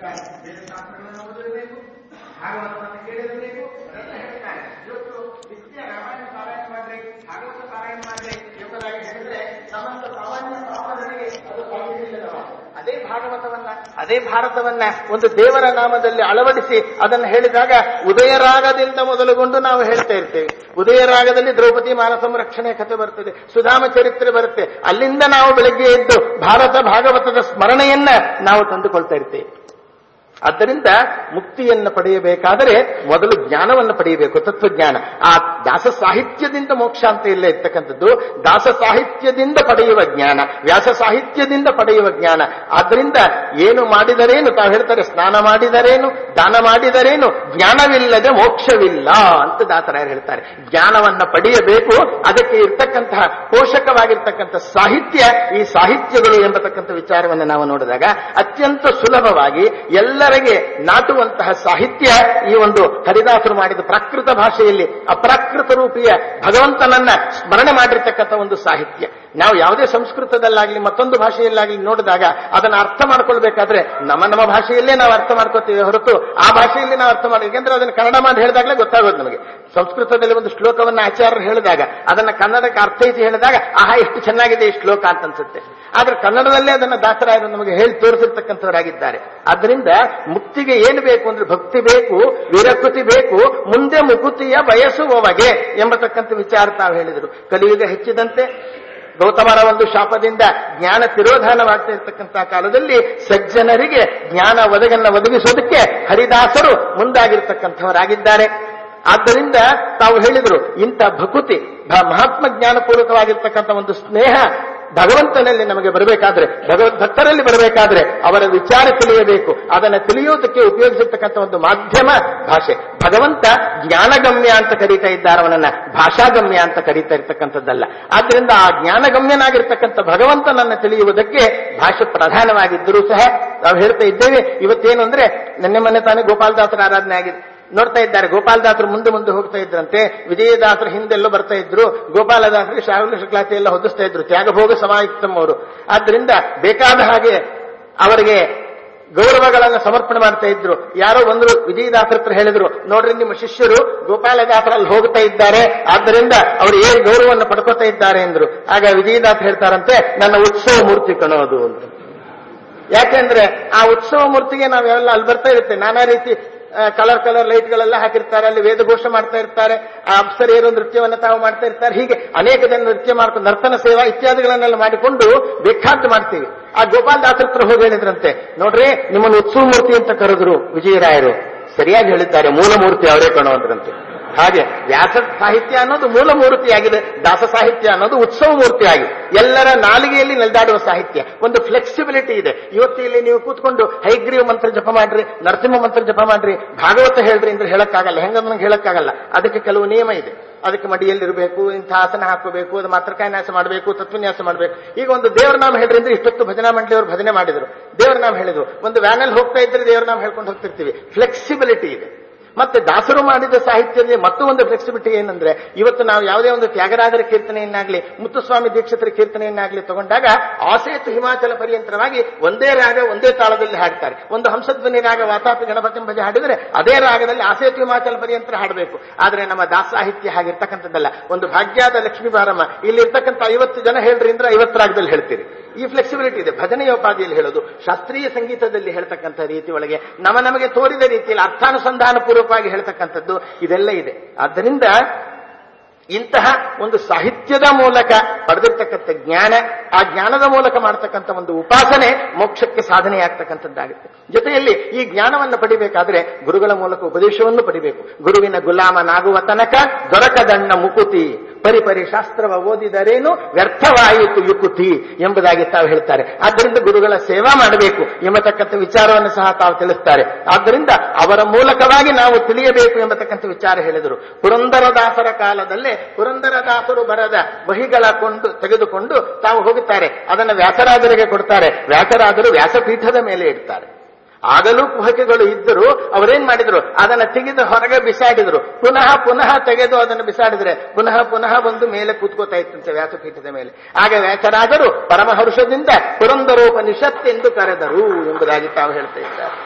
ಬೇರೆ ಶಾಸ್ತ್ರಗಳನ್ನು ಓದಿರಬೇಕು ಭಾಗವತವನ್ನು ಕೇಳಿರಬೇಕು ಅದೆಲ್ಲ ಹೇಳ್ತಾರೆ ಇವತ್ತು ನಿತ್ಯ ರಾಮಾಯಣ ಪಾರಾಯಣ ಮಾಡ್ರಿ ಭಾಗವತ ಪಾರಾಯಣ ಮಾಡ್ರಿ ಎಂಬುದಾಗಿ ಹೇಳಿದ್ರೆ ನಮ್ಮಂತ ಸಾಮಾನ್ಯ ಸಾಮಾನ್ಯರಿಗೆ ಅದು ಸಾಧ್ಯವಿಲ್ಲದವ ಅದೇ ಭಾಗವತವನ್ನ ಅದೇ ಭಾರತವನ್ನ ಒಂದು ದೇವರ ನಾಮದಲ್ಲಿ ಅಳವಡಿಸಿ ಅದನ್ನು ಹೇಳಿದಾಗ ಉದಯರಾಗದಿಂದ ಮೊದಲುಗೊಂಡು ನಾವು ಹೇಳ್ತಾ ಇರ್ತೇವೆ ಉದಯರಾಗದಲ್ಲಿ ದ್ರೌಪದಿ ಮಾನ ಸಂರಕ್ಷಣೆ ಕಥೆ ಬರ್ತದೆ ಸುಧಾಮ ಚರಿತ್ರೆ ಬರುತ್ತೆ ಅಲ್ಲಿಂದ ನಾವು ಬೆಳಗ್ಗೆ ಎದ್ದು ಭಾರತ ಭಾಗವತದ ಸ್ಮರಣೆಯನ್ನ ನಾವು ತಂದುಕೊಳ್ತಾ ಇರ್ತೇವೆ ಆದ್ದರಿಂದ ಮುಕ್ತಿಯನ್ನು ಪಡೆಯಬೇಕಾದರೆ ಮೊದಲು ಜ್ಞಾನವನ್ನು ಪಡೆಯಬೇಕು ತತ್ವಜ್ಞಾನ ಆ ದಾಸ ಸಾಹಿತ್ಯದಿಂದ ಮೋಕ್ಷ ಅಂತ ಇಲ್ಲ ಇರ್ತಕ್ಕಂಥದ್ದು ದಾಸ ಸಾಹಿತ್ಯದಿಂದ ಪಡೆಯುವ ಜ್ಞಾನ ವ್ಯಾಸ ಸಾಹಿತ್ಯದಿಂದ ಪಡೆಯುವ ಜ್ಞಾನ ಆದ್ದರಿಂದ ಏನು ಮಾಡಿದರೇನು ತಾವು ಹೇಳ್ತಾರೆ ಸ್ನಾನ ಮಾಡಿದರೇನು ದಾನ ಮಾಡಿದರೇನು ಜ್ಞಾನವಿಲ್ಲದೆ ಮೋಕ್ಷವಿಲ್ಲ ಅಂತ ದಾಸರಾಯರು ಹೇಳ್ತಾರೆ ಜ್ಞಾನವನ್ನ ಪಡೆಯಬೇಕು ಅದಕ್ಕೆ ಇರ್ತಕ್ಕಂತಹ ಪೋಷಕವಾಗಿರ್ತಕ್ಕಂಥ ಸಾಹಿತ್ಯ ಈ ಸಾಹಿತ್ಯಗಳು ಎಂಬತಕ್ಕಂಥ ವಿಚಾರವನ್ನು ನಾವು ನೋಡಿದಾಗ ಅತ್ಯಂತ ಸುಲಭವಾಗಿ ಎಲ್ಲರಿಗೆ ನಾಟುವಂತಹ ಸಾಹಿತ್ಯ ಈ ಒಂದು ಹರಿದಾಸರು ಮಾಡಿದ ಪ್ರಾಕೃತ ಭಾಷೆಯಲ್ಲಿ ಅಪ್ರಾಕೃತ ರೂಪಿಯ ಭಗವಂತನನ್ನ ಸ್ಮರಣೆ ಮಾಡಿರ್ತಕ್ಕಂಥ ಒಂದು ಸಾಹಿತ್ಯ ನಾವು ಯಾವುದೇ ಸಂಸ್ಕೃತದಲ್ಲಾಗಲಿ ಮತ್ತೊಂದು ಭಾಷೆಯಲ್ಲಾಗಲಿ ನೋಡಿದಾಗ ಅದನ್ನು ಅರ್ಥ ಮಾಡ್ಕೊಳ್ಬೇಕಾದ್ರೆ ನಮ್ಮ ನಮ್ಮ ಭಾಷೆಯಲ್ಲೇ ನಾವು ಅರ್ಥ ಮಾಡ್ಕೋತೀವಿ ಹೊರತು ಆ ಭಾಷೆಯಲ್ಲಿ ನಾವು ಅರ್ಥ ಮಾಡಿ ಯಾಕೆಂದ್ರೆ ಅದನ್ನು ಕನ್ನಡ ಮಾಡಿ ಹೇಳಿದಾಗಲೇ ಗೊತ್ತಾಗೋದು ನಮಗೆ ಸಂಸ್ಕೃತದಲ್ಲಿ ಒಂದು ಶ್ಲೋಕವನ್ನು ಆಚಾರ್ಯರು ಹೇಳಿದಾಗ ಅದನ್ನ ಕನ್ನಡಕ್ಕೆ ಅರ್ಥೈಸಿ ಹೇಳಿದಾಗ ಆಹಾ ಎಷ್ಟು ಚೆನ್ನಾಗಿದೆ ಈ ಶ್ಲೋಕ ಅಂತ ಅನ್ಸುತ್ತೆ ಆದ್ರೆ ಕನ್ನಡದಲ್ಲೇ ಅದನ್ನ ದಾಸರಾಯರು ನಮಗೆ ಹೇಳಿ ತೋರಿಸಿರ್ತಕ್ಕಂಥವರಾಗಿದ್ದಾರೆ ಆದ್ದರಿಂದ ಮುಕ್ತಿಗೆ ಏನು ಬೇಕು ಅಂದ್ರೆ ಭಕ್ತಿ ಬೇಕು ವಿರಕೃತಿ ಬೇಕು ಮುಂದೆ ಮುಕುತಿಯ ಬಯಸುವವಗೆ ಎಂಬತಕ್ಕಂಥ ವಿಚಾರ ತಾವು ಹೇಳಿದರು ಕಲಿಯುಗ ಹೆಚ್ಚಿದಂತೆ ಗೌತಮರ ಒಂದು ಶಾಪದಿಂದ ಜ್ಞಾನ ತಿರೋಧಾನವಾಗ್ತಾ ಇರತಕ್ಕಂತಹ ಕಾಲದಲ್ಲಿ ಸಜ್ಜನರಿಗೆ ಜ್ಞಾನ ಒದಗನ್ನ ಒದಗಿಸೋದಕ್ಕೆ ಹರಿದಾಸರು ಮುಂದಾಗಿರ್ತಕ್ಕಂಥವರಾಗಿದ್ದಾರೆ ಆದ್ದರಿಂದ ತಾವು ಹೇಳಿದರು ಇಂಥ ಭಕುತಿ ಭ- ಮಹಾತ್ಮ ಜ್ಞಾನಪೂರ್ವಕವಾಗಿರ್ತಕ್ಕಂಥ ಒಂದು ಸ್ನೇಹ ಭಗವಂತನಲ್ಲಿ ನಮಗೆ ಬರಬೇಕಾದ್ರೆ ಭಗವದ್ ಭಕ್ತರಲ್ಲಿ ಬರಬೇಕಾದ್ರೆ ಅವರ ವಿಚಾರ ತಿಳಿಯಬೇಕು ಅದನ್ನು ತಿಳಿಯೋದಕ್ಕೆ ಉಪಯೋಗಿಸಿರ್ತಕ್ಕಂಥ ಒಂದು ಮಾಧ್ಯಮ ಭಾಷೆ ಭಗವಂತ ಜ್ಞಾನಗಮ್ಯ ಅಂತ ಕರೀತಾ ಇದ್ದಾರೆ ಅವನನ್ನ ಭಾಷಾಗಮ್ಯ ಅಂತ ಕರೀತಾ ಇರ್ತಕ್ಕಂಥದ್ದಲ್ಲ ಆದ್ರಿಂದ ಆ ಜ್ಞಾನಗಮ್ಯನಾಗಿರ್ತಕ್ಕಂಥ ಭಗವಂತನನ್ನ ತಿಳಿಯುವುದಕ್ಕೆ ಭಾಷೆ ಪ್ರಧಾನವಾಗಿದ್ದರೂ ಸಹ ನಾವು ಹೇಳ್ತಾ ಇದ್ದೇವೆ ಇವತ್ತೇನು ಅಂದ್ರೆ ನಿನ್ನೆ ಮೊನ್ನೆ ತಾನೇ ಗೋಪಾಲದಾಸರ ಆರಾಧನೆ ಆಗಿದೆ ನೋಡ್ತಾ ಇದ್ದಾರೆ ಗೋಪಾಲದಾಸರು ಮುಂದೆ ಮುಂದೆ ಹೋಗ್ತಾ ಇದ್ರಂತೆ ವಿಜಯದಾಸರು ಹಿಂದೆಲ್ಲೋ ಬರ್ತಾ ಇದ್ರು ಗೋಪಾಲದಾಸರಿಗೆ ಶಾವಲ ಶುಕ್ಲಾತಿ ಎಲ್ಲ ಹೊದಿಸ್ತಾ ಇದ್ರು ತ್ಯಾಗಭೋಗ ಸಮಾಯುಕ್ತಂ ಅವರು ಆದ್ರಿಂದ ಬೇಕಾದ ಹಾಗೆ ಅವರಿಗೆ ಗೌರವಗಳನ್ನು ಸಮರ್ಪಣೆ ಮಾಡ್ತಾ ಇದ್ರು ಯಾರೋ ಬಂದ್ರು ವಿಜಯದಾಸರ ಹತ್ರ ಹೇಳಿದ್ರು ನೋಡ್ರಿ ನಿಮ್ಮ ಶಿಷ್ಯರು ಗೋಪಾಲದಾಸರಲ್ಲಿ ಹೋಗ್ತಾ ಇದ್ದಾರೆ ಆದ್ದರಿಂದ ಅವರು ಏನು ಗೌರವವನ್ನು ಪಡ್ಕೋತಾ ಇದ್ದಾರೆ ಎಂದ್ರು ಆಗ ವಿಜಯದಾಸ ಹೇಳ್ತಾರಂತೆ ನನ್ನ ಉತ್ಸವ ಮೂರ್ತಿ ಕಣೋದು ಅಂತ ಯಾಕೆಂದ್ರೆ ಆ ಉತ್ಸವ ಮೂರ್ತಿಗೆ ನಾವೆಲ್ಲ ಅಲ್ಲಿ ಬರ್ತಾ ಇರುತ್ತೆ ನಾನಾ ರೀತಿ ಕಲರ್ ಕಲರ್ ಲೈಟ್ಗಳೆಲ್ಲ ಹಾಕಿರ್ತಾರೆ ಅಲ್ಲಿ ವೇದಘೋಷ ಮಾಡ್ತಾ ಇರ್ತಾರೆ ಆ ಅಪ್ಸರಿಯರು ನೃತ್ಯವನ್ನು ತಾವು ಮಾಡ್ತಾ ಇರ್ತಾರೆ ಹೀಗೆ ಅನೇಕ ಜನ ನೃತ್ಯ ಮಾಡ್ಕೊಂಡು ನರ್ತನ ಸೇವಾ ಇತ್ಯಾದಿಗಳನ್ನೆಲ್ಲ ಮಾಡಿಕೊಂಡು ಬೇಕಾದ್ದು ಮಾಡ್ತೀವಿ ಆ ಗೋಪಾಲ್ ದಾಸರ ಹತ್ರ ಹೋಗಿ ಹೇಳಿದ್ರಂತೆ ನೋಡ್ರಿ ನಿಮ್ಮನ್ನು ಉತ್ಸವ ಮೂರ್ತಿ ಅಂತ ಕರೆದ್ರು ವಿಜಯರಾಯರು ಸರಿಯಾಗಿ ಹೇಳಿದ್ದಾರೆ ಮೂಲ ಮೂರ್ತಿ ಅವರೇ ಕಣೋ ಅಂದ್ರಂತೆ ಹಾಗೆ ವ್ಯಾಸ ಸಾಹಿತ್ಯ ಅನ್ನೋದು ಮೂಲ ಮೂರ್ತಿಯಾಗಿದೆ ದಾಸ ಸಾಹಿತ್ಯ ಅನ್ನೋದು ಉತ್ಸವ ಮೂರ್ತಿಯಾಗಿದೆ ಎಲ್ಲರ ನಾಲಿಗೆಯಲ್ಲಿ ನೆಲೆದಾಡುವ ಸಾಹಿತ್ಯ ಒಂದು ಫ್ಲೆಕ್ಸಿಬಿಲಿಟಿ ಇದೆ ಇವತ್ತು ಇಲ್ಲಿ ನೀವು ಕೂತ್ಕೊಂಡು ಹೈಗ್ರೀವ ಮಂತ್ರ ಜಪ ಮಾಡ್ರಿ ನರಸಿಂಹ ಮಂತ್ರ ಜಪ ಮಾಡ್ರಿ ಭಾಗವತ ಹೇಳ್ರಿ ಅಂದ್ರೆ ಹೇಳಕ್ಕಾಗಲ್ಲ ಹೆಂಗ ನನಗೆ ಹೇಳಕ್ಕಾಗಲ್ಲ ಅದಕ್ಕೆ ಕೆಲವು ನಿಯಮ ಇದೆ ಅದಕ್ಕೆ ಮಡಿಯಲ್ಲಿರಬೇಕು ಇಂಥ ಆಸನ ಹಾಕಬೇಕು ಅದು ಮಾತ್ರಕಾಯನ್ಯಾಸ ಮಾಡಬೇಕು ತತ್ವನ್ಯಾಸ ಮಾಡಬೇಕು ಈಗ ಒಂದು ದೇವರ ನಾಮ ಹೇಳ್ರಿ ಅಂದ್ರೆ ಇಷ್ಟೊತ್ತು ಭಜನಾ ಮಂಡಳಿಯವರು ಭಜನೆ ಮಾಡಿದ್ರು ದೇವರ ನಾಮ ಹೇಳಿದ್ರು ಒಂದು ವ್ಯಾನಲ್ಲಿ ಹೋಗ್ತಾ ಇದ್ರೆ ದೇವರ ನಾಮ ಹೇಳ್ಕೊಂಡು ಹೋಗ್ತಿರ್ತೀವಿ ಫ್ಲೆಕ್ಸಿಬಿಲಿಟಿ ಇದೆ ಮತ್ತೆ ದಾಸರು ಮಾಡಿದ ಸಾಹಿತ್ಯದಲ್ಲಿ ಮತ್ತೂ ಒಂದು ಫ್ಲೆಕ್ಸಿಬಿಲಿಟಿ ಏನಂದ್ರೆ ಇವತ್ತು ನಾವು ಯಾವುದೇ ಒಂದು ತ್ಯಾಗರಾಜರ ಕೀರ್ತನೆಯನ್ನಾಗ್ಲಿ ಮುತ್ತುಸ್ವಾಮಿ ದೀಕ್ಷಿತರ ಕೀರ್ತನೆಯನ್ನಾಗ್ಲಿ ತಗೊಂಡಾಗ ಆಸೇತು ಹಿಮಾಚಲ ಪರ್ಯಂತರವಾಗಿ ಒಂದೇ ರಾಗ ಒಂದೇ ತಾಳದಲ್ಲಿ ಹಾಡ್ತಾರೆ ಒಂದು ಹಂಸಧ್ವನಿ ರಾಗ ವಾತಾಪಿ ಗಣಪತಿ ಭಜೆ ಹಾಡಿದ್ರೆ ಅದೇ ರಾಗದಲ್ಲಿ ಆಸೇತು ಹಿಮಾಚಲ ಪರ್ಯಂತರ ಹಾಡಬೇಕು ಆದ್ರೆ ನಮ್ಮ ದಾಸ ಸಾಹಿತ್ಯ ಹಾಗಿರ್ತಕ್ಕಂಥದ್ದಲ್ಲ ಒಂದು ಭಾಗ್ಯದ ಲಕ್ಷ್ಮೀ ಬಾರಮ್ಮ ಇಲ್ಲಿ ಇರ್ತಕ್ಕಂಥ ಐವತ್ತು ಜನ ಹೇಳ್ರಿ ಅಂದ್ರೆ ಐವತ್ತು ರಾಗದಲ್ಲಿ ಹೇಳ್ತೀರಿ ಈ ಫ್ಲೆಕ್ಸಿಬಿಲಿಟಿ ಇದೆ ಭಜನೆಯ ಉಪಾಧಿಯಲ್ಲಿ ಹೇಳೋದು ಶಾಸ್ತ್ರೀಯ ಸಂಗೀತದಲ್ಲಿ ಹೇಳ್ತಕ್ಕಂಥ ರೀತಿ ಒಳಗೆ ನಮ್ಮ ನಮಗೆ ತೋರಿದ ರೀತಿಯಲ್ಲಿ ಅರ್ಥಾನುಸಂಧಾನ ಪೂರ್ವಕವಾಗಿ ಹೇಳ್ತಕ್ಕಂಥದ್ದು ಇದೆಲ್ಲ ಇದೆ ಆದ್ದರಿಂದ ಇಂತಹ ಒಂದು ಸಾಹಿತ್ಯದ ಮೂಲಕ ಪಡೆದಿರ್ತಕ್ಕಂಥ ಜ್ಞಾನ ಆ ಜ್ಞಾನದ ಮೂಲಕ ಮಾಡತಕ್ಕಂಥ ಒಂದು ಉಪಾಸನೆ ಮೋಕ್ಷಕ್ಕೆ ಸಾಧನೆಯಾಗ್ತಕ್ಕಂಥದ್ದಾಗುತ್ತೆ ಜೊತೆಯಲ್ಲಿ ಈ ಜ್ಞಾನವನ್ನು ಪಡಿಬೇಕಾದ್ರೆ ಗುರುಗಳ ಮೂಲಕ ಉಪದೇಶವನ್ನು ಪಡಿಬೇಕು ಗುರುವಿನ ಗುಲಾಮನಾಗುವ ತನಕ ದೊರಕದಣ್ಣ ಮುಕುತಿ ಪರಿಪರಿ ಶಾಸ್ತ್ರವ ಓದಿದರೇನು ವ್ಯರ್ಥವಾಯಿತು ಯುಕುತಿ ಎಂಬುದಾಗಿ ತಾವು ಹೇಳ್ತಾರೆ ಆದ್ದರಿಂದ ಗುರುಗಳ ಸೇವಾ ಮಾಡಬೇಕು ಎಂಬತಕ್ಕಂಥ ವಿಚಾರವನ್ನು ಸಹ ತಾವು ತಿಳಿಸ್ತಾರೆ ಆದ್ದರಿಂದ ಅವರ ಮೂಲಕವಾಗಿ ನಾವು ತಿಳಿಯಬೇಕು ಎಂಬತಕ್ಕಂಥ ವಿಚಾರ ಹೇಳಿದರು ಪುರಂದರದಾಸರ ಕಾಲದಲ್ಲೇ ಪುರಂದರದಾಸರು ಬರದ ಬಹಿಗಳ ಕೊಂಡು ತೆಗೆದುಕೊಂಡು ತಾವು ಹೋಗುತ್ತಾರೆ ಅದನ್ನು ವ್ಯಾಸರಾಜರಿಗೆ ಕೊಡ್ತಾರೆ ವ್ಯಾಸರಾಜರು ವ್ಯಾಸಪೀಠದ ಮೇಲೆ ಇಡ್ತಾರೆ ಆಗಲೂ ಕುಹಕೆಗಳು ಇದ್ದರು ಅವರೇನ್ ಮಾಡಿದ್ರು ಅದನ್ನ ತೆಗೆದು ಹೊರಗೆ ಬಿಸಾಡಿದ್ರು ಪುನಃ ಪುನಃ ತೆಗೆದು ಅದನ್ನು ಬಿಸಾಡಿದ್ರೆ ಪುನಃ ಪುನಃ ಬಂದು ಮೇಲೆ ಕೂತ್ಕೋತಾ ಇತ್ತಂತೆ ವ್ಯಾಸಪೀಠದ ಮೇಲೆ ಆಗ ವ್ಯಾಸರಾಜರು ಪರಮಹರ್ಷದಿಂದ ಪುರಂದರೋಪನಿಷತ್ ಎಂದು ಕರೆದರು ಎಂಬುದಾಗಿ ತಾವು ಹೇಳ್ತಾ ಇದ್ದಾರೆ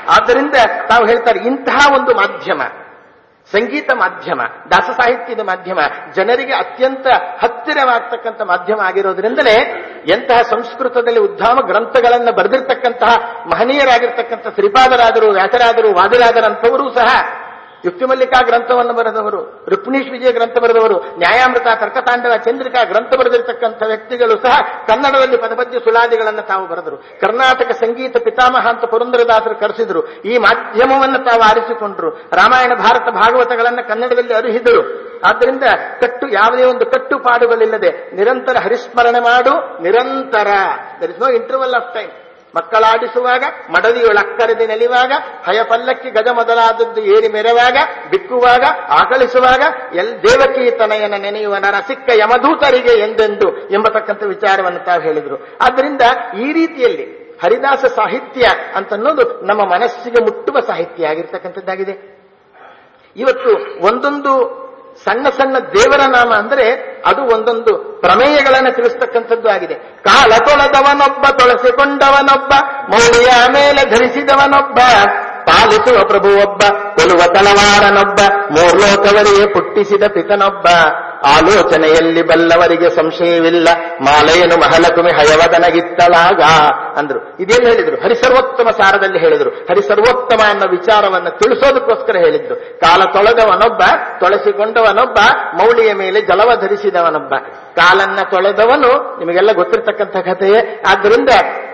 ಆದ್ದರಿಂದ ತಾವು ಹೇಳ್ತಾರೆ ಇಂತಹ ಒಂದು ಮಾಧ್ಯಮ ಸಂಗೀತ ಮಾಧ್ಯಮ ದಾಸ ಸಾಹಿತ್ಯದ ಮಾಧ್ಯಮ ಜನರಿಗೆ ಅತ್ಯಂತ ಹತ್ತಿರವಾಗ್ತಕ್ಕಂಥ ಮಾಧ್ಯಮ ಆಗಿರೋದ್ರಿಂದಲೇ ಎಂತಹ ಸಂಸ್ಕೃತದಲ್ಲಿ ಉದ್ಧಾಮ ಗ್ರಂಥಗಳನ್ನು ಬರೆದಿರ್ತಕ್ಕಂತಹ ಮಹನೀಯರಾಗಿರ್ತಕ್ಕಂಥ ಶ್ರೀಪಾದರಾದರು ವ್ಯಾಸರಾದರು ವಾದಿರಾದರಂಥವರು ಸಹ ಯುಕ್ತಿಮಲ್ಲಿಕಾ ಗ್ರಂಥವನ್ನು ಬರೆದವರು ರುಕ್ಮಿಣೀಶ್ ವಿಜಯ ಗ್ರಂಥ ಬರೆದವರು ನ್ಯಾಯಾಮೃತ ತರ್ಕತಾಂಡವ ಚಂದ್ರಿಕಾ ಗ್ರಂಥ ಬರೆದಿರ್ತಕ್ಕಂಥ ವ್ಯಕ್ತಿಗಳು ಸಹ ಕನ್ನಡದಲ್ಲಿ ಪದಪದ್ಯ ಸುಳಾದಿಗಳನ್ನು ತಾವು ಬರೆದರು ಕರ್ನಾಟಕ ಸಂಗೀತ ಪಿತಾಮಹ ಅಂತ ಪುರಂದರದಾಸರು ಕರೆಸಿದ್ರು ಈ ಮಾಧ್ಯಮವನ್ನು ತಾವು ಆರಿಸಿಕೊಂಡ್ರು ರಾಮಾಯಣ ಭಾರತ ಭಾಗವತಗಳನ್ನು ಕನ್ನಡದಲ್ಲಿ ಅರುಹಿದರು ಆದ್ದರಿಂದ ಕಟ್ಟು ಯಾವುದೇ ಒಂದು ಕಟ್ಟುಪಾಡುಗಳಿಲ್ಲದೆ ನಿರಂತರ ಹರಿಸ್ಮರಣೆ ಮಾಡು ನಿರಂತರ there is no interval of time ಮಕ್ಕಳಾಡಿಸುವಾಗ ಮಡದಿಯೊಳಕ್ಕರೆದು ನೆಲೆಯುವಾಗ ಹಯಪಲ್ಲಕ್ಕಿ ಗಜ ಮೊದಲಾದದ್ದು ಏರಿ ಮೆರೆವಾಗ ಬಿಕ್ಕುವಾಗ ಆಕಳಿಸುವಾಗ ಎಲ್ ದೇವಕಿ ತನಯನ ನೆನೆಯುವ ನರ ಸಿಕ್ಕ ಯಮದೂತರಿಗೆ ಎಂದೆಂದು ಎಂಬತಕ್ಕಂಥ ವಿಚಾರವನ್ನು ತಾವು ಹೇಳಿದರು ಆದ್ದರಿಂದ ಈ ರೀತಿಯಲ್ಲಿ ಹರಿದಾಸ ಸಾಹಿತ್ಯ ಅಂತನ್ನೋದು ನಮ್ಮ ಮನಸ್ಸಿಗೆ ಮುಟ್ಟುವ ಸಾಹಿತ್ಯ ಆಗಿರ್ತಕ್ಕಂಥದ್ದಾಗಿದೆ ಇವತ್ತು ಒಂದೊಂದು ಸಣ್ಣ ಸಣ್ಣ ದೇವರ ನಾಮ ಅಂದ್ರೆ ಅದು ಒಂದೊಂದು ಪ್ರಮೇಯಗಳನ್ನು ತಿಳಿಸ್ತಕ್ಕಂಥದ್ದು ಆಗಿದೆ ಕಾಲ ತೊಳೆದವನೊಬ್ಬ ತೊಳಸಿಕೊಂಡವನೊಬ್ಬ ಮೌಳಿಯ ಮೇಲೆ ಧರಿಸಿದವನೊಬ್ಬ ಪಾಲಿಸುವ ಪ್ರಭು ಒಬ್ಬ ಕೊಲುವ ತಳವಾರನೊಬ್ಬ ಮೂರ್ಲೋಕವರಿಗೆ ಪುಟ್ಟಿಸಿದ ಪಿತನೊಬ್ಬ ಆಲೋಚನೆಯಲ್ಲಿ ಬಲ್ಲವರಿಗೆ ಸಂಶಯವಿಲ್ಲ ಮಾಲೆಯನು ಮಹಲಕುಮೆ ಹಯವದನಗಿತ್ತಲಾಗ ಅಂದ್ರು ಇದೇನು ಹೇಳಿದ್ರು ಹರಿಸರ್ವೋತ್ತಮ ಸಾರದಲ್ಲಿ ಹೇಳಿದ್ರು ಹರಿಸರ್ವೋತ್ತಮ ಅನ್ನೋ ವಿಚಾರವನ್ನು ತಿಳಿಸೋದಕ್ಕೋಸ್ಕರ ಹೇಳಿದ್ದು ಕಾಲ ತೊಳೆದವನೊಬ್ಬ ತೊಳಸಿಕೊಂಡವನೊಬ್ಬ ಮೌಳಿಯ ಮೇಲೆ ಜಲವ ಧರಿಸಿದವನೊಬ್ಬ ಕಾಲನ್ನ ತೊಳೆದವನು ನಿಮಗೆಲ್ಲ ಗೊತ್ತಿರ್ತಕ್ಕಂಥ ಕಥೆಯೇ ಆದ್ದರಿಂದ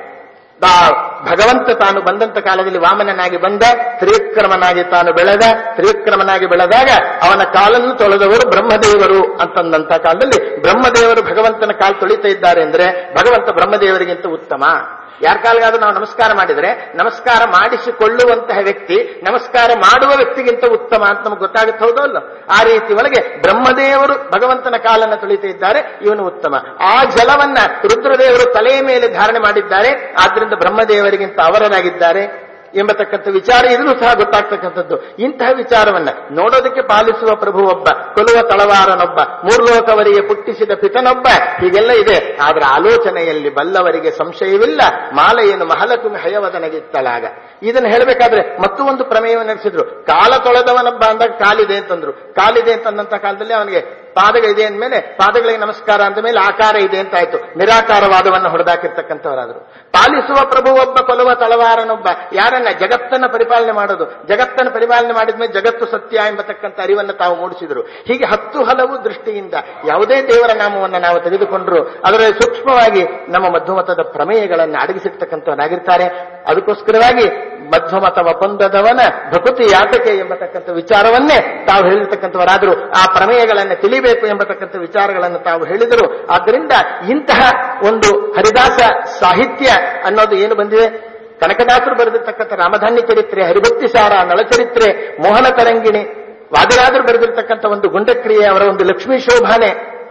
ಭಗವಂತ ತಾನು ಬಂದಂತ ಕಾಲದಲ್ಲಿ ವಾಮನನಾಗಿ ಬಂದ ತ್ರಿವಿಕ್ರಮನಾಗಿ ತಾನು ಬೆಳೆದ ತ್ರಿವಿಕ್ರಮನಾಗಿ ಬೆಳೆದಾಗ ಅವನ ಕಾಲನ್ನು ತೊಳೆದವರು ಬ್ರಹ್ಮದೇವರು ಅಂತಂದಂತ ಕಾಲದಲ್ಲಿ ಬ್ರಹ್ಮದೇವರು ಭಗವಂತನ ಕಾಲು ತೊಳಿತಾ ಇದ್ದಾರೆ ಅಂದ್ರೆ ಭಗವಂತ ಬ್ರಹ್ಮದೇವರಿಗಿಂತ ಉತ್ತಮ ಯಾರ ಕಾಲಿಗಾದ್ರೂ ನಾವು ನಮಸ್ಕಾರ ಮಾಡಿದರೆ ನಮಸ್ಕಾರ ಮಾಡಿಸಿಕೊಳ್ಳುವಂತಹ ವ್ಯಕ್ತಿ ನಮಸ್ಕಾರ ಮಾಡುವ ವ್ಯಕ್ತಿಗಿಂತ ಉತ್ತಮ ಅಂತ ನಮಗೆ ಗೊತ್ತಾಗುತ್ತೆ ಹೌದೋ ಅಲ್ಲ ಆ ರೀತಿ ಒಳಗೆ ಬ್ರಹ್ಮದೇವರು ಭಗವಂತನ ಕಾಲನ್ನು ತೊಳಿತಾ ಇದ್ದಾರೆ ಇವನು ಉತ್ತಮ ಆ ಜಲವನ್ನ ರುದ್ರದೇವರು ತಲೆಯ ಮೇಲೆ ಧಾರಣೆ ಮಾಡಿದ್ದಾರೆ ಆದ್ರಿಂದ ಬ್ರಹ್ಮದೇವರಿಗಿಂತ ಅವರನಾಗಿದ್ದಾರೆ ಎಂಬತಕ್ಕಂಥ ವಿಚಾರ ಇದನ್ನು ಸಹ ಗೊತ್ತಾಗ್ತಕ್ಕಂಥದ್ದು ಇಂತಹ ವಿಚಾರವನ್ನ ನೋಡೋದಕ್ಕೆ ಪಾಲಿಸುವ ಪ್ರಭು ಒಬ್ಬ ಕೊಲುವ ತಳವಾರನೊಬ್ಬ ಮೂರ್ಲೋಕವರಿಗೆ ಪುಟ್ಟಿಸಿದ ಪಿತನೊಬ್ಬ ಹೀಗೆಲ್ಲ ಇದೆ ಆದ್ರೆ ಆಲೋಚನೆಯಲ್ಲಿ ಬಲ್ಲವರಿಗೆ ಸಂಶಯವಿಲ್ಲ ಮಾಲೆಯನ್ನು ಮಹಲಕುಮಿ ಹಯವದನಗಿತ್ತಳಾಗ ಇದನ್ನು ಹೇಳಬೇಕಾದ್ರೆ ಮತ್ತೂ ಒಂದು ಪ್ರಮೇಯವನ್ನು ನಡೆಸಿದ್ರು ಕಾಲ ತೊಳೆದವನೊಬ್ಬ ಅಂದಾಗ ಕಾಲಿದೆ ಅಂತಂದ್ರು ಕಾಲಿದೆ ಅಂತಂದಂತ ಕಾಲದಲ್ಲಿ ಅವನಿಗೆ ಪಾದಗಳು ಇದೆ ಅಂದಮೇಲೆ ಪಾದಗಳಿಗೆ ನಮಸ್ಕಾರ ಅಂದ ಮೇಲೆ ಆಕಾರ ಇದೆ ಅಂತ ಆಯ್ತು ನಿರಾಕಾರವಾದವನ್ನು ಹೊಡೆದಾಕಿರ್ತಕ್ಕಂಥವರಾದ್ರು ಪಾಲಿಸುವ ಪ್ರಭು ಒಬ್ಬ ಕೊಲುವ ತಳವಾರನೊಬ್ಬ ಯಾರನ್ನ ಜಗತ್ತನ್ನ ಪರಿಪಾಲನೆ ಮಾಡೋದು ಜಗತ್ತನ್ನು ಪರಿಪಾಲನೆ ಮಾಡಿದ್ಮೇಲೆ ಜಗತ್ತು ಸತ್ಯ ಎಂಬತಕ್ಕಂಥ ಅರಿವನ್ನು ತಾವು ಮೂಡಿಸಿದರು ಹೀಗೆ ಹತ್ತು ಹಲವು ದೃಷ್ಟಿಯಿಂದ ಯಾವುದೇ ದೇವರ ನಾಮವನ್ನು ನಾವು ತೆಗೆದುಕೊಂಡ್ರು ಅದರಲ್ಲಿ ಸೂಕ್ಷ್ಮವಾಗಿ ನಮ್ಮ ಮಧ್ವಮತದ ಪ್ರಮೇಯಗಳನ್ನು ಅಡಗಿಸಿರ್ತಕ್ಕಂಥವನಾಗಿರ್ತಾರೆ ಅದಕ್ಕೋಸ್ಕರವಾಗಿ ಮಧ್ವಮತ ಒಪ್ಪಂದದವನ ಭಕುತಿ ಯಾತಕೆ ಎಂಬತಕ್ಕಂಥ ವಿಚಾರವನ್ನೇ ತಾವು ಹೇಳಿರ್ತಕ್ಕಂಥವರಾದರೂ ಆ ಪ್ರಮೇಯಗಳನ್ನು ತಿಳಿಬೇಕು ಎಂಬತಕ್ಕಂಥ ವಿಚಾರಗಳನ್ನು ತಾವು ಹೇಳಿದರು ಆದ್ದರಿಂದ ಇಂತಹ ಒಂದು ಹರಿದಾಸ ಸಾಹಿತ್ಯ ಅನ್ನೋದು ಏನು ಬಂದಿದೆ ಕನಕದಾಸರು ಬರೆದಿರ್ತಕ್ಕಂಥ ರಾಮಧಾನ್ಯ ಚರಿತ್ರೆ ಹರಿಭಕ್ತಿ ಸಾರ ನಳಚರಿತ್ರೆ ಮೋಹನ ತರಂಗಿಣಿ ವಾದಿರಾದರು ಬರೆದಿರ್ತಕ್ಕಂಥ ಒಂದು ಗುಂಡಕ್ರಿಯೆ ಅವರ ಒಂದು ಲಕ್ಷ್ಮೀ ಶೋಭಾನೆ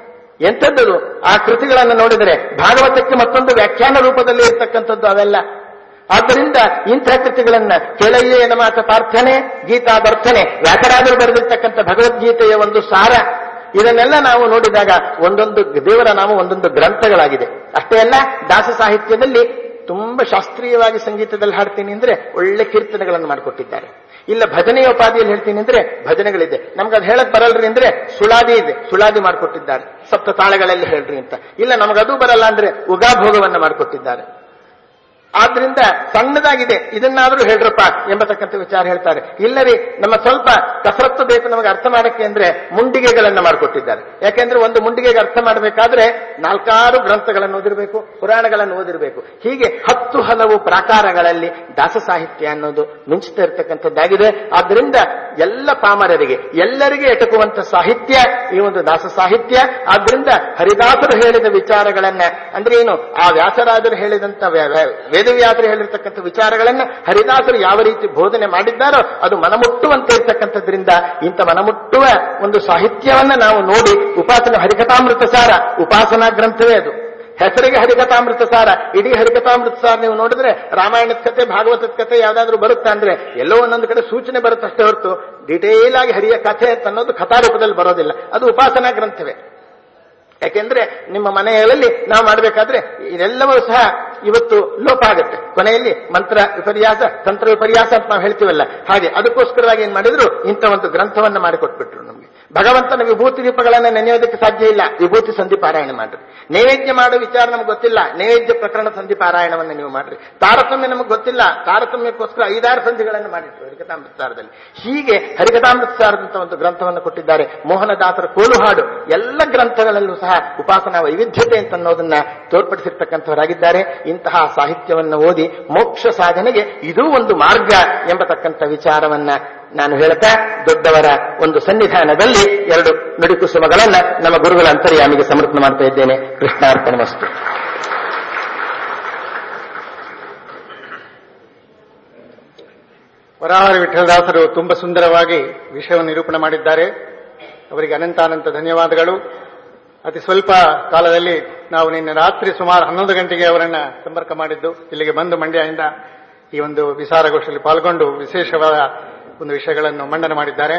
ಎಂಥದ್ದು ಆ ಕೃತಿಗಳನ್ನು ನೋಡಿದರೆ ಭಾಗವತಕ್ಕೆ ಮತ್ತೊಂದು ವ್ಯಾಖ್ಯಾನ ರೂಪದಲ್ಲಿ ಇರ್ತಕ್ಕಂಥದ್ದು ಅವೆಲ್ಲ ಆದ್ದರಿಂದ ಇಂಥ ಕೃತಿಗಳನ್ನ ಕೆಳಗೆ ಮಾತ ಪ್ರಾರ್ಥನೆ ಗೀತಾದರ್ಥನೆ ವ್ಯಾಕರಾದರು ಬರೆದಿರ್ತಕ್ಕಂಥ ಭಗವದ್ಗೀತೆಯ ಒಂದು ಸಾರ ಇದನ್ನೆಲ್ಲ ನಾವು ನೋಡಿದಾಗ ಒಂದೊಂದು ದೇವರ ನಾಮ ಒಂದೊಂದು ಗ್ರಂಥಗಳಾಗಿದೆ ಅಷ್ಟೇ ಅಲ್ಲ ದಾಸ ಸಾಹಿತ್ಯದಲ್ಲಿ ತುಂಬಾ ಶಾಸ್ತ್ರೀಯವಾಗಿ ಸಂಗೀತದಲ್ಲಿ ಹಾಡ್ತೀನಿ ಅಂದ್ರೆ ಒಳ್ಳೆ ಕೀರ್ತನೆಗಳನ್ನು ಮಾಡಿಕೊಟ್ಟಿದ್ದಾರೆ ಇಲ್ಲ ಭಜನೆಯ ಉಪಾಧಿಯಲ್ಲಿ ಹೇಳ್ತೀನಿ ಅಂದ್ರೆ ಭಜನೆಗಳಿದೆ ನಮ್ಗೆ ಅದು ಹೇಳಕ್ ಬರಲ್ರಿ ಅಂದ್ರೆ ಸುಳಾದಿ ಇದೆ ಸುಳಾದಿ ಮಾಡಿಕೊಟ್ಟಿದ್ದಾರೆ ಸಪ್ತ ತಾಳಗಳಲ್ಲಿ ಹೇಳ್ರಿ ಅಂತ ಇಲ್ಲ ನಮಗದು ಬರಲ್ಲ ಅಂದ್ರೆ ಉಗಾಭೋಗವನ್ನು ಮಾಡಿಕೊಟ್ಟಿದ್ದಾರೆ ಆದ್ರಿಂದ ಸಣ್ಣದಾಗಿದೆ ಇದನ್ನಾದ್ರೂ ಹೇಳ್ರಪ್ಪ ಎಂಬತಕ್ಕಂಥ ವಿಚಾರ ಹೇಳ್ತಾರೆ ಇಲ್ಲರಿ ನಮ್ಮ ಸ್ವಲ್ಪ ಕಸರತ್ತು ಬೇಕು ನಮಗೆ ಅರ್ಥ ಮಾಡಕ್ಕೆ ಅಂದ್ರೆ ಮುಂಡಿಗೆಗಳನ್ನ ಮಾಡಿಕೊಟ್ಟಿದ್ದಾರೆ ಯಾಕೆಂದ್ರೆ ಒಂದು ಮುಂಡಿಗೆಗೆ ಅರ್ಥ ಮಾಡಬೇಕಾದ್ರೆ ನಾಲ್ಕಾರು ಗ್ರಂಥಗಳನ್ನು ಓದಿರಬೇಕು ಪುರಾಣಗಳನ್ನು ಓದಿರಬೇಕು ಹೀಗೆ ಹತ್ತು ಹಲವು ಪ್ರಾಕಾರಗಳಲ್ಲಿ ದಾಸ ಸಾಹಿತ್ಯ ಅನ್ನೋದು ಮಿಂಚುತ್ತಾ ಇರತಕ್ಕಂಥದ್ದಾಗಿದೆ ಆದ್ರಿಂದ ಎಲ್ಲ ಪಾಮರರಿಗೆ ಎಲ್ಲರಿಗೆ ಎಟಕುವಂತ ಸಾಹಿತ್ಯ ಈ ಒಂದು ದಾಸ ಸಾಹಿತ್ಯ ಆದ್ರಿಂದ ಹರಿದಾಸರು ಹೇಳಿದ ವಿಚಾರಗಳನ್ನ ಅಂದ್ರೆ ಏನು ಆ ವ್ಯಾಸರಾಜರು ಹೇಳಿದಂತ ವೇದವ್ಯಾಸರು ಹೇಳಿರ್ತಕ್ಕಂಥ ವಿಚಾರಗಳನ್ನ ಹರಿದಾಸರು ಯಾವ ರೀತಿ ಬೋಧನೆ ಮಾಡಿದ್ದಾರೋ ಅದು ಮನಮುಟ್ಟುವಂತೆ ಇರ್ತಕ್ಕಂಥದ್ರಿಂದ ಇಂಥ ಮನಮುಟ್ಟುವ ಒಂದು ಸಾಹಿತ್ಯವನ್ನ ನಾವು ನೋಡಿ ಉಪಾಸನ ಹರಿಕಥಾಮೃತ ಸಾರ ಉಪಾಸನಾ ಗ್ರಂಥವೇ ಅದು ಹೆಸರಿಗೆ ಹರಿಕಥಾಮೃತ ಸಾರ ಇಡೀ ಹರಿಕಥಾಮೃತ ಸಾರ ನೀವು ನೋಡಿದ್ರೆ ರಾಮಾಯಣದ ಕತೆ ಭಾಗವತದ ಕತೆ ಯಾವ್ದಾದ್ರು ಬರುತ್ತಾ ಅಂದ್ರೆ ಎಲ್ಲೋ ಒಂದೊಂದು ಕಡೆ ಸೂಚನೆ ಬರುತ್ತೆ ಅಷ್ಟೇ ಹೊರತು ಡಿಟೇಲ್ ಆಗಿ ಹರಿಯ ಕಥೆ ಅಂತ ಅನ್ನೋದು ಕಥಾರೂಪದಲ್ಲಿ ಬರೋದಿಲ್ಲ ಅದು ಉಪಾಸನಾ ಗ್ರಂಥವೇ ಯಾಕೆಂದ್ರೆ ನಿಮ್ಮ ಮನೆಗಳಲ್ಲಿ ನಾವು ಮಾಡಬೇಕಾದ್ರೆ ಇದೆಲ್ಲವೂ ಸಹ ಇವತ್ತು ಲೋಪ ಆಗುತ್ತೆ ಕೊನೆಯಲ್ಲಿ ಮಂತ್ರ ವಿಪರ್ಯಾಸ ತಂತ್ರ ವಿಪರ್ಯಾಸ ಅಂತ ನಾವು ಹೇಳ್ತೀವಲ್ಲ ಹಾಗೆ ಅದಕ್ಕೋಸ್ಕರವಾಗಿ ಏನ್ ಮಾಡಿದ್ರು ಇಂಥ ಒಂದು ಗ್ರಂಥವನ್ನ ಮಾಡಿಕೊಟ್ಬಿಟ್ರು ನಮಗೆ ಭಗವಂತನ ವಿಭೂತಿ ದೀಪಗಳನ್ನ ನೆನೆಯೋದಕ್ಕೆ ಸಾಧ್ಯ ಇಲ್ಲ ವಿಭೂತಿ ಸಂಧಿ ಪಾರಾಯಣ ಮಾಡ್ರಿ ನೈವೇದ್ಯ ಮಾಡೋ ವಿಚಾರ ನಮ್ಗೆ ಗೊತ್ತಿಲ್ಲ ನೈವೇದ್ಯ ಪ್ರಕರಣ ಸಂಧಿ ಪಾರಾಯಣವನ್ನ ನೀವು ಮಾಡ್ರಿ ತಾರತಮ್ಯ ನಮಗೆ ಗೊತ್ತಿಲ್ಲ ತಾರತಮ್ಯಕ್ಕೋಸ್ಕರ ಐದಾರು ಸಂಧಿಗಳನ್ನು ಮಾಡಿದ್ರು ಹರಿಕಥಾಮೃತಸಾರದಲ್ಲಿ ಹೀಗೆ ಹರಿಕಥಾಮೃತಸಾರದಂತ ಒಂದು ಗ್ರಂಥವನ್ನು ಕೊಟ್ಟಿದ್ದಾರೆ ಮೋಹನದಾಸರ ಕೋಲು ಹಾಡು ಎಲ್ಲ ಗ್ರಂಥಗಳಲ್ಲೂ ಸಹ ಉಪಾಸನಾ ವೈವಿಧ್ಯತೆ ಅಂತ ಅನ್ನೋದನ್ನ ತೋರ್ಪಡಿಸಿರ್ತಕ್ಕಂಥವರಾಗಿದ್ದಾರೆ ಇಂತಹ ಸಾಹಿತ್ಯವನ್ನು ಓದಿ ಮೋಕ್ಷ ಸಾಧನೆಗೆ ಇದೂ ಒಂದು ಮಾರ್ಗ ಎಂಬತಕ್ಕಂಥ ವಿಚಾರವನ್ನ ನಾನು ಹೇಳ್ತಾ ದೊಡ್ಡವರ ಒಂದು ಸನ್ನಿಧಾನದಲ್ಲಿ ಎರಡು ನುಡಿಕುಸುಮಗಳನ್ನ ನಮ್ಮ ಗುರುಗಳ ಅಂತರ್ಯಾಮಿಗೆ ಸಮರ್ಪಣೆ ಮಾಡ್ತಾ ಇದ್ದೇನೆ ಕೃಷ್ಣಾರ್ಪಣ ವಸ್ತು ವರಾಹರಿ ವಿಠಲದಾಸರು ತುಂಬಾ ಸುಂದರವಾಗಿ ವಿಷಯವನ್ನು ನಿರೂಪಣೆ ಮಾಡಿದ್ದಾರೆ ಅವರಿಗೆ ಅನಂತಾನಂತ ಧನ್ಯವಾದಗಳು ಅತಿ ಸ್ವಲ್ಪ ಕಾಲದಲ್ಲಿ ನಾವು ನಿನ್ನೆ ರಾತ್ರಿ ಸುಮಾರು ಹನ್ನೊಂದು ಗಂಟೆಗೆ ಅವರನ್ನ ಸಂಪರ್ಕ ಮಾಡಿದ್ದು ಇಲ್ಲಿಗೆ ಬಂದು ಮಂಡ್ಯದಿಂದ ಈ ಒಂದು ವಿಚಾರಗೋಷ್ಠಿಯಲ್ಲಿ ಪಾಲ್ಗೊಂಡು ವಿಶೇಷವಾದ ಒಂದು ವಿಷಯಗಳನ್ನು ಮಂಡನೆ ಮಾಡಿದ್ದಾರೆ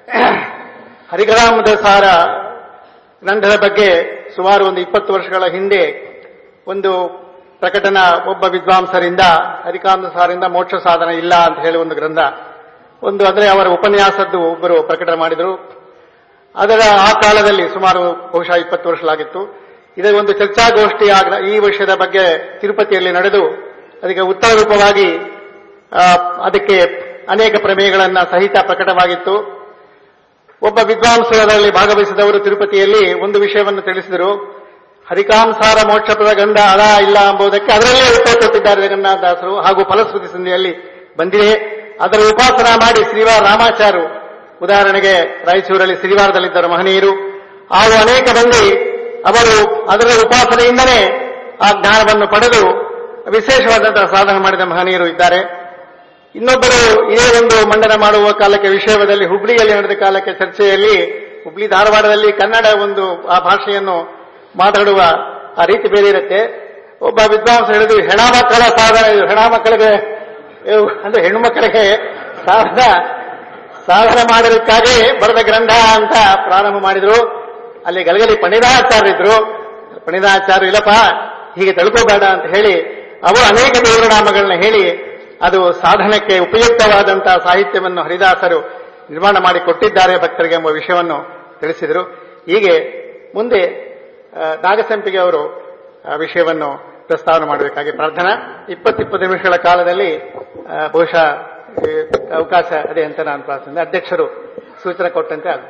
ಹರಿಗ್ರಾಮದ ಸಾರ ಗ್ರಂಥದ ಬಗ್ಗೆ ಸುಮಾರು ಒಂದು ಇಪ್ಪತ್ತು ವರ್ಷಗಳ ಹಿಂದೆ ಒಂದು ಪ್ರಕಟಣ ಒಬ್ಬ ವಿದ್ವಾಂಸರಿಂದ ಹರಿಕಾಂತ ಸಾರಿಂದ ಮೋಕ್ಷ ಸಾಧನ ಇಲ್ಲ ಅಂತ ಹೇಳಿ ಒಂದು ಗ್ರಂಥ ಒಂದು ಅಂದ್ರೆ ಅವರ ಉಪನ್ಯಾಸದ್ದು ಒಬ್ಬರು ಪ್ರಕಟಣೆ ಮಾಡಿದರು ಅದರ ಆ ಕಾಲದಲ್ಲಿ ಸುಮಾರು ಬಹುಶಃ ಇಪ್ಪತ್ತು ವರ್ಷಗಳಾಗಿತ್ತು ಇದರ ಒಂದು ಚರ್ಚಾಗೋಷ್ಠಿ ಆಗ ಈ ವಿಷಯದ ಬಗ್ಗೆ ತಿರುಪತಿಯಲ್ಲಿ ನಡೆದು ಅದಕ್ಕೆ ಉತ್ತರ ರೂಪವಾಗಿ ಆ, ಅದಕ್ಕೆ ಅನೇಕ ಪ್ರಮೇಯಗಳನ್ನ ಸಹಿತ ಪ್ರಕಟವಾಗಿತ್ತು ಒಬ್ಬ ವಿದ್ವಾಂಸರು ಅದರಲ್ಲಿ ಭಾಗವಹಿಸಿದವರು ತಿರುಪತಿಯಲ್ಲಿ ಒಂದು ವಿಷಯವನ್ನು ತಿಳಿಸಿದರು ಹರಿಕಾಂಸಾರ ಮೋಕ್ಷಪದ ಗಂಧ ಅಳ ಇಲ್ಲ ಎಂಬುದಕ್ಕೆ ಅದರಲ್ಲೇ ಉತ್ತರ ಕೊಟ್ಟಿದ್ದಾರೆ ಜಗನ್ನಾಥದಾಸರು ಹಾಗೂ ಫಲಶ್ರುತಿ ಸಂಧಿಯಲ್ಲಿ ಬಂದಿದೆ ಅದರ ಉಪಾಸನ ಮಾಡಿ ಶ್ರೀವಾರ ರಾಮಾಚಾರು ಉದಾಹರಣೆಗೆ ರಾಯಚೂರಲ್ಲಿ ಶ್ರೀವಾರದಲ್ಲಿದ್ದರು ಮಹನೀಯರು ಹಾಗೂ ಅನೇಕ ಮಂದಿ ಅವರು ಅದರ ಉಪಾಸನೆಯಿಂದಲೇ ಆ ಜ್ಞಾನವನ್ನು ಪಡೆದು ವಿಶೇಷವಾದಂತಹ ಸಾಧನೆ ಮಾಡಿದ ಮಹನೀಯರು ಇದ್ದಾರೆ ಇನ್ನೊಬ್ಬರು ಇದೇ ಒಂದು ಮಂಡನೆ ಮಾಡುವ ಕಾಲಕ್ಕೆ ವಿಷಯದಲ್ಲಿ ಹುಬ್ಳಿಯಲ್ಲಿ ನಡೆದ ಕಾಲಕ್ಕೆ ಚರ್ಚೆಯಲ್ಲಿ ಹುಬ್ಳಿ ಧಾರವಾಡದಲ್ಲಿ ಕನ್ನಡ ಒಂದು ಆ ಭಾಷೆಯನ್ನು ಮಾತಾಡುವ ಆ ರೀತಿ ಬೇರೆ ಇರುತ್ತೆ ಒಬ್ಬ ವಿದ್ವಾಂಸ ಹೇಳಿದ್ರು ಹೆಣ ಮಕ್ಕಳ ಸಾಧನೆ ಇದು ಹೆಣ ಮಕ್ಕಳಿಗೆ ಇವು ಅಂದ್ರೆ ಹೆಣ್ಣು ಮಕ್ಕಳಿಗೆ ಸಾಧನ ಸಾಧನೆ ಮಾಡೋದಕ್ಕಾಗಿ ಬರೆದ ಗ್ರಂಥ ಅಂತ ಪ್ರಾರಂಭ ಮಾಡಿದ್ರು ಅಲ್ಲಿ ಗಲಗಲಿ ಪಂಡಿತಾಚಾರ್ಯರಿದ್ರು ಪಂಡಿತಾಚಾರ್ಯ ಇಲ್ಲಪ್ಪ ಹೀಗೆ ತಿಳ್ಕೋಬೇಡ ಅಂತ ಹೇಳಿ ಅವರು ಅನೇಕ ದೇವರನಾಮಗಳನ್ನ ಹೇಳಿ ಅದು ಸಾಧನಕ್ಕೆ ಉಪಯುಕ್ತವಾದಂತಹ ಸಾಹಿತ್ಯವನ್ನು ಹರಿದಾಸರು ನಿರ್ಮಾಣ ಮಾಡಿ ಕೊಟ್ಟಿದ್ದಾರೆ ಭಕ್ತರಿಗೆ ಎಂಬ ವಿಷಯವನ್ನು ತಿಳಿಸಿದರು ಹೀಗೆ ಮುಂದೆ ಆ, ನಾಗಸಂಪಿಗೆ ಅವರು ಆ ವಿಷಯವನ್ನು ಪ್ರಸ್ತಾವನೆ ಮಾಡಬೇಕಾಗಿ ಪ್ರಾರ್ಥನಾ ಇಪ್ಪತ್ತಿಪ್ಪತ್ತು ನಿಮಿಷಗಳ ಕಾಲದಲ್ಲಿ ಆ, ಬಹುಶಃ ಈ ಅವಕಾಶ ಅದೇ ಅಂತ ನಾನು ಪ್ರಾರ್ಥನೆ ಅಧ್ಯಕ್ಷರು ಸೂಚನೆ ಕೊಟ್ಟಂತೆ ಅದು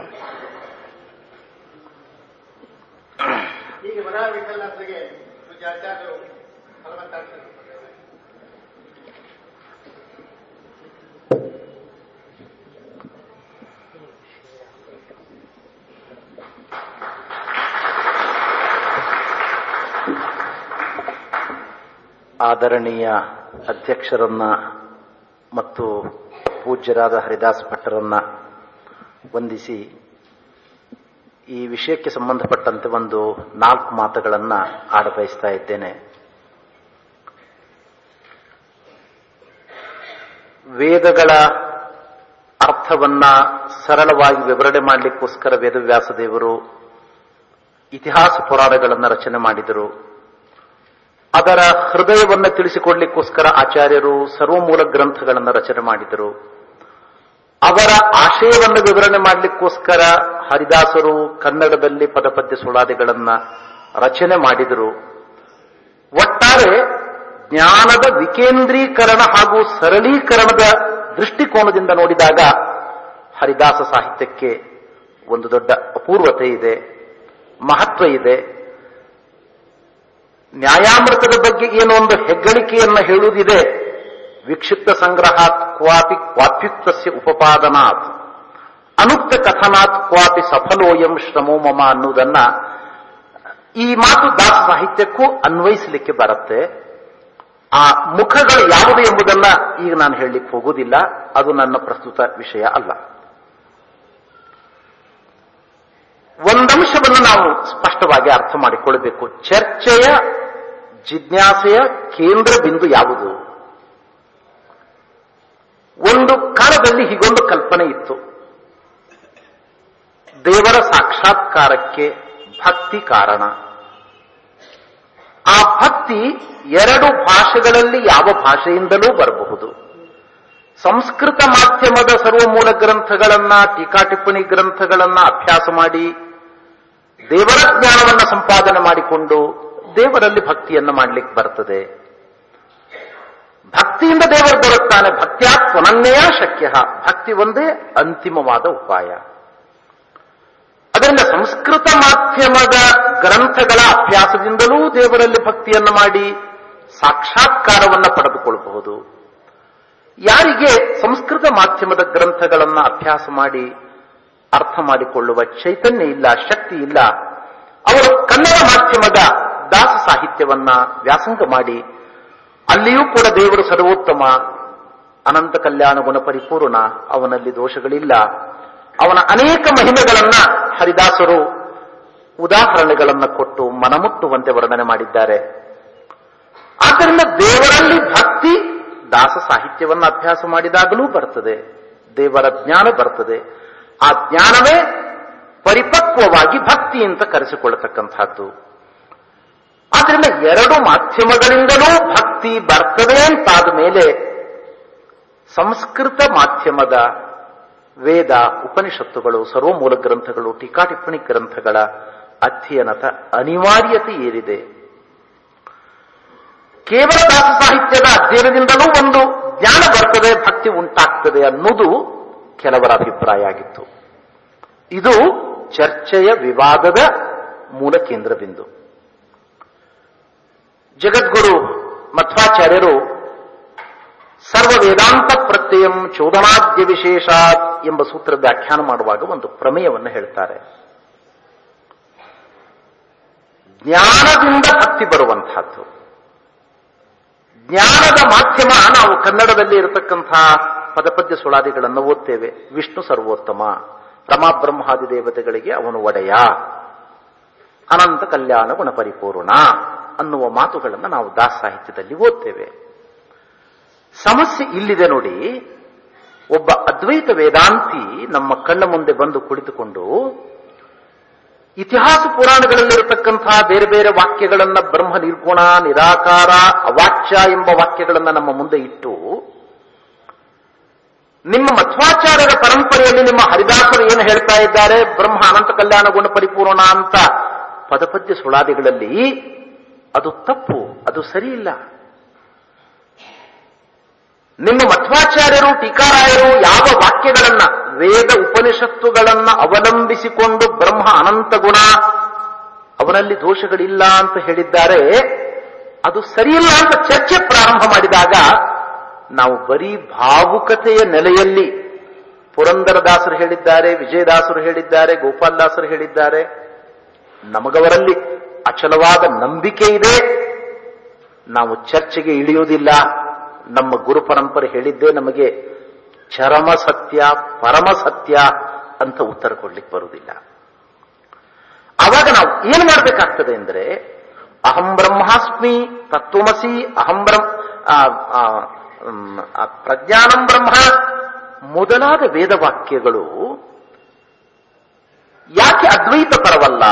ಈಗ ವರ ವಿಠಲನಾಥರಿಗೆ ಪೂಜ್ಯ ಆಚಾರ್ಯರು ಫಲವತ್ತಾಗಿ ಆದರಣೀಯ ಅಧ್ಯಕ್ಷರನ್ನ ಮತ್ತು ಪೂಜ್ಯರಾದ ಹರಿದಾಸ್ ಭಟ್ಟರನ್ನ ವಂದಿಸಿ ಈ ವಿಷಯಕ್ಕೆ ಸಂಬಂಧಪಟ್ಟಂತೆ ಒಂದು ನಾಲ್ಕು ಮಾತುಗಳನ್ನ ಆಡಬಯಸ್ತಾ ಇದ್ದೇನೆ ವೇದಗಳ ಅರ್ಥವನ್ನ ಸರಳವಾಗಿ ವಿವರಣೆ ಮಾಡಲಿಕ್ಕೋಸ್ಕರ ವೇದವ್ಯಾಸ ದೇವರು ಇತಿಹಾಸ ಪುರಾಣಗಳನ್ನು ರಚನೆ ಮಾಡಿದರು ಅದರ ಹೃದಯವನ್ನು ತಿಳಿಸಿಕೊಡ್ಲಿಕ್ಕೋಸ್ಕರ ಆಚಾರ್ಯರು ಸರ್ವಮೂಲ ಗ್ರಂಥಗಳನ್ನು ರಚನೆ ಮಾಡಿದರು ಅವರ ಆಶಯವನ್ನು ವಿವರಣೆ ಮಾಡಲಿಕ್ಕೋಸ್ಕರ ಹರಿದಾಸರು ಕನ್ನಡದಲ್ಲಿ ಪದಪದ್ಯ ಸುಳಾದಿಗಳನ್ನ ರಚನೆ ಮಾಡಿದರು ಒಟ್ಟಾರೆ ಜ್ಞಾನದ ವಿಕೇಂದ್ರೀಕರಣ ಹಾಗೂ ಸರಳೀಕರಣದ ದೃಷ್ಟಿಕೋನದಿಂದ ನೋಡಿದಾಗ ಹರಿದಾಸ ಸಾಹಿತ್ಯಕ್ಕೆ ಒಂದು ದೊಡ್ಡ ಅಪೂರ್ವತೆ ಇದೆ ಮಹತ್ವ ಇದೆ ನ್ಯಾಯಾಮೃತದ ಬಗ್ಗೆ ಏನೋ ಒಂದು ಹೆಗ್ಗಳಿಕೆಯನ್ನ ಹೇಳುವುದಿದೆ ವಿಕ್ಷಿಪ್ತ ಸಂಗ್ರಹಾತ್ ಕ್ವಾಪಿ ಕ್ವಾಪ್ಯುಕ್ತಸ್ಯ ಉಪಪಾದನಾತ್ ಅನುಕ್ತ ಕಥನಾತ್ ಕ್ವಾಪಿ ಸಫಲೋಯಂ ಶ್ರಮೋ ಮಮ ಅನ್ನುವುದನ್ನ ಈ ಮಾತು ದಾಸ ಸಾಹಿತ್ಯಕ್ಕೂ ಅನ್ವಯಿಸಲಿಕ್ಕೆ ಬರುತ್ತೆ ಆ ಮುಖಗಳು ಯಾವುದು ಎಂಬುದನ್ನ ಈಗ ನಾನು ಹೇಳಲಿಕ್ಕೆ ಹೋಗುವುದಿಲ್ಲ ಅದು ನನ್ನ ಪ್ರಸ್ತುತ ವಿಷಯ ಅಲ್ಲ ಒಂದಂಶವನ್ನು ನಾವು ಸ್ಪಷ್ಟವಾಗಿ ಅರ್ಥ ಮಾಡಿಕೊಳ್ಳಬೇಕು ಚರ್ಚೆಯ ಜಿಜ್ಞಾಸೆಯ ಕೇಂದ್ರ ಬಿಂದು ಯಾವುದು ಒಂದು ಕಾಲದಲ್ಲಿ ಹೀಗೊಂದು ಕಲ್ಪನೆ ಇತ್ತು ದೇವರ ಸಾಕ್ಷಾತ್ಕಾರಕ್ಕೆ ಭಕ್ತಿ ಕಾರಣ ಆ ಭಕ್ತಿ ಭಕ್ತಿ ಎರಡು ಭಾಷೆಗಳಲ್ಲಿ ಯಾವ ಭಾಷೆಯಿಂದಲೂ ಬರಬಹುದು ಸಂಸ್ಕೃತ ಮಾಧ್ಯಮದ ಸರ್ವಮೂಲ ಗ್ರಂಥಗಳನ್ನ ಟೀಕಾ ಟಿಪ್ಪಣಿ ಗ್ರಂಥಗಳನ್ನ ಅಭ್ಯಾಸ ಮಾಡಿ ದೇವರ ಜ್ಞಾನವನ್ನ ಸಂಪಾದನೆ ಮಾಡಿಕೊಂಡು ದೇವರಲ್ಲಿ ಭಕ್ತಿಯನ್ನ ಮಾಡಲಿಕ್ಕೆ ಬರ್ತದೆ ಭಕ್ತಿಯಿಂದ ದೇವರು ಬರುತ್ತಾನೆ ಭಕ್ತಿಯ ತ್ವನನ್ನೆಯ ಶಕ್ಯ ಭಕ್ತಿ ಒಂದೇ ಅಂತಿಮವಾದ ಉಪಾಯ ಅದರಿಂದ ಸಂಸ್ಕೃತ ಮಾಧ್ಯಮದ ಗ್ರಂಥಗಳ ಅಭ್ಯಾಸದಿಂದಲೂ ದೇವರಲ್ಲಿ ಭಕ್ತಿಯನ್ನು ಮಾಡಿ ಸಾಕ್ಷಾತ್ಕಾರವನ್ನು ಪಡೆದುಕೊಳ್ಳಬಹುದು ಯಾರಿಗೆ ಸಂಸ್ಕೃತ ಮಾಧ್ಯಮದ ಗ್ರಂಥಗಳನ್ನ ಅಭ್ಯಾಸ ಮಾಡಿ ಅರ್ಥ ಮಾಡಿಕೊಳ್ಳುವ ಚೈತನ್ಯ ಇಲ್ಲ ಶಕ್ತಿ ಇಲ್ಲ ಅವರು ಕನ್ನಡ ಮಾಧ್ಯಮದ ದಾಸ ಸಾಹಿತ್ಯವನ್ನ ವ್ಯಾಸಂಗ ಮಾಡಿ ಅಲ್ಲಿಯೂ ಕೂಡ ದೇವರು ಸರ್ವೋತ್ತಮ ಅನಂತ ಕಲ್ಯಾಣ ಗುಣ ಪರಿಪೂರ್ಣ ಅವನಲ್ಲಿ ದೋಷಗಳಿಲ್ಲ ಅವನ ಅನೇಕ ಮಹಿಮೆಗಳನ್ನ ಹರಿದಾಸರು ಉದಾಹರಣೆಗಳನ್ನ ಕೊಟ್ಟು ಮನಮುಟ್ಟುವಂತೆ ವರ್ಣನೆ ಮಾಡಿದ್ದಾರೆ ಆದ್ದರಿಂದ ದೇವರಲ್ಲಿ ಭಕ್ತಿ ದಾಸ ಸಾಹಿತ್ಯವನ್ನು ಅಭ್ಯಾಸ ಮಾಡಿದಾಗಲೂ ಬರ್ತದೆ ದೇವರ ಜ್ಞಾನ ಬರ್ತದೆ ಆ ಜ್ಞಾನವೇ ಪರಿಪಕ್ವವಾಗಿ ಭಕ್ತಿ ಅಂತ ಕರೆಸಿಕೊಳ್ಳತಕ್ಕಂಥದ್ದು ಆದ್ರಿಂದ ಎರಡು ಮಾಧ್ಯಮಗಳಿಂದಲೂ ಭಕ್ತಿ ಬರ್ತದೆ ಅಂತಾದ ಮೇಲೆ ಸಂಸ್ಕೃತ ಮಾಧ್ಯಮದ ವೇದ ಉಪನಿಷತ್ತುಗಳು ಸರ್ವಮೂಲ ಗ್ರಂಥಗಳು ಟೀಕಾ ಟಿಪ್ಪಣಿ ಗ್ರಂಥಗಳ ಅಧ್ಯಯನದ ಅನಿವಾರ್ಯತೆ ಏರಿದೆ ಕೇವಲ ದಾಸ ಸಾಹಿತ್ಯದ ಅಧ್ಯಯನದಿಂದಲೂ ಒಂದು ಜ್ಞಾನ ಬರ್ತದೆ ಭಕ್ತಿ ಉಂಟಾಗ್ತದೆ ಅನ್ನೋದು ಕೆಲವರ ಅಭಿಪ್ರಾಯ ಆಗಿತ್ತು ಇದು ಚರ್ಚೆಯ ವಿವಾದದ ಮೂಲ ಕೇಂದ್ರ ಬಿಂದು ಜಗದ್ಗುರು ಮಧ್ವಾಚಾರ್ಯರು ಸರ್ವ ವೇದಾಂತ ಪ್ರತ್ಯಯಂ ಚೋದನಾದ್ಯ ವಿಶೇಷಾತ್ ಎಂಬ ಸೂತ್ರ ವ್ಯಾಖ್ಯಾನ ಮಾಡುವಾಗ ಒಂದು ಪ್ರಮೇಯವನ್ನು ಹೇಳ್ತಾರೆ ಜ್ಞಾನದಿಂದ ಭಕ್ತಿ ಬರುವಂತಹದ್ದು ಜ್ಞಾನದ ಮಾಧ್ಯಮ ನಾವು ಕನ್ನಡದಲ್ಲಿ ಇರತಕ್ಕಂತಹ ಪದಪದ್ಯ ಸುಳಾದಿಗಳನ್ನು ಓದ್ತೇವೆ ವಿಷ್ಣು ಸರ್ವೋತ್ತಮ ರಮಾಬ್ರಹ್ಮಾದಿ ದೇವತೆಗಳಿಗೆ ಅವನು ಒಡೆಯ ಅನಂತ ಕಲ್ಯಾಣ ಗುಣ ಪರಿಪೂರ್ಣ ಅನ್ನುವ ಮಾತುಗಳನ್ನು ನಾವು ದಾಸ ಸಾಹಿತ್ಯದಲ್ಲಿ ಓದ್ತೇವೆ ಸಮಸ್ಯೆ ಇಲ್ಲಿದೆ ನೋಡಿ ಒಬ್ಬ ಅದ್ವೈತ ವೇದಾಂತಿ ನಮ್ಮ ಕಣ್ಣ ಮುಂದೆ ಬಂದು ಕುಳಿತುಕೊಂಡು ಇತಿಹಾಸ ಪುರಾಣಗಳಲ್ಲಿರತಕ್ಕಂತಹ ಬೇರೆ ಬೇರೆ ವಾಕ್ಯಗಳನ್ನ ಬ್ರಹ್ಮ ನಿರ್ಗುಣ ನಿರಾಕಾರ ಅವಾಚ್ಯ ಎಂಬ ವಾಕ್ಯಗಳನ್ನ ನಮ್ಮ ಮುಂದೆ ಇಟ್ಟು ನಿಮ್ಮ ಮಧ್ವಾಚಾರ್ಯರ ಪರಂಪರೆಯಲ್ಲಿ ನಿಮ್ಮ ಹರಿದಾಸರು ಏನು ಹೇಳ್ತಾ ಇದ್ದಾರೆ ಬ್ರಹ್ಮ ಅನಂತ ಕಲ್ಯಾಣ ಗುಣ ಪರಿಪೂರ್ಣ ಅಂತ ಪದಪದ್ಯ ಸುಳಾದಿಗಳಲ್ಲಿ ಅದು ತಪ್ಪು ಅದು ಸರಿಯಿಲ್ಲ ನಿಮ್ಮ ಮಧ್ವಾಚಾರ್ಯರು ಟೀಕಾರಾಯರು ಯಾವ ವಾಕ್ಯಗಳನ್ನ ವೇದ ಉಪನಿಷತ್ತುಗಳನ್ನ ಅವಲಂಬಿಸಿಕೊಂಡು ಬ್ರಹ್ಮ ಅನಂತ ಗುಣ ಅವನಲ್ಲಿ ದೋಷಗಳಿಲ್ಲ ಅಂತ ಹೇಳಿದ್ದಾರೆ ಅದು ಸರಿಯಿಲ್ಲ ಅಂತ ಚರ್ಚೆ ಪ್ರಾರಂಭ ಮಾಡಿದಾಗ ನಾವು ಬರೀ ಭಾವುಕತೆಯ ನೆಲೆಯಲ್ಲಿ ಪುರಂದರದಾಸರು ಹೇಳಿದ್ದಾರೆ ವಿಜಯದಾಸರು ಹೇಳಿದ್ದಾರೆ ಗೋಪಾಲದಾಸರು ಹೇಳಿದ್ದಾರೆ ನಮಗವರಲ್ಲಿ ಅಚಲವಾದ ನಂಬಿಕೆ ಇದೆ ನಾವು ಚರ್ಚೆಗೆ ಇಳಿಯುವುದಿಲ್ಲ ನಮ್ಮ ಗುರು ಪರಂಪರೆ ಹೇಳಿದ್ದೇ ನಮಗೆ ಚರಮ ಸತ್ಯ ಪರಮ ಸತ್ಯ ಅಂತ ಉತ್ತರ ಕೊಡ್ಲಿಕ್ಕೆ ಬರುವುದಿಲ್ಲ ಆವಾಗ ನಾವು ಏನು ಮಾಡಬೇಕಾಗ್ತದೆ ಅಂದ್ರೆ ಅಹಂ ಬ್ರಹ್ಮಾಸ್ಮಿ ತತ್ವಮಸಿ ಅಹಂ ಬ್ರಹ್ಮ ಆ, ಆ, ಮ್, ಆ, ಪ್ರಜ್ಞಾನಂ ಬ್ರಹ್ಮ ಮೊದಲಾದ ವೇದವಾಕ್ಯಗಳು ಯಾಕೆ ಅದ್ವೈತ ಪರವಲ್ಲ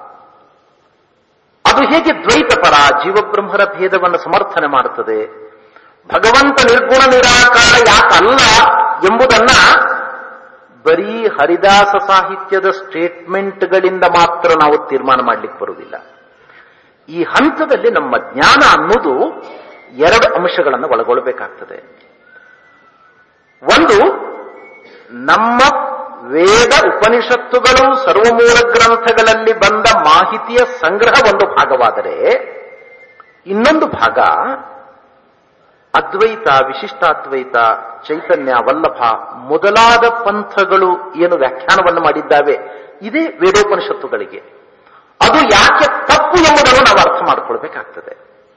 ಅದು ಹೇಗೆ ದ್ವೈತ ಪರ ಜೀವಬ್ರಹ್ಮರ ಭೇದವನ್ನು ಸಮರ್ಥನೆ ಮಾಡುತ್ತದೆ ಭಗವಂತ ನಿರ್ಗುಣ ನಿರಾಕಾರ ಯಾಕಲ್ಲ ಎಂಬುದನ್ನ ಬರೀ ಹರಿದಾಸ ಸಾಹಿತ್ಯದ ಸ್ಟೇಟ್ಮೆಂಟ್ಗಳಿಂದ ಮಾತ್ರ ನಾವು ತೀರ್ಮಾನ ಮಾಡಲಿಕ್ಕೆ ಬರುವುದಿಲ್ಲ ಈ ಹಂತದಲ್ಲಿ ನಮ್ಮ ಜ್ಞಾನ ಅನ್ನೋದು ಎರಡು ಅಂಶಗಳನ್ನು ಒಳಗೊಳ್ಳಬೇಕಾಗ್ತದೆ ಒಂದು ನಮ್ಮ ವೇದ ಉಪನಿಷತ್ತುಗಳು ಸರ್ವಮೂಲ ಗ್ರಂಥಗಳಲ್ಲಿ ಬಂದ ಮಾಹಿತಿಯ ಸಂಗ್ರಹ ಒಂದು ಭಾಗವಾದರೆ ಇನ್ನೊಂದು ಭಾಗ ಅದ್ವೈತ ವಿಶಿಷ್ಟಾದ್ವೈತ ಚೈತನ್ಯ ವಲ್ಲಭ ಮೊದಲಾದ ಪಂಥಗಳು ಏನು ವ್ಯಾಖ್ಯಾನವನ್ನು ಮಾಡಿದ್ದಾವೆ ಇದೇ ವೇದೋಪನಿಷತ್ತುಗಳಿಗೆ ಅದು ಯಾಕೆ ತಪ್ಪು ಎಂಬುದನ್ನು ನಾವು ಅರ್ಥ ಮಾಡಿಕೊಳ್ಬೇಕಾಗ್ತದೆ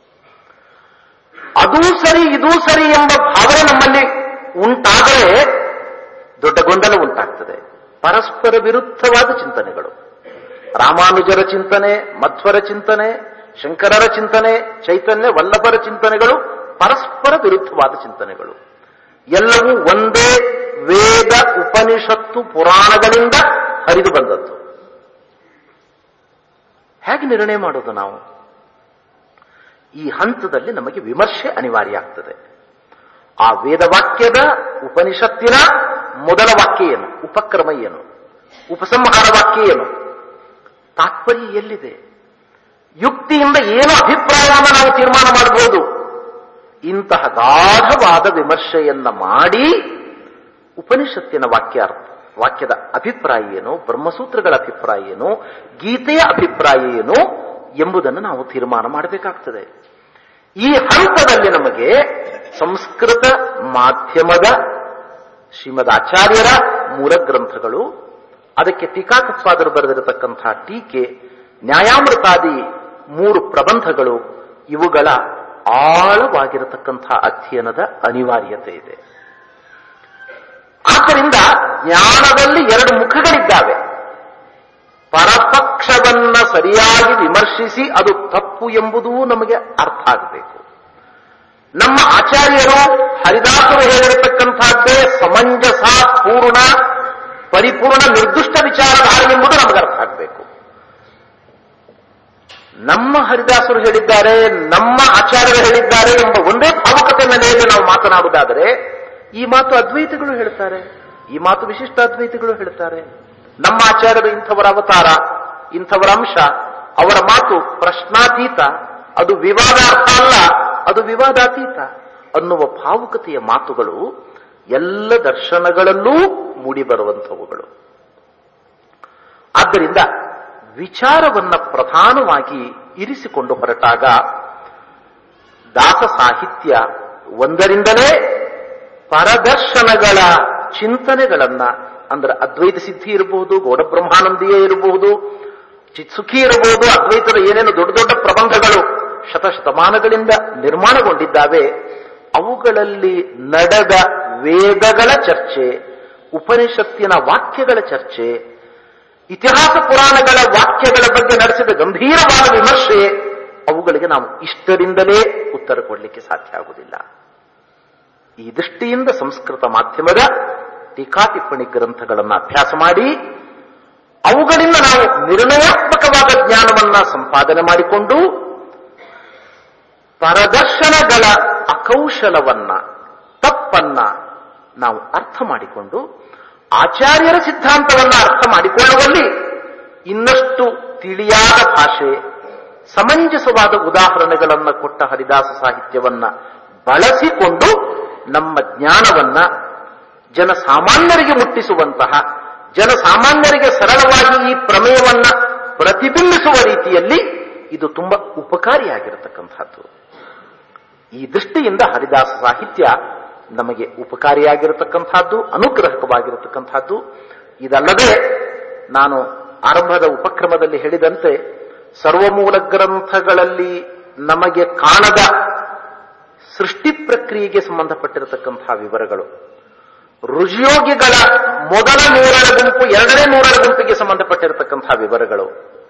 ಅದೂ ಸರಿ ಇದೂ ಸರಿ ಎಂಬ ಭಾವನೆ ನಮ್ಮಲ್ಲಿ ಉಂಟಾದರೆ ದೊಡ್ಡ ಗೊಂದಲ ಉಂಟಾಗ್ತದೆ ಪರಸ್ಪರ ವಿರುದ್ಧವಾದ ಚಿಂತನೆಗಳು ರಾಮಾನುಜರ ಚಿಂತನೆ ಮಧ್ವರ ಚಿಂತನೆ ಶಂಕರರ ಚಿಂತನೆ ಚೈತನ್ಯ ವಲ್ಲಭರ ಚಿಂತನೆಗಳು ಪರಸ್ಪರ ವಿರುದ್ಧವಾದ ಚಿಂತನೆಗಳು ಎಲ್ಲವೂ ಒಂದೇ ವೇದ ಉಪನಿಷತ್ತು ಪುರಾಣಗಳಿಂದ ಹರಿದು ಬಂದದ್ದು ಹೇಗೆ ನಿರ್ಣಯ ಮಾಡೋದು ನಾವು ಈ ಹಂತದಲ್ಲಿ ನಮಗೆ ವಿಮರ್ಶೆ ಅನಿವಾರ್ಯ ಆಗ್ತದೆ ಆ ವೇದವಾಕ್ಯದ ಉಪನಿಷತ್ತಿನ ಮೊದಲ ವಾಕ್ಯ ಏನು ಉಪಕ್ರಮ ಏನು ಉಪಸಂಹಾರ ವಾಕ್ಯ ಏನು ತಾತ್ಪರ್ಯ ಎಲ್ಲಿದೆ ಯುಕ್ತಿಯಿಂದ ಏನು ಅಭಿಪ್ರಾಯವನ್ನು ನಾವು ತೀರ್ಮಾನ ಮಾಡಬಹುದು ಇಂತಹ ಗಾಢವಾದ ವಿಮರ್ಶೆಯನ್ನ ಮಾಡಿ ಉಪನಿಷತ್ತಿನ ವಾಕ್ಯ ವಾಕ್ಯದ ಅಭಿಪ್ರಾಯ ಏನು ಬ್ರಹ್ಮಸೂತ್ರಗಳ ಅಭಿಪ್ರಾಯ ಏನು ಗೀತೆಯ ಅಭಿಪ್ರಾಯ ಏನು ಎಂಬುದನ್ನು ನಾವು ತೀರ್ಮಾನ ಮಾಡಬೇಕಾಗ್ತದೆ ಈ ಹಂತದಲ್ಲಿ ನಮಗೆ ಸಂಸ್ಕೃತ ಮಾಧ್ಯಮದ ಶ್ರೀಮದ್ ಆಚಾರ್ಯರ ಮೂಲ ಗ್ರಂಥಗಳು ಅದಕ್ಕೆ ಟೀಕಾಕತ್ಪಾದರು ಬರೆದಿರತಕ್ಕಂತಹ ಟೀಕೆ ನ್ಯಾಯಾಮೃತಾದಿ ಮೂರು ಪ್ರಬಂಧಗಳು ಇವುಗಳ ಆಳವಾಗಿರತಕ್ಕಂತಹ ಅಧ್ಯಯನದ ಅನಿವಾರ್ಯತೆ ಇದೆ ಆದ್ದರಿಂದ ಜ್ಞಾನದಲ್ಲಿ ಎರಡು ಮುಖಗಳಿದ್ದಾವೆ ಪರಪಕ್ಷವನ್ನ ಸರಿಯಾಗಿ ವಿಮರ್ಶಿಸಿ ಅದು ತಪ್ಪು ಎಂಬುದೂ ನಮಗೆ ಅರ್ಥ ಆಗಬೇಕು ನಮ್ಮ ಆಚಾರ್ಯರು ಹರಿದಾಸರು ಹೇಳಿರತಕ್ಕಂಥದ್ದೇ ಸಮಂಜಸ ಪೂರ್ಣ ಪರಿಪೂರ್ಣ ನಿರ್ದಿಷ್ಟ ವಿಚಾರಧಾರೆ ಎಂಬುದು ನಮಗೆ ಅರ್ಥ ಆಗಬೇಕು ನಮ್ಮ ಹರಿದಾಸರು ಹೇಳಿದ್ದಾರೆ ನಮ್ಮ ಆಚಾರ್ಯರು ಹೇಳಿದ್ದಾರೆ ಎಂಬ ಒಂದೇ ಭಾವುಕತೆ ನೆಲೆಯಲ್ಲಿ ನಾವು ಮಾತನಾಡುವುದಾದರೆ ಈ ಮಾತು ಅದ್ವೈತಗಳು ಹೇಳ್ತಾರೆ ಈ ಮಾತು ವಿಶಿಷ್ಟ ಅದ್ವೈತಗಳು ಹೇಳ್ತಾರೆ ನಮ್ಮ ಆಚಾರ್ಯರು ಇಂಥವರ ಅವತಾರ ಇಂಥವರ ಅಂಶ ಅವರ ಮಾತು ಪ್ರಶ್ನಾತೀತ ಅದು ವಿವಾದಾರ್ಥ ಅಲ್ಲ ಅದು ವಿವಾದಾತೀತ ಅನ್ನುವ ಭಾವುಕತೆಯ ಮಾತುಗಳು ಎಲ್ಲ ದರ್ಶನಗಳಲ್ಲೂ ಮೂಡಿಬರುವಂಥವುಗಳು ಆದ್ದರಿಂದ ವಿಚಾರವನ್ನ ಪ್ರಧಾನವಾಗಿ ಇರಿಸಿಕೊಂಡು ಹೊರಟಾಗ ದಾಸ ಸಾಹಿತ್ಯ ಒಂದರಿಂದಲೇ ಪರದರ್ಶನಗಳ ಚಿಂತನೆಗಳನ್ನ ಅಂದ್ರೆ ಅದ್ವೈತ ಸಿದ್ಧಿ ಇರಬಹುದು ಗೌಡ ಬ್ರಹ್ಮಾನಂದಿಯೇ ಇರಬಹುದು ಚಿತ್ಸುಖಿ ಇರಬಹುದು ಅದ್ವೈತದ ಏನೇನು ದೊಡ್ಡ ದೊಡ್ಡ ಪ್ರಬಂಧಗಳು ಶತಶತಮಾನಗಳಿಂದ ನಿರ್ಮಾಣಗೊಂಡಿದ್ದಾವೆ ಅವುಗಳಲ್ಲಿ ನಡೆದ ವೇದಗಳ ಚರ್ಚೆ ಉಪನಿಷತ್ತಿನ ವಾಕ್ಯಗಳ ಚರ್ಚೆ ಇತಿಹಾಸ ಪುರಾಣಗಳ ವಾಕ್ಯಗಳ ಬಗ್ಗೆ ನಡೆಸಿದ ಗಂಭೀರವಾದ ವಿಮರ್ಶೆ ಅವುಗಳಿಗೆ ನಾವು ಇಷ್ಟರಿಂದಲೇ ಉತ್ತರ ಕೊಡಲಿಕ್ಕೆ ಸಾಧ್ಯ ಆಗುವುದಿಲ್ಲ ಈ ದೃಷ್ಟಿಯಿಂದ ಸಂಸ್ಕೃತ ಮಾಧ್ಯಮದ ಟೀಕಾ ಟಿಪ್ಪಣಿ ಗ್ರಂಥಗಳನ್ನು ಅಭ್ಯಾಸ ಮಾಡಿ ಅವುಗಳಿಂದ ನಾವು ನಿರ್ಣಯಾತ್ಮಕವಾದ ಜ್ಞಾನವನ್ನ ಸಂಪಾದನೆ ಮಾಡಿಕೊಂಡು ಪರದರ್ಶನಗಳ ಅಕೌಶಲವನ್ನ ತಪ್ಪನ್ನ ನಾವು ಅರ್ಥ ಮಾಡಿಕೊಂಡು ಆಚಾರ್ಯರ ಸಿದ್ಧಾಂತವನ್ನ ಅರ್ಥ ಮಾಡಿಕೊಳ್ಳುವಲ್ಲಿ ಇನ್ನಷ್ಟು ತಿಳಿಯಾದ ಭಾಷೆ ಸಮಂಜಸವಾದ ಉದಾಹರಣೆಗಳನ್ನು ಕೊಟ್ಟ ಹರಿದಾಸ ಸಾಹಿತ್ಯವನ್ನ ಬಳಸಿಕೊಂಡು ನಮ್ಮ ಜ್ಞಾನವನ್ನ ಜನಸಾಮಾನ್ಯರಿಗೆ ಮುಟ್ಟಿಸುವಂತಹ ಜನಸಾಮಾನ್ಯರಿಗೆ ಸರಳವಾಗಿ ಈ ಪ್ರಮೇಯವನ್ನ ಪ್ರತಿಬಿಂಬಿಸುವ ರೀತಿಯಲ್ಲಿ ಇದು ತುಂಬಾ ಉಪಕಾರಿಯಾಗಿರತಕ್ಕಂಥದ್ದು ಈ ದೃಷ್ಟಿಯಿಂದ ಹರಿದಾಸ ಸಾಹಿತ್ಯ ನಮಗೆ ಉಪಕಾರಿಯಾಗಿರತಕ್ಕಂಥದ್ದು ಅನುಗ್ರಹಕವಾಗಿರತಕ್ಕಂಥದ್ದು ಇದಲ್ಲದೆ ನಾನು ಆರಂಭದ ಉಪಕ್ರಮದಲ್ಲಿ ಹೇಳಿದಂತೆ ಸರ್ವಮೂಲ ಗ್ರಂಥಗಳಲ್ಲಿ ನಮಗೆ ಕಾಣದ ಸೃಷ್ಟಿ ಪ್ರಕ್ರಿಯೆಗೆ ಸಂಬಂಧಪಟ್ಟಿರತಕ್ಕಂತಹ ವಿವರಗಳು ಋಷಿಯೋಗಿಗಳ ಮೊದಲ ನೂರರ ಗುಂಪು ಎರಡನೇ ನೂರರ ಗುಂಪಿಗೆ ಸಂಬಂಧಪಟ್ಟಿರತಕ್ಕಂತಹ ವಿವರಗಳು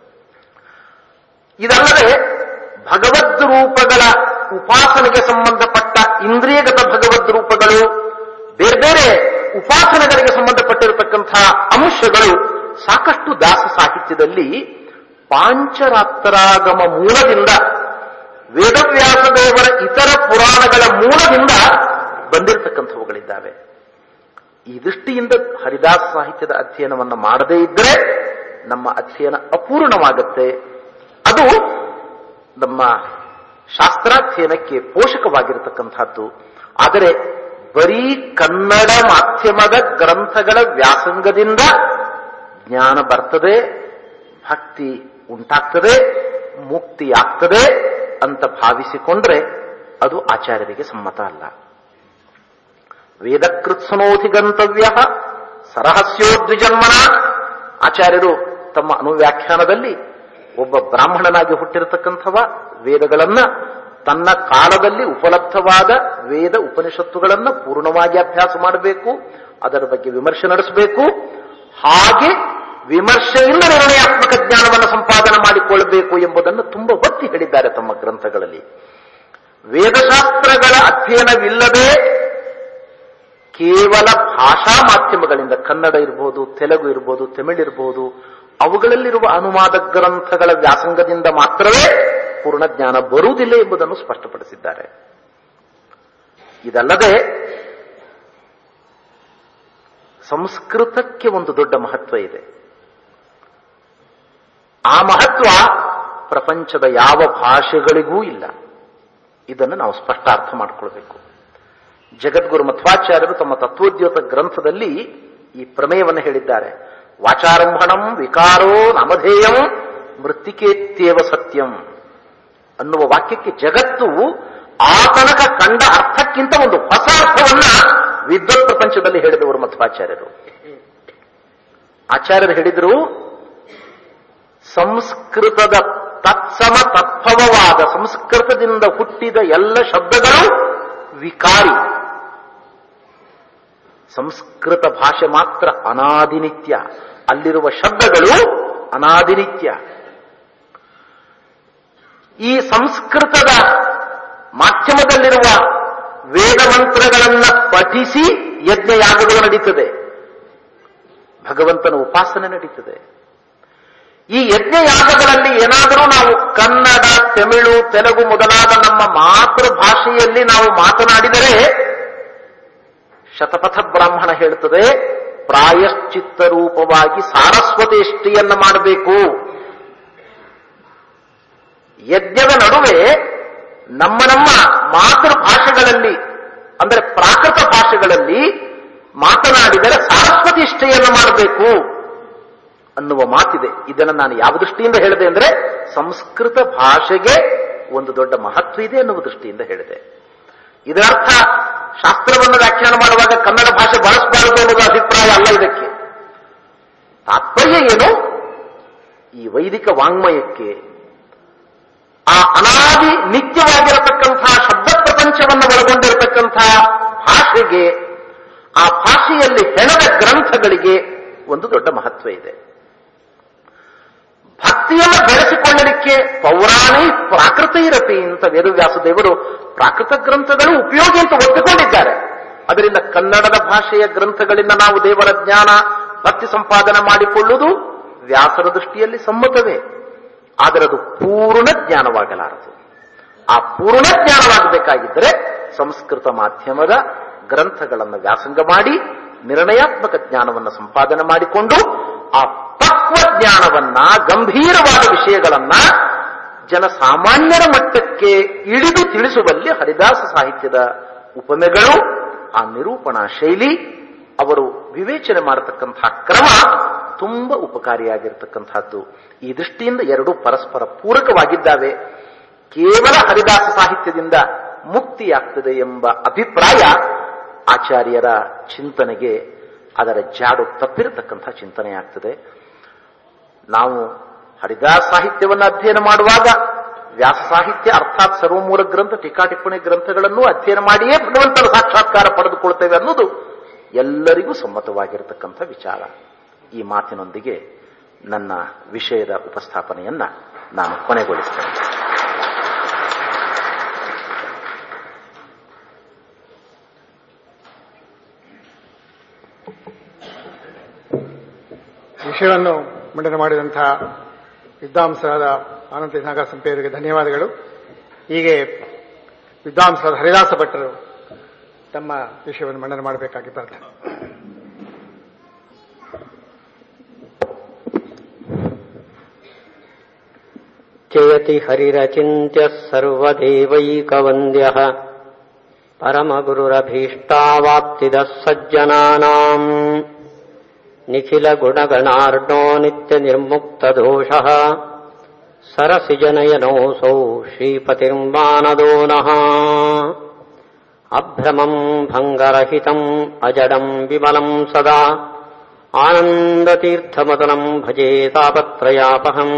ಇದಲ್ಲದೆ ಭಗವದ್ ರೂಪಗಳ ಉಪಾಸನೆಗೆ ಸಂಬಂಧಪಟ್ಟ ಇಂದ್ರಿಯಗತ ಭಗವದ್ ರೂಪಗಳು ಬೇರೆ ಬೇರೆ ಉಪಾಸನೆಗಳಿಗೆ ಸಂಬಂಧಪಟ್ಟಿರತಕ್ಕಂತಹ ಅಂಶಗಳು ಸಾಕಷ್ಟು ದಾಸ ಸಾಹಿತ್ಯದಲ್ಲಿ ಪಾಂಚರಾತ್ರಾಗಮ ಮೂಲದಿಂದ ವೇದವ್ಯಾಸ ದೇವರ ಇತರ ಪುರಾಣಗಳ ಮೂಲದಿಂದ ಬಂದಿರತಕ್ಕಂಥವುಗಳಿದ್ದಾವೆ ಈ ದೃಷ್ಟಿಯಿಂದ ಹರಿದಾಸ ಸಾಹಿತ್ಯದ ಅಧ್ಯಯನವನ್ನು ಮಾಡದೇ ಇದ್ದರೆ ನಮ್ಮ ಅಧ್ಯಯನ ಅಪೂರ್ಣವಾಗುತ್ತೆ ಅದು ನಮ್ಮ ಶಾಸ್ತ್ರಾಧ್ಯಯನಕ್ಕೆ ಪೋಷಕವಾಗಿರತಕ್ಕಂಥದ್ದು ಆದರೆ ಬರೀ ಕನ್ನಡ ಮಾಧ್ಯಮದ ಗ್ರಂಥಗಳ ವ್ಯಾಸಂಗದಿಂದ ಜ್ಞಾನ ಬರ್ತದೆ ಭಕ್ತಿ ಉಂಟಾಗ್ತದೆ ಮುಕ್ತಿ ಆಗ್ತದೆ ಅಂತ ಭಾವಿಸಿಕೊಂಡ್ರೆ ಅದು ಆಚಾರ್ಯರಿಗೆ ಸಮ್ಮತ ಅಲ್ಲ ವೇದಕೃತ್ಸನೋಧಿ ಗಂತವ್ಯ ಸರಹಸ್ಯೋದ್ವಿಜನ್ಮನ ಆಚಾರ್ಯರು ತಮ್ಮ ಅನುವ್ಯಾಖ್ಯಾನದಲ್ಲಿ ಒಬ್ಬ ಬ್ರಾಹ್ಮಣನಾಗಿ ಹುಟ್ಟಿರತಕ್ಕಂಥವ ವೇದಗಳನ್ನ ತನ್ನ ಕಾಲದಲ್ಲಿ ಉಪಲಬ್ಧವಾದ ವೇದ ಉಪನಿಷತ್ತುಗಳನ್ನ ಪೂರ್ಣವಾಗಿ ಅಭ್ಯಾಸ ಮಾಡಬೇಕು ಅದರ ಬಗ್ಗೆ ವಿಮರ್ಶೆ ನಡೆಸಬೇಕು ಹಾಗೆ ವಿಮರ್ಶೆಯಿಂದ ನಿರ್ಣಯಾತ್ಮಕ ಜ್ಞಾನವನ್ನು ಸಂಪಾದನೆ ಮಾಡಿಕೊಳ್ಳಬೇಕು ಎಂಬುದನ್ನು ತುಂಬ ಒತ್ತಿ ಹೇಳಿದ್ದಾರೆ ತಮ್ಮ ಗ್ರಂಥಗಳಲ್ಲಿ ವೇದಶಾಸ್ತ್ರಗಳ ಅಧ್ಯಯನವಿಲ್ಲದೆ ಕೇವಲ ಭಾಷಾ ಮಾಧ್ಯಮಗಳಿಂದ ಕನ್ನಡ ಇರಬಹುದು ತೆಲುಗು ಇರಬಹುದು ತಮಿಳ್ ಇರಬಹುದು ಅವುಗಳಲ್ಲಿರುವ ಅನುವಾದ ಗ್ರಂಥಗಳ ವ್ಯಾಸಂಗದಿಂದ ಮಾತ್ರವೇ ಪೂರ್ಣ ಜ್ಞಾನ ಬರುವುದಿಲ್ಲ ಎಂಬುದನ್ನು ಸ್ಪಷ್ಟಪಡಿಸಿದ್ದಾರೆ ಇದಲ್ಲದೆ ಸಂಸ್ಕೃತಕ್ಕೆ ಒಂದು ದೊಡ್ಡ ಮಹತ್ವ ಇದೆ ಆ ಮಹತ್ವ ಪ್ರಪಂಚದ ಯಾವ ಭಾಷೆಗಳಿಗೂ ಇಲ್ಲ ಇದನ್ನು ನಾವು ಸ್ಪಷ್ಟ ಅರ್ಥ ಮಾಡಿಕೊಳ್ಬೇಕು ಜಗದ್ಗುರು ಮಧ್ವಾಚಾರ್ಯರು ತಮ್ಮ ತತ್ವೋದ್ಯೋತ ಗ್ರಂಥದಲ್ಲಿ ಈ ಪ್ರಮೇಯವನ್ನು ಹೇಳಿದ್ದಾರೆ ವಾಚಾರಂಭಣಂ ವಿಕಾರೋ ನಮಧೇಯಂ ಮೃತ್ತಿಕೇತ್ಯೇವ ಸತ್ಯಂ ಅನ್ನುವ ವಾಕ್ಯಕ್ಕೆ ಜಗತ್ತು ಆ ತನಕ ಕಂಡ ಅರ್ಥಕ್ಕಿಂತ ಒಂದು ಹೊಸ ಅರ್ಥವನ್ನ ವಿದ್ವತ್ ಪ್ರಪಂಚದಲ್ಲಿ ಹೇಳಿದವರು ಮಧ್ವಾಚಾರ್ಯರು ಆಚಾರ್ಯರು ಹೇಳಿದರು ಸಂಸ್ಕೃತದ ತತ್ಸಮ ತತ್ಭವವಾದ ಸಂಸ್ಕೃತದಿಂದ ಹುಟ್ಟಿದ ಎಲ್ಲ ಶಬ್ದಗಳು ವಿಕಾರಿ ಸಂಸ್ಕೃತ ಭಾಷೆ ಮಾತ್ರ ಅನಾದಿನಿತ್ಯ ಅಲ್ಲಿರುವ ಶಬ್ದಗಳು ಅನಾದಿನಿತ್ಯ ಈ ಸಂಸ್ಕೃತದ ಮಾಧ್ಯಮದಲ್ಲಿರುವ ವೇದ ಮಂತ್ರಗಳನ್ನ ಪಠಿಸಿ ಯಜ್ಞಯಾಗಗಳು ನಡೀತದೆ ಭಗವಂತನ ಉಪಾಸನೆ ನಡೀತದೆ ಈ ಯಜ್ಞಯಾಗಗಳಲ್ಲಿ ಏನಾದರೂ ನಾವು ಕನ್ನಡ ತಮಿಳು ತೆಲುಗು ಮೊದಲಾದ ನಮ್ಮ ಮಾತೃಭಾಷೆಯಲ್ಲಿ ನಾವು ಮಾತನಾಡಿದರೆ ಶತಪಥ ಬ್ರಾಹ್ಮಣ ಹೇಳುತ್ತದೆ ಪ್ರಾಯಶ್ಚಿತ್ತ ರೂಪವಾಗಿ ಸಾರಸ್ವತೇಷ್ಟಿಯನ್ನ ಮಾಡಬೇಕು ಯಜ್ಞದ ನಡುವೆ ನಮ್ಮ ನಮ್ಮ ಮಾತೃಭಾಷೆಗಳಲ್ಲಿ ಅಂದರೆ ಪ್ರಾಕೃತ ಭಾಷೆಗಳಲ್ಲಿ ಮಾತನಾಡಿದರೆ ಸಾರಸ್ವತಿಷ್ಠೆಯನ್ನು ಮಾಡಬೇಕು ಅನ್ನುವ ಮಾತಿದೆ ಇದನ್ನು ನಾನು ಯಾವ ದೃಷ್ಟಿಯಿಂದ ಹೇಳಿದೆ ಅಂದ್ರೆ ಸಂಸ್ಕೃತ ಭಾಷೆಗೆ ಒಂದು ದೊಡ್ಡ ಮಹತ್ವ ಇದೆ ಅನ್ನುವ ದೃಷ್ಟಿಯಿಂದ ಹೇಳಿದೆ ಇದರರ್ಥ ಶಾಸ್ತ್ರವನ್ನು ವ್ಯಾಖ್ಯಾನ ಮಾಡುವಾಗ ಕನ್ನಡ ಭಾಷೆ ಬಳಸಬಾರದು ಅನ್ನೋದು ಅಭಿಪ್ರಾಯ ಅಲ್ಲ ಇದಕ್ಕೆ ತಾತ್ಪರ್ಯ ಏನು ಈ ವೈದಿಕ ವಾಂಗ್ಮಯಕ್ಕೆ ಆ ಅನಾದಿ ನಿತ್ಯವಾಗಿರತಕ್ಕಂತಹ ಶಬ್ದ ಪ್ರಪಂಚವನ್ನು ಒಳಗೊಂಡಿರತಕ್ಕಂತಹ ಭಾಷೆಗೆ ಆ ಭಾಷೆಯಲ್ಲಿ ಹೆಣದ ಗ್ರಂಥಗಳಿಗೆ ಒಂದು ದೊಡ್ಡ ಮಹತ್ವ ಇದೆ ಭಕ್ತಿಯನ್ನು ಬೆಳೆಸಿಕೊಳ್ಳಲಿಕ್ಕೆ ಪೌರಾಣಿ ಪ್ರಾಕೃತ ಇರತಿ ಅಂತ ವೇದವ್ಯಾಸ ದೇವರು ಪ್ರಾಕೃತ ಗ್ರಂಥಗಳು ಉಪಯೋಗಿ ಅಂತ ಒಪ್ಪಿಕೊಂಡಿದ್ದಾರೆ ಅದರಿಂದ ಕನ್ನಡದ ಭಾಷೆಯ ಗ್ರಂಥಗಳಿಂದ ನಾವು ದೇವರ ಜ್ಞಾನ ಭಕ್ತಿ ಸಂಪಾದನೆ ಮಾಡಿಕೊಳ್ಳುವುದು ವ್ಯಾಸರ ದೃಷ್ಟಿಯಲ್ಲಿ ಸಮ್ಮತವೇ ಆದರೆ ಅದು ಪೂರ್ಣ ಜ್ಞಾನವಾಗಲಾರದು ಆ ಪೂರ್ಣ ಜ್ಞಾನವಾಗಬೇಕಾಗಿದ್ದರೆ ಸಂಸ್ಕೃತ ಮಾಧ್ಯಮದ ಗ್ರಂಥಗಳನ್ನು ವ್ಯಾಸಂಗ ಮಾಡಿ ನಿರ್ಣಯಾತ್ಮಕ ಜ್ಞಾನವನ್ನು ಸಂಪಾದನೆ ಮಾಡಿಕೊಂಡು ಆ ತತ್ವ ಜ್ಞಾನವನ್ನ ಗಂಭೀರವಾದ ವಿಷಯಗಳನ್ನ ಜನಸಾಮಾನ್ಯರ ಮಟ್ಟಕ್ಕೆ ಇಳಿದು ತಿಳಿಸುವಲ್ಲಿ ಹರಿದಾಸ ಸಾಹಿತ್ಯದ ಉಪಮೆಗಳು ಆ ನಿರೂಪಣಾ ಶೈಲಿ ಅವರು ವಿವೇಚನೆ ಮಾಡತಕ್ಕಂತಹ ಕ್ರಮ ತುಂಬಾ ಉಪಕಾರಿಯಾಗಿರ್ತಕ್ಕಂಥದ್ದು ಈ ದೃಷ್ಟಿಯಿಂದ ಎರಡೂ ಪರಸ್ಪರ ಪೂರಕವಾಗಿದ್ದಾವೆ ಕೇವಲ ಹರಿದಾಸ ಸಾಹಿತ್ಯದಿಂದ ಮುಕ್ತಿಯಾಗ್ತದೆ ಎಂಬ ಅಭಿಪ್ರಾಯ ಆಚಾರ್ಯರ ಚಿಂತನೆಗೆ ಅದರ ಜಾಡು ತಪ್ಪಿರತಕ್ಕಂಥ ಚಿಂತನೆಯಾಗ್ತದೆ ನಾವು ಹರಿದಾಸ ಸಾಹಿತ್ಯವನ್ನು ಅಧ್ಯಯನ ಮಾಡುವಾಗ ವ್ಯಾಸ ಸಾಹಿತ್ಯ ಅರ್ಥಾತ್ ಸರ್ವಮೂಲ ಗ್ರಂಥ ಟೀಕಾ ಟಿಪ್ಪಣಿ ಗ್ರಂಥಗಳನ್ನು ಅಧ್ಯಯನ ಮಾಡಿಯೇ ಭಗವಂತನ ಸಾಕ್ಷಾತ್ಕಾರ ಪಡೆದುಕೊಳ್ತೇವೆ ಅನ್ನೋದು ಎಲ್ಲರಿಗೂ ಸಮ್ಮತವಾಗಿರತಕ್ಕಂಥ ವಿಚಾರ ಈ ಮಾತಿನೊಂದಿಗೆ ನನ್ನ ವಿಷಯದ ಉಪಸ್ಥಾಪನೆಯನ್ನ ನಾನು ಕೊನೆಗೊಳಿಸ್ತೇನೆ ವಿಷಯವನ್ನು ಮಂಡನೆ ಮಾಡಿದಂತಹ ವಿದ್ವಾಂಸರಾದ ಆನಂದ ನಾಗ ಸಂಪೇರಿಗೆ ಧನ್ಯವಾದಗಳು ಹೀಗೆ ವಿದ್ವಾಂಸರಾದ ಹರಿದಾಸ ಭಟ್ಟರು ತಮ್ಮ ವಿಷಯವನ್ನು ಮಂಡನೆ ಮಾಡಬೇಕಾಗಿ ಪ್ರಾರ್ಥನೆ जयति हरिरचिन्त्यः सर्वदेवैकवन्द्यः परमगुरुरभीष्टावाप्तिदः सज्जनानाम् निखिलगुणगणार्णो नित्यनिर्मुक्तदोषः सरसिजनयनोऽसौ श्रीपतिर्मानदो नः अभ्रमम् भङ्गरहितम् अजडम् विमलम् सदा आनन्दतीर्थमतलम् भजे तापत्रयापहम्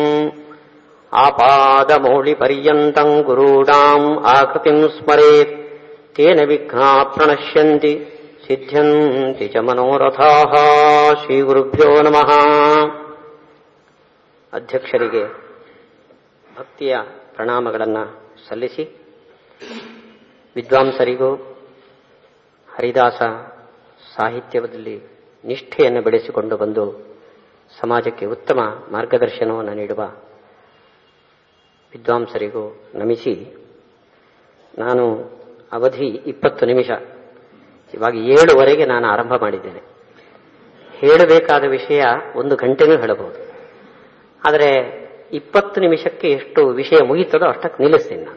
आपादमौलिपर्यन्तम् गुरूणाम् आकृतिम् स्मरेत् तेन विघ्नाः प्रणश्यन्ति ಸಿದ್ಧ್ಯಂತಿ ಚ ಮನೋರಥಾಃ ಶ್ರೀ ಗುರುಭ್ಯೋ ನಮಃ ಅಧ್ಯಕ್ಷರಿಗೆ ಭಕ್ತಿಯ ಪ್ರಣಾಮಗಳನ್ನು ಸಲ್ಲಿಸಿ ವಿದ್ವಾಂಸರಿಗೂ ಹರಿದಾಸ ಸಾಹಿತ್ಯದಲ್ಲಿ ನಿಷ್ಠೆಯನ್ನು ಬೆಳೆಸಿಕೊಂಡು ಬಂದು ಸಮಾಜಕ್ಕೆ ಉತ್ತಮ ಮಾರ್ಗದರ್ಶನವನ್ನು ನೀಡುವ ವಿದ್ವಾಂಸರಿಗೂ ನಮಿಸಿ ನಾನು ಅವಧಿ ಇಪ್ಪತ್ತು ನಿಮಿಷ ಇವಾಗ ಏಳುವರೆಗೆ ನಾನು ಆರಂಭ ಮಾಡಿದ್ದೇನೆ ಹೇಳಬೇಕಾದ ವಿಷಯ ಒಂದು ಗಂಟೆನೂ ಹೇಳಬಹುದು ಆದರೆ ಇಪ್ಪತ್ತು ನಿಮಿಷಕ್ಕೆ ಎಷ್ಟು ವಿಷಯ ಮುಗೀತದೋ ಅಷ್ಟಕ್ಕೆ ನಿಲ್ಲಿಸ್ತೀನಿ ನಾನು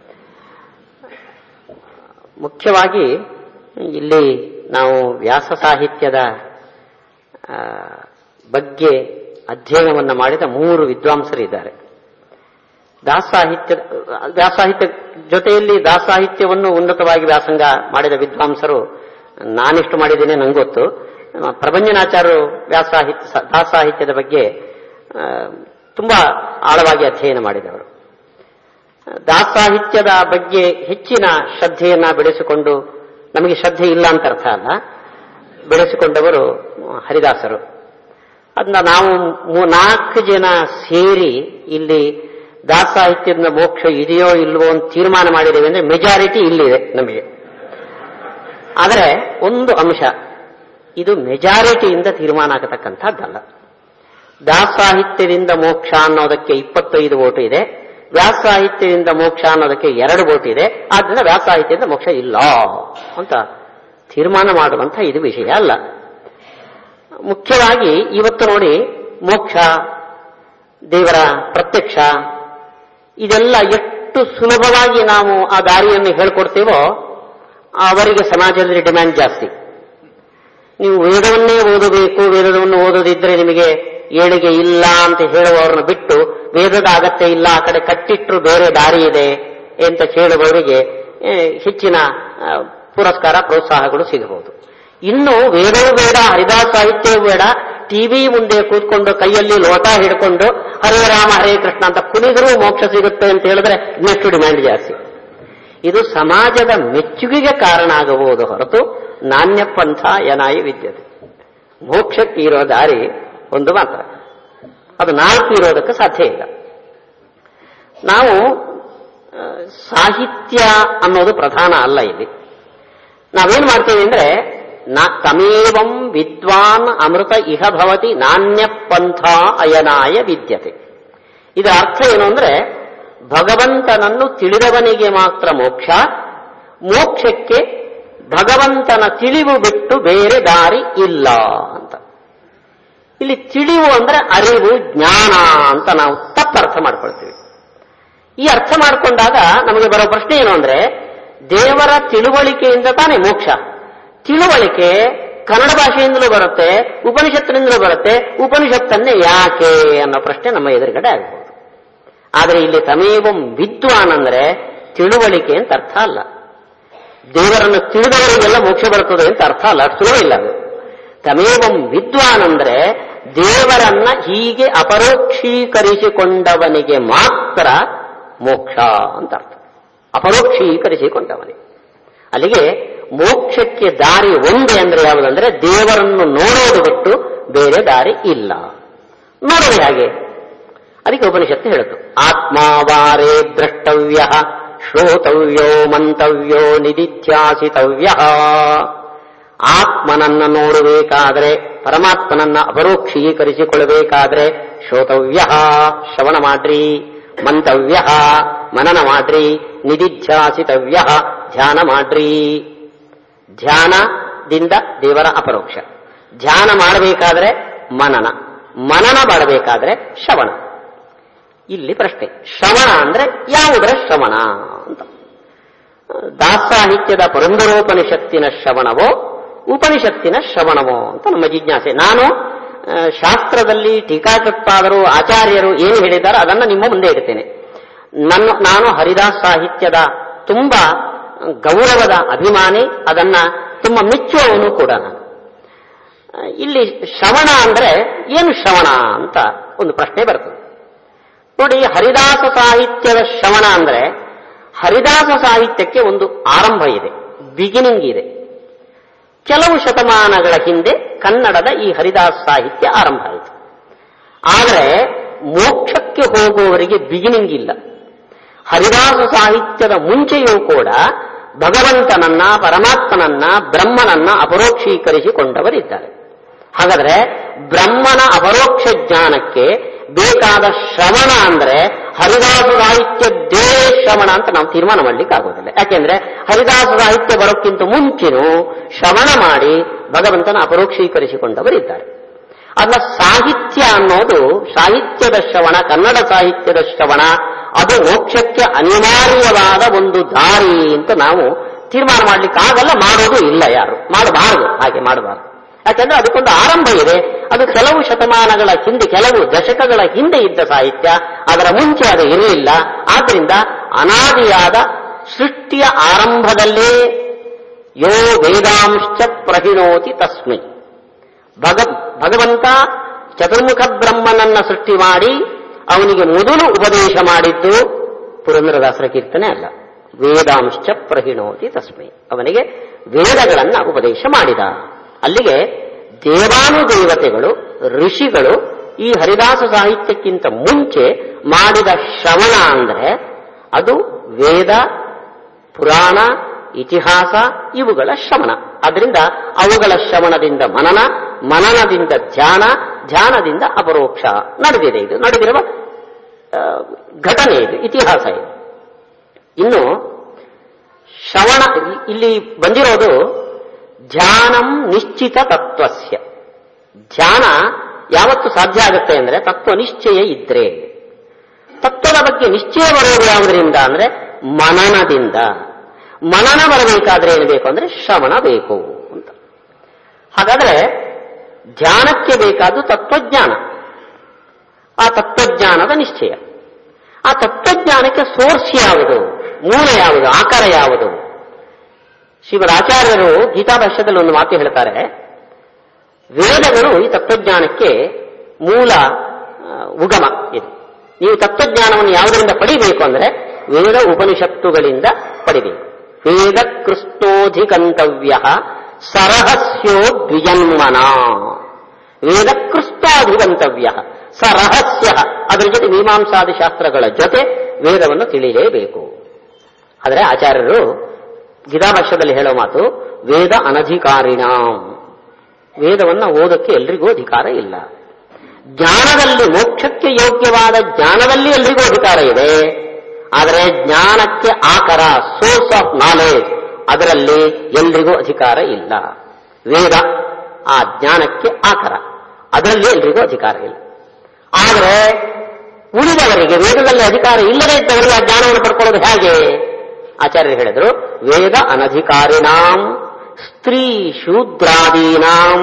ಮುಖ್ಯವಾಗಿ ಇಲ್ಲಿ ನಾವು ವ್ಯಾಸ ಸಾಹಿತ್ಯದ ಆ, ಬಗ್ಗೆ ಅಧ್ಯಯನವನ್ನು ಮಾಡಿದ ಮೂರು ವಿದ್ವಾಂಸರಿದ್ದಾರೆ ದಾಸಾಹಿತ್ಯ ವ್ಯಾಸಾಹಿತ್ಯ ಜೊತೆಯಲ್ಲಿ ದಾಸಾಹಿತ್ಯವನ್ನು ಉನ್ನತವಾಗಿ ವ್ಯಾಸಂಗ ಮಾಡಿದ ವಿದ್ವಾಂಸರು ನಾನಿಷ್ಟು ಮಾಡಿದ್ದೇನೆ ನಂಗೊತ್ತು ಪ್ರಭಂಜನಾಚಾರ್ಯರು ವ್ಯಾಸಾಹಿತ್ಯ ದಾಸಾಹಿತ್ಯದ ಬಗ್ಗೆ ಆ, ತುಂಬಾ ಆಳವಾಗಿ ಅಧ್ಯಯನ ಮಾಡಿದವರು ದಾಸಾಹಿತ್ಯದ ಬಗ್ಗೆ ಹೆಚ್ಚಿನ ಶ್ರದ್ಧೆಯನ್ನ ಬೆಳೆಸಿಕೊಂಡು ನಮಗೆ ಶ್ರದ್ಧೆ ಇಲ್ಲ ಅಂತ ಅರ್ಥ ಅಲ್ಲ ಬೆಳೆಸಿಕೊಂಡವರು ಹರಿದಾಸರು ಅದನ್ನ ನಾವು ಮೂ- ನಾಲ್ಕು ಜನ ಸೇರಿ ಇಲ್ಲಿ ದಾಸಾಹಿತ್ಯದ ಮೋಕ್ಷ ಇದೆಯೋ ಇಲ್ವೋ ಅಂತ ತೀರ್ಮಾನ ಮಾಡಿದ್ದೇವೆ ಅಂದ್ರೆ ಮೆಜಾರಿಟಿ ಇಲ್ಲಿದೆ ನಮಗೆ ಆದರೆ ಒಂದು ಅಂಶ ಇದು ಮೆಜಾರಿಟಿಯಿಂದ ತೀರ್ಮಾನ ಆಗತಕ್ಕಂಥದ್ದಲ್ಲ ದಾಸಾಹಿತ್ಯದಿಂದ ಮೋಕ್ಷ ಅನ್ನೋದಕ್ಕೆ ಇಪ್ಪತ್ತೈದು ಓಟು ಇದೆ ವ್ಯಾಸಾಹಿತ್ಯದಿಂದ ಮೋಕ್ಷ ಅನ್ನೋದಕ್ಕೆ ಎರಡು ಓಟು ಇದೆ ಆದ್ರಿಂದ ವ್ಯಾಸಾಹಿತ್ಯದಿಂದ ಮೋಕ್ಷ ಇಲ್ಲ ಅಂತ ತೀರ್ಮಾನ ಮಾಡುವಂಥ ಇದು ವಿಷಯ ಅಲ್ಲ ಮುಖ್ಯವಾಗಿ ಇವತ್ತು ನೋಡಿ ಮೋಕ್ಷ ದೇವರ ಪ್ರತ್ಯಕ್ಷ ಇದೆಲ್ಲ ಎಷ್ಟು ಸುಲಭವಾಗಿ ನಾವು ಆ ದಾರಿಯನ್ನು ಹೇಳ್ಕೊಡ್ತೇವೋ ಅವರಿಗೆ ಸಮಾಜದಲ್ಲಿ ಡಿಮ್ಯಾಂಡ್ ಜಾಸ್ತಿ ನೀವು ವೇದವನ್ನೇ ಓದಬೇಕು ವೇದವನ್ನು ಓದದಿದ್ರೆ ನಿಮಗೆ ಏಳಿಗೆ ಇಲ್ಲ ಅಂತ ಹೇಳುವವರನ್ನ ಬಿಟ್ಟು ವೇದದ ಅಗತ್ಯ ಇಲ್ಲ ಆ ಕಡೆ ಕಟ್ಟಿಟ್ಟರು ಬೇರೆ ದಾರಿ ಇದೆ ಅಂತ ಹೇಳುವವರಿಗೆ ಏ, ಹೆಚ್ಚಿನ ಆ, ಪುರಸ್ಕಾರ ಪ್ರೋತ್ಸಾಹಗಳು ಸಿಗಬಹುದು ಇನ್ನು ವೇದವೂ ಬೇಡ ಹರಿದಾಸ ಸಾಹಿತ್ಯವೂ ಬೇಡ ಟಿವಿ ಮುಂದೆ ಕೂತ್ಕೊಂಡು ಕೈಯಲ್ಲಿ ಲೋಟ ಹಿಡ್ಕೊಂಡು ಹರೇ ರಾಮ ಹರೇ ಕೃಷ್ಣ ಅಂತ ಕುಣಿದರೂ ಮೋಕ್ಷ ಸಿಗುತ್ತೆ ಅಂತ ಹೇಳಿದ್ರೆ ಇನ್ನಷ್ಟು ಡಿಮ್ಯಾಂಡ್ ಜಾಸ್ತಿ ಇದು ಸಮಾಜದ ಮೆಚ್ಚುಗೆಗೆ ಕಾರಣ ಆಗಬಹುದು ಹೊರತು ನಾಣ್ಯ ಪಂಥ ಯನಾಯಿ ವಿದ್ಯತೆ ಮೋಕ್ಷಕ್ಕೆ ಇರೋ ದಾರಿ ಒಂದು ಮಾತ್ರ ಅದು ನಾಲ್ಕು ಇರೋದಕ್ಕೆ ಸಾಧ್ಯ ಇಲ್ಲ ನಾವು ಆ, ಸಾಹಿತ್ಯ ಅನ್ನೋದು ಪ್ರಧಾನ ಅಲ್ಲ ಇಲ್ಲಿ ನಾವೇನ್ ಮಾಡ್ತೇವೆ ಅಂದ್ರೆ ನಾ ತಮೇವಂ ವಿದ್ವಾನ್ ಅಮೃತ ಇಹ ಭವತಿ ನಾಣ್ಯ ಪಂಥ ಅಯನಾಯ ವಿದ್ಯತೆ ಇದರ ಅರ್ಥ ಏನು ಅಂದ್ರೆ ಭಗವಂತನನ್ನು ತಿಳಿದವನಿಗೆ ಮಾತ್ರ ಮೋಕ್ಷ ಮೋಕ್ಷಕ್ಕೆ ಭಗವಂತನ ತಿಳಿವು ಬಿಟ್ಟು ಬೇರೆ ದಾರಿ ಇಲ್ಲ ಅಂತ ಇಲ್ಲಿ ತಿಳಿವು ಅಂದ್ರೆ ಅರಿವು ಜ್ಞಾನ ಅಂತ ನಾವು ತಪ್ಪರ್ಥ ಮಾಡ್ಕೊಳ್ತೀವಿ ಈ ಅರ್ಥ ಮಾಡಿಕೊಂಡಾಗ ನಮಗೆ ಬರೋ ಪ್ರಶ್ನೆ ಏನು ಅಂದ್ರೆ ದೇವರ ತಿಳುವಳಿಕೆಯಿಂದ ತಾನೇ ಮೋಕ್ಷ ತಿಳುವಳಿಕೆ ಕನ್ನಡ ಭಾಷೆಯಿಂದಲೂ ಬರುತ್ತೆ ಉಪನಿಷತ್ತಿನಿಂದಲೂ ಬರುತ್ತೆ ಉಪನಿಷತ್ತನ್ನೇ ಯಾಕೆ ಅನ್ನೋ ಪ್ರಶ್ನೆ ನಮ್ಮ ಎದುರುಗಡೆ ಆಗಬಹುದು ಆದರೆ ಇಲ್ಲಿ ತಮೇವಂ ವಿದ್ವಾನ್ ಅಂದ್ರೆ ತಿಳುವಳಿಕೆ ಅಂತ ಅರ್ಥ ಅಲ್ಲ ದೇವರನ್ನು ತಿಳಿದವರಿಗೆಲ್ಲ ಮೋಕ್ಷ ಬರುತ್ತದೆ ಅಂತ ಅರ್ಥ ಅಲ್ಲ ಅಷ್ಟು ಸುಲಭ ಇಲ್ಲ ಅದು ತಮೇವಂ ವಿದ್ವಾನ್ ಅಂದ್ರೆ ದೇವರನ್ನ ಹೀಗೆ ಅಪರೋಕ್ಷೀಕರಿಸಿಕೊಂಡವನಿಗೆ ಮಾತ್ರ ಮೋಕ್ಷ ಅಂತ ಅರ್ಥ ಅಪರೋಕ್ಷೀಕರಿಸಿಕೊಂಡವನಿಗೆ ಅಲ್ಲಿಗೆ ಮೋಕ್ಷಕ್ಕೆ ದಾರಿ ಒಂದೇ ಅಂದ್ರೆ ಯಾವುದಂದ್ರೆ ದೇವರನ್ನು ನೋಡೋದು ಬಿಟ್ಟು ಬೇರೆ ದಾರಿ ಇಲ್ಲ ನೋಡೋದು ಹಾಗೆ ಅದಕ್ಕೆ ಉಪನಿಷತ್ತು ಹೇಳುತ್ತು ಆತ್ಮಾವಾರೇ ದ್ರಷ್ಟವ್ಯ ಶ್ರೋತವ್ಯೋ ಮಂತವ್ಯೋ ನಿಧಿಧ್ಯಾಸಿತವ್ಯ ಆತ್ಮನನ್ನ ನೋಡಬೇಕಾದ್ರೆ ಪರಮಾತ್ಮನನ್ನ ಅಪರೋಕ್ಷೀಕರಿಸಿಕೊಳ್ಳಬೇಕಾದ್ರೆ ಶ್ರೋತವ್ಯ ಶ್ರವಣ ಮಾಡ್ರಿ ಮಂತವ್ಯ ಮನನ ಮಾಡ್ರಿ ನಿಧಿಧ್ಯಾಸಿತವ್ಯ ಧ್ಯಾನ ಮಾಡ್ರಿ ಧ್ಯಾನದಿಂದ ದೇವರ ಅಪರೋಕ್ಷ ಧ್ಯಾನ ಮಾಡಬೇಕಾದ್ರೆ ಮನನ ಮನನ ಮಾಡಬೇಕಾದ್ರೆ ಶ್ರವಣ ಇಲ್ಲಿ ಪ್ರಶ್ನೆ ಶ್ರವಣ ಅಂದ್ರೆ ಯಾವುದರ ಶ್ರವಣ ಅಂತ ದಾಸಾಹಿತ್ಯದ ಪುರಂದರೋಪನಿಷತ್ತಿನ ಶ್ರವಣವೋ ಉಪನಿಷತ್ತಿನ ಶ್ರವಣವೋ ಅಂತ ನಮ್ಮ ಜಿಜ್ಞಾಸೆ ನಾನು ಆ, ಶಾಸ್ತ್ರದಲ್ಲಿ ಟೀಕಾಕೃತ್ಪಾದರು ಆಚಾರ್ಯರು ಏನು ಹೇಳಿದ್ದಾರೆ ಅದನ್ನು ನಿಮ್ಮ ಮುಂದೆ ಇಡ್ತೇನೆ ನನ್ನ ನಾನು ಹರಿದಾಸ್ ಸಾಹಿತ್ಯದ ತುಂಬಾ ಗೌರವದ ಅಭಿಮಾನಿ ಅದನ್ನ ತುಂಬ ಮೆಚ್ಚುವವನು ಕೂಡ ನಾನು ಆ, ಇಲ್ಲಿ ಶ್ರವಣ ಅಂದ್ರೆ ಏನು ಶ್ರವಣ ಅಂತ ಒಂದು ಪ್ರಶ್ನೆ ಬರ್ತದೆ ನೋಡಿ ಹರಿದಾಸ ಸಾಹಿತ್ಯದ ಶ್ರವಣ ಅಂದ್ರೆ ಹರಿದಾಸ ಸಾಹಿತ್ಯಕ್ಕೆ ಒಂದು ಆರಂಭ ಇದೆ ಬಿಗಿನಿಂಗ್ ಇದೆ ಕೆಲವು ಶತಮಾನಗಳ ಹಿಂದೆ ಕನ್ನಡದ ಈ ಹರಿದಾಸ ಸಾಹಿತ್ಯ ಆರಂಭ ಆಯಿತು ಆದರೆ ಮೋಕ್ಷಕ್ಕೆ ಹೋಗುವವರಿಗೆ ಬಿಗಿನಿಂಗ್ ಇಲ್ಲ ಹರಿದಾಸ ಸಾಹಿತ್ಯದ ಮುಂಚೆಯೂ ಕೂಡ ಭಗವಂತನನ್ನ ಪರಮಾತ್ಮನನ್ನ ಬ್ರಹ್ಮನನ್ನ ಅಪರೋಕ್ಷೀಕರಿಸಿಕೊಂಡವರಿದ್ದಾರೆ ಹಾಗಾದ್ರೆ ಬ್ರಹ್ಮನ ಅಪರೋಕ್ಷ ಜ್ಞಾನಕ್ಕೆ ಬೇಕಾದ ಶ್ರವಣ ಅಂದ್ರೆ ಹರಿದಾಸ ಸಾಹಿತ್ಯದ್ದೇ ಶ್ರವಣ ಅಂತ ನಾವು ತೀರ್ಮಾನ ಮಾಡ್ಲಿಕ್ಕೆ ಆಗೋದಿಲ್ಲ ಯಾಕೆಂದ್ರೆ ಹರಿದಾಸ ಸಾಹಿತ್ಯ ಬರೋಕ್ಕಿಂತ ಮುಂಚೆನೂ ಶ್ರವಣ ಮಾಡಿ ಭಗವಂತನ ಅಪರೋಕ್ಷೀಕರಿಸಿಕೊಂಡವರಿದ್ದಾರೆ ಅದನ್ನ ಸಾಹಿತ್ಯ ಅನ್ನೋದು ಸಾಹಿತ್ಯದ ಶ್ರವಣ ಕನ್ನಡ ಸಾಹಿತ್ಯದ ಶ್ರವಣ ಅದು ಮೋಕ್ಷಕ್ಕೆ ಅನಿವಾರ್ಯವಾದ ಒಂದು ದಾರಿ ಅಂತ ನಾವು ತೀರ್ಮಾನ ಮಾಡ್ಲಿಕ್ಕೆ ಆಗಲ್ಲ ಮಾಡೋದು ಇಲ್ಲ ಯಾರು ಮಾಡಬಾರದು ಹಾಗೆ ಮಾಡಬಾರದು ಯಾಕಂದ್ರೆ ಅದಕ್ಕೊಂದು ಆರಂಭ ಇದೆ ಅದು ಕೆಲವು ಶತಮಾನಗಳ ಹಿಂದೆ ಕೆಲವು ದಶಕಗಳ ಹಿಂದೆ ಇದ್ದ ಸಾಹಿತ್ಯ ಅದರ ಮುಂಚೆ ಅದು ಇರಲಿಲ್ಲ ಆದ್ರಿಂದ ಅನಾದಿಯಾದ ಸೃಷ್ಟಿಯ ಆರಂಭದಲ್ಲೇ ಯೋ ವೇದಾಂಶ್ಚ ಪ್ರಹಿಣೋತಿ ತಸ್ಮೈ ಭಗ ಭಗವಂತ ಚತುರ್ಮುಖ ಬ್ರಹ್ಮನನ್ನ ಸೃಷ್ಟಿ ಮಾಡಿ ಅವನಿಗೆ ಮೊದಲು ಉಪದೇಶ ಮಾಡಿದ್ದು ಪುರಂದರದಾಸರ ಕೀರ್ತನೆ ಅಲ್ಲ ವೇದಾಂಶ್ಚ ಪ್ರಹಿಣೋತಿ ತಸ್ಮೈ ಅವನಿಗೆ ವೇದಗಳನ್ನ ಉಪದೇಶ ಮಾಡಿದ ಅಲ್ಲಿಗೆ ದೇವಾನುದೇವತೆಗಳು ಋಷಿಗಳು ಈ ಹರಿದಾಸ ಸಾಹಿತ್ಯಕ್ಕಿಂತ ಮುಂಚೆ ಮಾಡಿದ ಶ್ರವಣ ಅಂದ್ರೆ ಅದು ವೇದ ಪುರಾಣ ಇತಿಹಾಸ ಇವುಗಳ ಶ್ರವಣ ಅದರಿಂದ ಅವುಗಳ ಶ್ರವಣದಿಂದ ಮನನ ಮನನದಿಂದ ಧ್ಯಾನ ಧ್ಯಾನದಿಂದ ಅಪರೋಕ್ಷ ನಡೆದಿದೆ ಇದು ನಡೆದಿರುವ ಆ, ಘಟನೆ ಇದು ಇತಿಹಾಸ ಇದು ಇನ್ನು ಶ್ರವಣ ಇಲ್ಲಿ ಬಂದಿರೋದು ಧ್ಯಾನಂ ನಿಶ್ಚಿತ ತತ್ವಸ್ಯ ಧ್ಯಾನ ಯಾವತ್ತು ಸಾಧ್ಯ ಆಗುತ್ತೆ ಅಂದ್ರೆ ತತ್ವ ನಿಶ್ಚಯ ಇದ್ರೆ ತತ್ವದ ಬಗ್ಗೆ ನಿಶ್ಚಯ ಬರೋದು ಯಾವುದರಿಂದ ಅಂದ್ರೆ ಮನನದಿಂದ ಮನನ ಬರಬೇಕಾದ್ರೆ ಏನು ಬೇಕು ಅಂದ್ರೆ ಶ್ರವಣ ಬೇಕು ಅಂತ ಹಾಗಾದ್ರೆ ಧ್ಯಾನಕ್ಕೆ ಬೇಕಾದ್ದು ತತ್ವಜ್ಞಾನ ಆ ತತ್ವಜ್ಞಾನದ ನಿಶ್ಚಯ ಆ ತತ್ವಜ್ಞಾನಕ್ಕೆ ಸೋರ್ಸ್ ಯಾವುದು ಮೂಲ ಯಾವುದು ಆಕಾರ ಯಾವುದು ಶ್ರೀಮದಾಚಾರ್ಯರು ಗೀತಾಭಾಷ್ಯದಲ್ಲಿ ಒಂದು ಮಾತು ಹೇಳ್ತಾರೆ ವೇದಗಳು ಈ ತತ್ವಜ್ಞಾನಕ್ಕೆ ಮೂಲ ಆ, ಉಗಮ ಇದು ನೀವು ತತ್ವಜ್ಞಾನವನ್ನು ಯಾವುದರಿಂದ ಪಡಿಬೇಕು ಅಂದ್ರೆ ವೇದ ಉಪನಿಷತ್ತುಗಳಿಂದ ಪಡಿಬೇಕು ವೇದ ಕೃಷ್ಣೋಧಿಕಂತವ್ಯ ಸರಹಸ್ಯೋ ದ್ವಿಜನ್ಮನ ವೇದ ಕೃಷ್ಣಾಧಿಗಂತವ್ಯ ಸರಹಸ್ಯ ಅದರ ಜೊತೆ ಮೀಮಾಂಸಾದಿ ಶಾಸ್ತ್ರಗಳ ಜೊತೆ ವೇದವನ್ನು ತಿಳಿಯಲೇಬೇಕು ಆದರೆ ಆಚಾರ್ಯರು ಗೀತಾಭಾಷ್ಯದಲ್ಲಿ ಹೇಳೋ ಮಾತು ವೇದ ಅನಧಿಕಾರಿಣಾಂ ವೇದವನ್ನ ಓದಕ್ಕೆ ಎಲ್ರಿಗೂ ಅಧಿಕಾರ ಇಲ್ಲ ಜ್ಞಾನದಲ್ಲಿ ಮೋಕ್ಷಕ್ಕೆ ಯೋಗ್ಯವಾದ ಜ್ಞಾನದಲ್ಲಿ ಎಲ್ರಿಗೂ ಅಧಿಕಾರ ಇದೆ ಆದರೆ ಜ್ಞಾನಕ್ಕೆ ಆಕರ ಸೋರ್ಸ್ ಆಫ್ ನಾಲೆಜ್ ಅದರಲ್ಲಿ ಎಲ್ರಿಗೂ ಅಧಿಕಾರ ಇಲ್ಲ ವೇದ ಆ ಜ್ಞಾನಕ್ಕೆ ಆಕರ ಅದರಲ್ಲಿ ಎಲ್ರಿಗೂ ಅಧಿಕಾರ ಇಲ್ಲ ಆದರೆ ಉಳಿದವರಿಗೆ ವೇದದಲ್ಲಿ ಅಧಿಕಾರ ಇಲ್ಲದೇ ಇದ್ದವರಿಗೆ ಆ ಜ್ಞಾನವನ್ನು ಪಡ್ಕೊಳ್ಳೋದು ಹೇಗೆ ಆಚಾರ್ಯರು ಹೇಳಿದರು ವೇದ ಅನಧಿಕಾರಿಣಾಂ ಸ್ತ್ರೀ ಶೂದ್ರಾದೀನಾಂ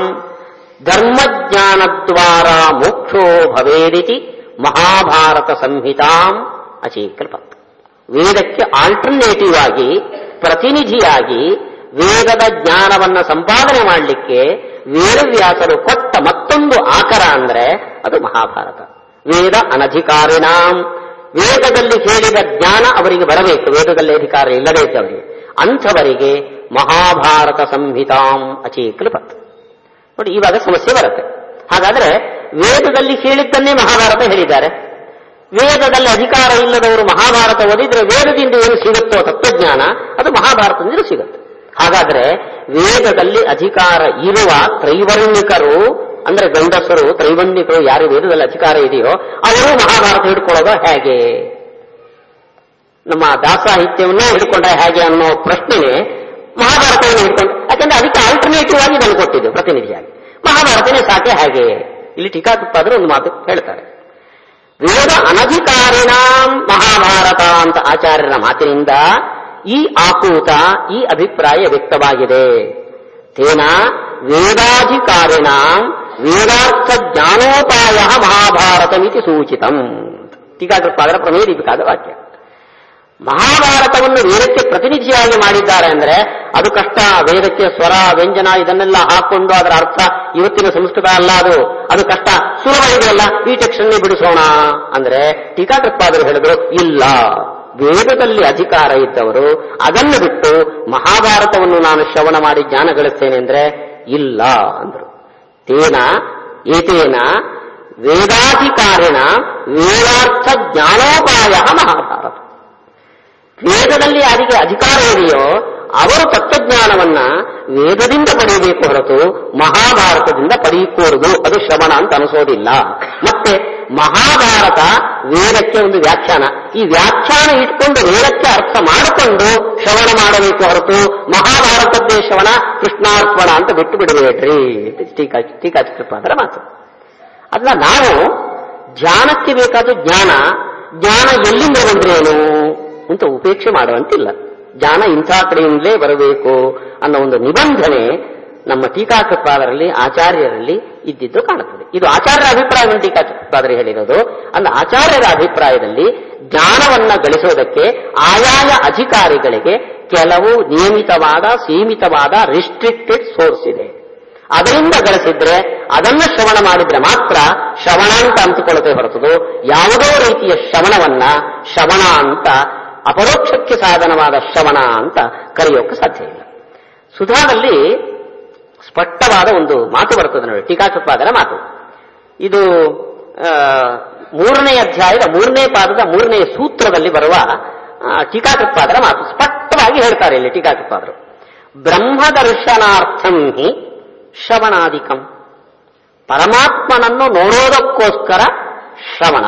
ಧರ್ಮಜ್ಞಾನದ್ವಾರ ಮೋಕ್ಷೋ ಭವೇದಿತಿ ಮಹಾಭಾರತ ಸಂಹಿತಾಂ ಅಚೀಕಲ್ಪತ್ ವೇದಕ್ಕೆ ಆಲ್ಟರ್ನೇಟಿವ್ ಆಗಿ ಪ್ರತಿನಿಧಿಯಾಗಿ ವೇದದ ಜ್ಞಾನವನ್ನ ಸಂಪಾದನೆ ಮಾಡಲಿಕ್ಕೆ ವೇದವ್ಯಾಸರು ಕೊಟ್ಟ ಮತ್ತೊಂದು ಆಕರ ಅಂದ್ರೆ ಅದು ಮಹಾಭಾರತ ವೇದ ಅನಧಿಕಾರಿಣಾಂ ವೇದದಲ್ಲಿ ಹೇಳಿದ ಜ್ಞಾನ ಅವರಿಗೆ ಬರಬೇಕು ವೇದದಲ್ಲಿ ಅಧಿಕಾರ ಇಲ್ಲದೇ ಇದ್ದವರಿಗೆ ಅಂಥವರಿಗೆ ಮಹಾಭಾರತ ಸಂಹಿತಾಂ ಅಚೀಕಲ್ಪತ್ ನೋಡಿ ಇವಾಗ ಸಮಸ್ಯೆ ಬರುತ್ತೆ ಹಾಗಾದ್ರೆ ವೇದದಲ್ಲಿ ಹೇಳಿದ್ದನ್ನೇ ಮಹಾಭಾರತ ಹೇಳಿದ್ದಾರೆ ವೇದದಲ್ಲಿ ಅಧಿಕಾರ ಇಲ್ಲದವರು ಮಹಾಭಾರತ ಓದಿದ್ರೆ ವೇದದಿಂದ ಏನು ಸಿಗುತ್ತೋ ತತ್ವಜ್ಞಾನ ಅದು ಮಹಾಭಾರತದಿಂದ ಸಿಗುತ್ತೆ ಹಾಗಾದ್ರೆ ವೇದದಲ್ಲಿ ಅಧಿಕಾರ ಇರುವ ತ್ರೈವರ್ಣಿಕರು ಅಂದ್ರೆ ಗಂಡಸರು ತ್ರೈವರ್ಣಿಕರು ಯಾರು ವೇದದಲ್ಲಿ ಅಧಿಕಾರ ಇದೆಯೋ ಅವರು ಮಹಾಭಾರತ ಹಿಡ್ಕೊಳ್ಳೋದು ಹೇಗೆ ನಮ್ಮ ದಾಸಾಹಿತ್ಯವನ್ನೇ ಹಿಡ್ಕೊಂಡ್ರೆ ಹೇಗೆ ಅನ್ನೋ ಪ್ರಶ್ನೆಗೆ ಮಹಾಭಾರತವನ್ನು ಹಿಡ್ಕೊಂಡು ಯಾಕಂದ್ರೆ ಅದಕ್ಕೆ ಆಲ್ಟರ್ನೇಟಿವ್ ಆಗಿ ನಾನು ಕೊಟ್ಟಿದ್ದು ಪ್ರತಿನಿಧಿಯಾಗಿ ಮಹಾಭಾರತನೇ ಸಾಕೆ ಹೇಗೆ ಇಲ್ಲಿ ಟೀಕಾಕೃಪಾದರು ಒಂದು ಮಾತು ಹೇಳ್ತಾರೆ ವೇದ ಅನಧಿಕಾರಿಣ ಮಹಾಭಾರತ ಅಂತ ಆಚಾರ್ಯರ ಮಾತಿನಿಂದ ಈ ಆಕೂತ ಈ ಅಭಿಪ್ರಾಯ ವ್ಯಕ್ತವಾಗಿದೆ ತೇನ ವೇದಾಧಿಕಾರಿಣ ವೇದಾರ್ಥ ಜ್ಞಾನೋಪಾಯ ಮಹಾಭಾರತಮಿತಿ ಸೂಚಿತಂ ಟೀಕಾಕೃಪಾದರ ಪ್ರಮೇಯ ದೀಪಿಕಾದ ವಾಕ್ಯ ಮಹಾಭಾರತವನ್ನು ವೇದಕ್ಕೆ ಪ್ರತಿನಿಧಿಯಾಗಿ ಮಾಡಿದ್ದಾರೆ ಅಂದ್ರೆ ಅದು ಕಷ್ಟ ವೇದಕ್ಕೆ ಸ್ವರ ವ್ಯಂಜನ ಇದನ್ನೆಲ್ಲ ಹಾಕೊಂಡು ಅದರ ಅರ್ಥ ಇವತ್ತಿನ ಸಂಸ್ಕೃತ ಅಲ್ಲ ಅದು ಅದು ಕಷ್ಟ ಸುಲಭ ಇದೆಯಲ್ಲ ಈ ಟೆಕ್ಸ್ಟನ್ನೇ ಬಿಡಿಸೋಣ ಅಂದ್ರೆ ಟೀಕಾಕೃತ್ಪಾದರು ಹೇಳಿದ್ರು ಇಲ್ಲ ವೇದದಲ್ಲಿ ಅಧಿಕಾರ ಇದ್ದವರು ಅದನ್ನು ಬಿಟ್ಟು ಮಹಾಭಾರತವನ್ನು ನಾನು ಶ್ರವಣ ಮಾಡಿ ಜ್ಞಾನ ಗಳಿಸ್ತೇನೆ ಅಂದ್ರೆ ಇಲ್ಲ ಅಂದ್ರು ತೇನ ಏತೇನ ವೇದಾಧಿಕಾರಿಣ ವೇದಾರ್ಥ ಜ್ಞಾನೋಪಾಯ ಮಹಾಭಾರತ ವೇದದಲ್ಲಿ ಅದಕ್ಕೆ ಅಧಿಕಾರ ಇದೆಯೋ ಅವರು ತತ್ವಜ್ಞಾನವನ್ನ ವೇದದಿಂದ ಪಡೆಯಬೇಕು ಹೊರತು ಮಹಾಭಾರತದಿಂದ ಪಡೆಯಕೂಡದು ಅದು ಶ್ರವಣ ಅಂತ ಅನಿಸೋದಿಲ್ಲ ಮತ್ತೆ ಮಹಾಭಾರತ ವೇದಕ್ಕೆ ಒಂದು ವ್ಯಾಖ್ಯಾನ ಈ ವ್ಯಾಖ್ಯಾನ ಇಟ್ಕೊಂಡು ವೇದಕ್ಕೆ ಅರ್ಥ ಮಾಡಿಕೊಂಡು ಶ್ರವಣ ಮಾಡಬೇಕು ಹೊರತು ಮಹಾಭಾರತದ್ದೇ ಶ್ರವಣ ಕೃಷ್ಣಾರ್ಪಣ ಅಂತ ಬಿಟ್ಟು ಬಿಡಬೇಡ್ರಿ ಟೀಕಾ ಟೀಕಾಚಿಕೃಪಾದರ ಮಾತು ಅಲ್ಲ ನಾವು ಧ್ಯಾನಕ್ಕೆ ಬೇಕಾದ ಜ್ಞಾನ ಜ್ಞಾನ ಎಲ್ಲಿಂದ ಬಂದ್ರೇನು ಅಂತ ಉಪೇಕ್ಷೆ ಮಾಡುವಂತಿಲ್ಲ ಜ್ಞಾನ ಇಂಥ ಕಡೆಯಿಂದಲೇ ಬರಬೇಕು ಅನ್ನೋ ಒಂದು ನಿಬಂಧನೆ ನಮ್ಮ ಟೀಕಾಕೃಪಾದರಲ್ಲಿ ಆಚಾರ್ಯರಲ್ಲಿ ಇದ್ದಿದ್ದು ಕಾಣುತ್ತದೆ ಇದು ಆಚಾರ್ಯರ ಅಭಿಪ್ರಾಯವನ್ನು ಟೀಕಾಕೃಪಾದರು ಹೇಳಿರೋದು ಅಂದ್ರೆ ಆಚಾರ್ಯರ ಅಭಿಪ್ರಾಯದಲ್ಲಿ ಜ್ಞಾನವನ್ನ ಗಳಿಸೋದಕ್ಕೆ ಆಯಾಯ ಅಧಿಕಾರಿಗಳಿಗೆ ಕೆಲವು ನಿಯಮಿತವಾದ ಸೀಮಿತವಾದ ರಿಸ್ಟ್ರಿಕ್ಟೆಡ್ ಸೋರ್ಸ್ ಇದೆ ಅದರಿಂದ ಗಳಿಸಿದ್ರೆ ಅದನ್ನ ಶ್ರವಣ ಮಾಡಿದ್ರೆ ಮಾತ್ರ ಶ್ರವಣ ಅಂತ ಅಂದುಕೊಳ್ಳದೆ ಹೊರತದು ಯಾವುದೋ ರೀತಿಯ ಶ್ರವಣವನ್ನ ಶ್ರವಣ ಅಂತ ಅಪರೋಕ್ಷಕ್ಕೆ ಸಾಧನವಾದ ಶ್ರವಣ ಅಂತ ಕರೆಯೋಕೆ ಸಾಧ್ಯ ಇಲ್ಲ ಸುಧಾದಲ್ಲಿ ಸ್ಪಷ್ಟವಾದ ಒಂದು ಮಾತು ಬರ್ತದೆ ನೋಡಿ ಟೀಕಾಕೃಪಾದರ ಮಾತು ಇದು ಆ, ಮೂರನೇ ಅಧ್ಯಾಯದ ಮೂರನೇ ಪಾದದ ಮೂರನೇ ಸೂತ್ರದಲ್ಲಿ ಬರುವ ಆ, ಟೀಕಾಕೃಪಾದರ ಮಾತು ಸ್ಪಷ್ಟವಾಗಿ ಹೇಳ್ತಾರೆ ಇಲ್ಲಿ ಟೀಕಾಕೃಪಾದರು ಬ್ರಹ್ಮದರ್ಶನಾರ್ಥಂ ಹಿ ಶ್ರವಣಾಧಿಕಂ ಪರಮಾತ್ಮನನ್ನು ನೋಡೋದಕ್ಕೋಸ್ಕರ ಶ್ರವಣ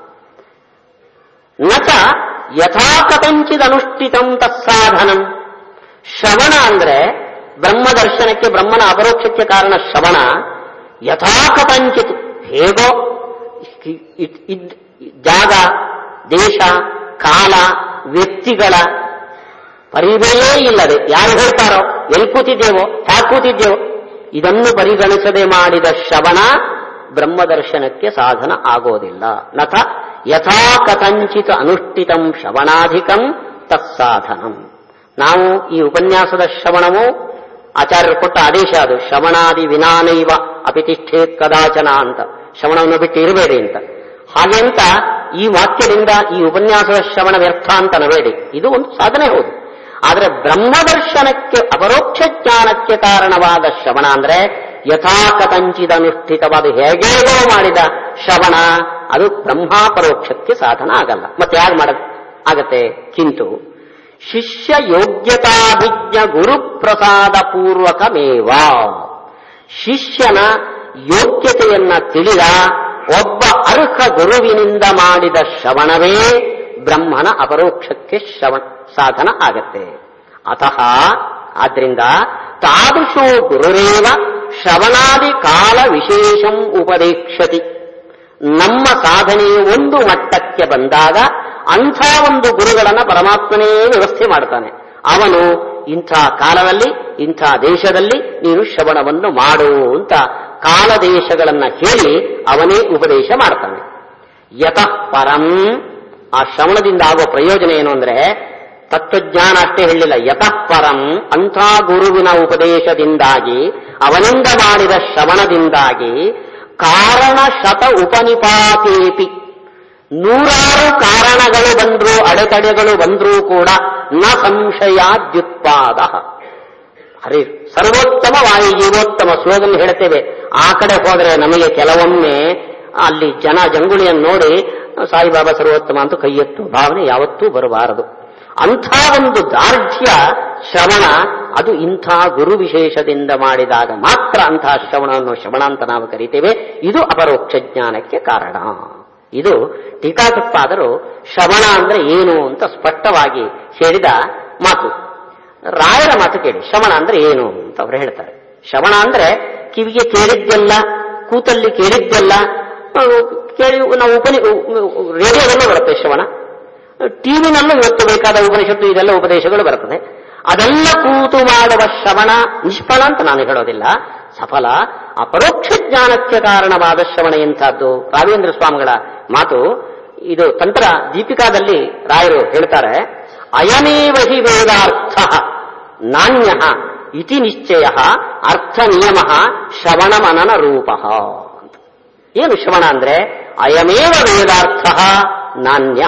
ನಚ ಯಥಾಕಥಂಚಿದನುಷ್ಠಿತಂ ತತ್ಸಾಧನಂ ಶ್ರವಣ ಅಂದ್ರೆ ಬ್ರಹ್ಮ ದರ್ಶನಕ್ಕೆ ಬ್ರಹ್ಮನ ಅಪರೋಕ್ಷಕ್ಕೆ ಕಾರಣ ಶ್ರವಣ ಯಥಾಕಥಂಚಿತ್ ಹೇಗೋ ಇ- ಇ- ಇದ್- ಜಾಗ ದೇಶ ಕಾಲ ವ್ಯಕ್ತಿಗಳ ಪರಿವೆಯೇ ಇಲ್ಲದೆ ಯಾರು ಹೇಳ್ತಾರೋ ಎಲ್ಲಿ ಕೂತಿದ್ದೇವೋ ಹ್ಯಾಕ್ ಕೂತಿದ್ದೇವೋ ಇದನ್ನು ಪರಿಗಣಿಸದೆ ಮಾಡಿದ ಶ್ರವಣ ಬ್ರಹ್ಮದರ್ಶನಕ್ಕೆ ಸಾಧನ ಆಗೋದಿಲ್ಲ ನಥ ಯಥಾ ಕಥಂಚಿತ ಅನುಷ್ಠಿತಂ ಶ್ರವಣಾಧಿಕಂ ತತ್ಸಾಧನಂ ನಾವು ಈ ಉಪನ್ಯಾಸದ ಶ್ರವಣವು ಆಚಾರ್ಯರು ಕೊಟ್ಟ ಆದೇಶ ಅದು ಶ್ರವಣಾದಿ ವಿನಾನೈವ ಅಪಿತಿಷ್ಠೇತ್ ಕದಾಚನ ಅಂತ ಶ್ರವಣವನ್ನು ಬಿಟ್ಟು ಇರಬೇಡಿ ಅಂತ ಹಾಗೆ ಅಂತ ಈ ವಾಕ್ಯದಿಂದ ಈ ಉಪನ್ಯಾಸದ ಶ್ರವಣ ವ್ಯರ್ಥ ಅಂತ ನಬೇಡಿ ಇದು ಒಂದು ಸಾಧನೆ ಹೌದು ಆದರೆ ಬ್ರಹ್ಮದರ್ಶನಕ್ಕೆ ಅಪರೋಕ್ಷ ಜ್ಞಾನಕ್ಕೆ ಕಾರಣವಾದ ಶ್ರವಣ ಅಂದ್ರೆ ಯಥಾಕಥಂಚಿದನುಷ್ಠಿತವಾದ ಹೇಗೇಗೋ ಮಾಡಿದ ಶ್ರವಣ ಅದು ಬ್ರಹ್ಮಾಪರೋಕ್ಷಕ್ಕೆ ಸಾಧನ ಆಗಲ್ಲ ಮತ್ತೆ ಯಾರು ಮಾಡ ಆಗತ್ತೆ ಕಿಂತು ಶಿಷ್ಯ ಯೋಗ್ಯತಾಭಿಜ್ಞ ಗುರುಪ್ರಸಾದ ಪೂರ್ವಕಮೇವ ಶಿಷ್ಯನ ಯೋಗ್ಯತೆಯನ್ನ ತಿಳಿದ ಒಬ್ಬ ಅರ್ಹ ಗುರುವಿನಿಂದ ಮಾಡಿದ ಶ್ರವಣವೇ ಬ್ರಹ್ಮನ ಅಪರೋಕ್ಷಕ್ಕೆ ಶ್ರವಣ ಸಾಧನ ಆಗತ್ತೆ ಅತಃ ಆದ್ರಿಂದ ತಾದೃಶೋ ಗುರುರೇವ ಶ್ರವಣಾದಿ ಕಾಲ ವಿಶೇಷಂ ಉಪದೇಕ್ಷತಿ ನಮ್ಮ ಸಾಧನೆಯು ಒಂದು ಮಟ್ಟಕ್ಕೆ ಬಂದಾಗ ಅಂಥ ಒಂದು ಗುರುಗಳನ್ನ ಪರಮಾತ್ಮನೇ ವ್ಯವಸ್ಥೆ ಮಾಡ್ತಾನೆ ಅವನು ಇಂಥ ಕಾಲದಲ್ಲಿ ಇಂಥ ದೇಶದಲ್ಲಿ ನೀನು ಶ್ರವಣವನ್ನು ಮಾಡು ಅಂತ ಕಾಲ ದೇಶಗಳನ್ನ ಹೇಳಿ ಅವನೇ ಉಪದೇಶ ಮಾಡ್ತಾನೆ ಯತಃ ಪರಂ ಆ ಶ್ರವಣದಿಂದ ಆಗುವ ಪ್ರಯೋಜನ ಏನು ಅಂದ್ರೆ ತತ್ವಜ್ಞಾನ ಅಷ್ಟೇ ಹೇಳಿಲ್ಲ ಯತಃ ಪರಂ ಅಂಥ ಗುರುವಿನ ಉಪದೇಶದಿಂದಾಗಿ ಅವನಿಂದ ಮಾಡಿದ ಶ್ರವಣದಿಂದಾಗಿ ಕಾರಣ ಶತ ಉಪನಿಪಾತೇಪಿ ನೂರಾರು ಕಾರಣಗಳು ಬಂದ್ರು ಅಡೆತಡೆಗಳು ಬಂದ್ರೂ ಕೂಡ ನ ಸಂಶಯಾದ್ಯುತ್ಪಾದ ಹರಿ ಸರ್ವೋತ್ತಮ ವಾಯು ಜೀವೋತ್ತಮ ಸ್ಲೋಗನ್ ಹೇಳ್ತೇವೆ ಆ ಕಡೆ ಹೋದರೆ ನಮಗೆ ಕೆಲವೊಮ್ಮೆ ಅಲ್ಲಿ ಜನ ಜಂಗುಳಿಯನ್ನು ನೋಡಿ ಸಾಯಿಬಾಬಾ ಸರ್ವೋತ್ತಮ ಅಂತ ಕೈ ಎತ್ತು ಭಾವನೆ ಯಾವತ್ತೂ ಬರಬಾರದು ಅಂಥ ಒಂದು ದಾರ್ಢ್ಯ ಶ್ರವಣ ಅದು ಇಂಥ ಗುರು ವಿಶೇಷದಿಂದ ಮಾಡಿದಾಗ ಮಾತ್ರ ಅಂತಹ ಶ್ರವಣವನ್ನು ಶ್ರವಣ ಅಂತ ನಾವು ಕರಿತೇವೆ ಇದು ಅಪರೋಕ್ಷ ಜ್ಞಾನಕ್ಕೆ ಕಾರಣ ಇದು ಟೀಕಾಕೃತ್ಪಾದರು ಶ್ರವಣ ಅಂದ್ರೆ ಏನು ಅಂತ ಸ್ಪಷ್ಟವಾಗಿ ಹೇಳಿದ ಮಾತು ರಾಯರ ಮಾತು ಕೇಳಿ ಶ್ರವಣ ಅಂದ್ರೆ ಏನು ಅಂತ ಅವರು ಹೇಳ್ತಾರೆ ಶ್ರವಣ ಅಂದ್ರೆ ಕಿವಿಗೆ ಕೇಳಿದ್ದೆಲ್ಲ ಕೂತಲ್ಲಿ ಕೇಳಿದ್ದೆಲ್ಲ ಆ, ಕೇಳಿ ನಾವು ಉಪನಿ ರೇಡಿಯೋದಲ್ಲೂ ಬರುತ್ತೆ ಶ್ರವಣ ಟಿವಿನಲ್ಲೂ ಇವತ್ತು ಬೇಕಾದ ಉಪನಿಷತ್ತು ಇದೆಲ್ಲ ಉಪದೇಶಗಳು ಬರ್ತದೆ ಅದೆಲ್ಲ ಕೂತು ಮಾಡುವ ಶ್ರವಣ ನಿಷ್ಫಲ ಅಂತ ನಾನು ಹೇಳೋದಿಲ್ಲ ಸಫಲ ಅಪರೋಕ್ಷ ಜ್ಞಾನಕ್ಕೆ ಕಾರಣವಾದ ಶ್ರವಣ ಎಂಥದ್ದು ರಾಘವೇಂದ್ರ ಸ್ವಾಮಿಗಳ ಮಾತು ಇದು ತಂತ್ರ ದೀಪಿಕಾದಲ್ಲಿ ರಾಯರು ಹೇಳ್ತಾರೆ ಅಯಮೇವ ಹಿ ವೇದಾರ್ಥ ನಾಣ್ಯ ಇತಿ ನಿಶ್ಚಯ ಅರ್ಥ ನಿಯಮ ಶ್ರವಣ ಮನನ ರೂಪ ಅಂತ ಏನು ಶ್ರವಣ ಅಂದ್ರೆ ಅಯಮೇವ ವೇದಾರ್ಥ ನಾಣ್ಯ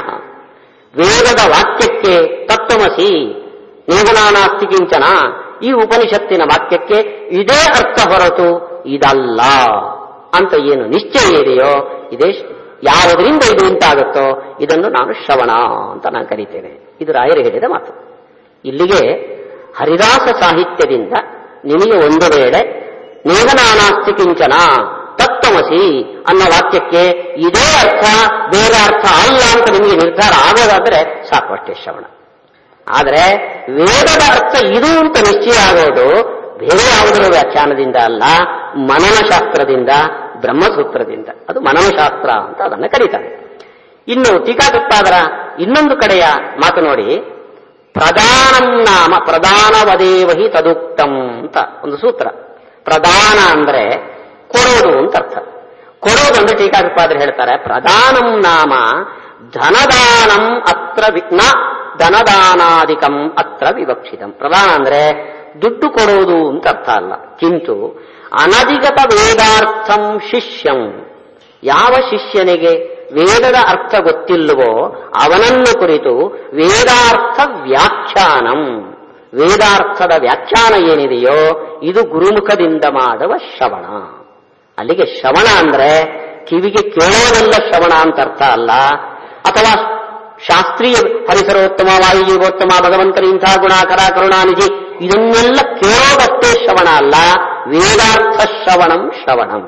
ವೇದದ ವಾಕ್ಯಕ್ಕೆ ತತ್ವಮಸಿ ನೇಗನಾನಾಸ್ತಿ ಕಿಂಚನ ಈ ಉಪನಿಷತ್ತಿನ ವಾಕ್ಯಕ್ಕೆ ಇದೇ ಅರ್ಥ ಹೊರತು ಇದಲ್ಲ ಅಂತ ಏನು ನಿಶ್ಚಯ ಇದೆಯೋ ಇದೇ ಶ- ಯಾವುದರಿಂದ ಇದು ಉಂಟಾಗುತ್ತೋ ಇದನ್ನು ನಾನು ಶ್ರವಣ ಅಂತ ನಾನು ಕರೀತೇನೆ ಇದು ರಾಯರು ಹೇಳಿದ ಮಾತು ಇಲ್ಲಿಗೆ ಹರಿದಾಸ ಸಾಹಿತ್ಯದಿಂದ ನಿಮಗೆ ಒಂದು ವೇಳೆ ನೇಹನಾನಾಸ್ತಿ ಕಿಂಚನ ತತ್ವಮಸಿ ಅನ್ನೋ ವಾಕ್ಯಕ್ಕೆ ಇದೇ ಅರ್ಥ ಬೇರೆ ಅರ್ಥ ಅಲ್ಲ ಅಂತ ನಿಮಗೆ ನಿರ್ಧಾರ ಆಗೋದಾದ್ರೆ ಸಾಕು ಅಷ್ಟೇ ಶ್ರವಣ ಆದರೆ ವೇದದ ಅರ್ಥ ಇದು ಅಂತ ನಿಶ್ಚಯ ಆಗೋದು ಬೇರೆ ಯಾವುದರ ವ್ಯಾಖ್ಯಾನದಿಂದ ಅಲ್ಲ ಮನನಶಾಸ್ತ್ರದಿಂದ ಬ್ರಹ್ಮಸೂತ್ರದಿಂದ ಅದು ಮನನಶಾಸ್ತ್ರ ಅಂತ ಅದನ್ನು ಕರೀತಾರೆ ಇನ್ನು ಟೀಕಾಕೃತ್ಪಾದರ ಇನ್ನೊಂದು ಕಡೆಯ ಮಾತು ನೋಡಿ ಪ್ರಧಾನಂ ನಾಮ ಪ್ರಧಾನವದೇವಹಿ ತದುಕ್ತಂ ಅಂತ ಒಂದು ಸೂತ್ರ ಪ್ರಧಾನ ಅಂದ್ರೆ ಕೊಡೋದು ಅಂತ ಅರ್ಥ ಕೊಡೋದು ಅಂದ್ರೆ ಟೀಕಾಕೃತ್ಪಾದರು ಹೇಳ್ತಾರೆ ಪ್ರಧಾನಂ ನಾಮ ಧನದಾನಂ ಅತ್ರ ವಿಘ್ನ ಧನದಾನಾದಿಕಂ ಅತ್ರ ವಿವಕ್ಷಿತಂ ಪ್ರಧಾನ ಅಂದ್ರೆ ದುಡ್ಡು ಕೊಡೋದು ಅಂತ ಅರ್ಥ ಅಲ್ಲ ಕಿಂತು ಅನಧಿಗತ ವೇದಾರ್ಥಂ ಶಿಷ್ಯಂ ಯಾವ ಶಿಷ್ಯನಿಗೆ ವೇದದ ಅರ್ಥ ಗೊತ್ತಿಲ್ಲವೋ ಅವನನ್ನು ಕುರಿತು ವೇದಾರ್ಥ ವ್ಯಾಖ್ಯಾನಂ ವೇದಾರ್ಥದ ವ್ಯಾಖ್ಯಾನ ಏನಿದೆಯೋ ಇದು ಗುರುಮುಖದಿಂದ ಮಾಡುವ ಶ್ರವಣ ಅಲ್ಲಿಗೆ ಶ್ರವಣ ಅಂದ್ರೆ ಕಿವಿಗೆ ಕೇಳೋದೆಲ್ಲ ಶ್ರವಣ ಅಂತ ಅರ್ಥ ಅಲ್ಲ ಅಥವಾ ಶಾಸ್ತ್ರೀಯ ಪರಿಸರೋತ್ತಮ ವಾಯುಜೀವೋತ್ತಮ ಭಗವಂತನ ಇಂಥ ಗುಣಾಕರ ಕರುಣಾನಿಧಿ ಇದನ್ನೆಲ್ಲ ಕೇಳೋದಷ್ಟೇ ಶ್ರವಣ ಅಲ್ಲ ವೇದಾರ್ಥ ಶ್ರವಣಂ ಶ್ರವಣಂ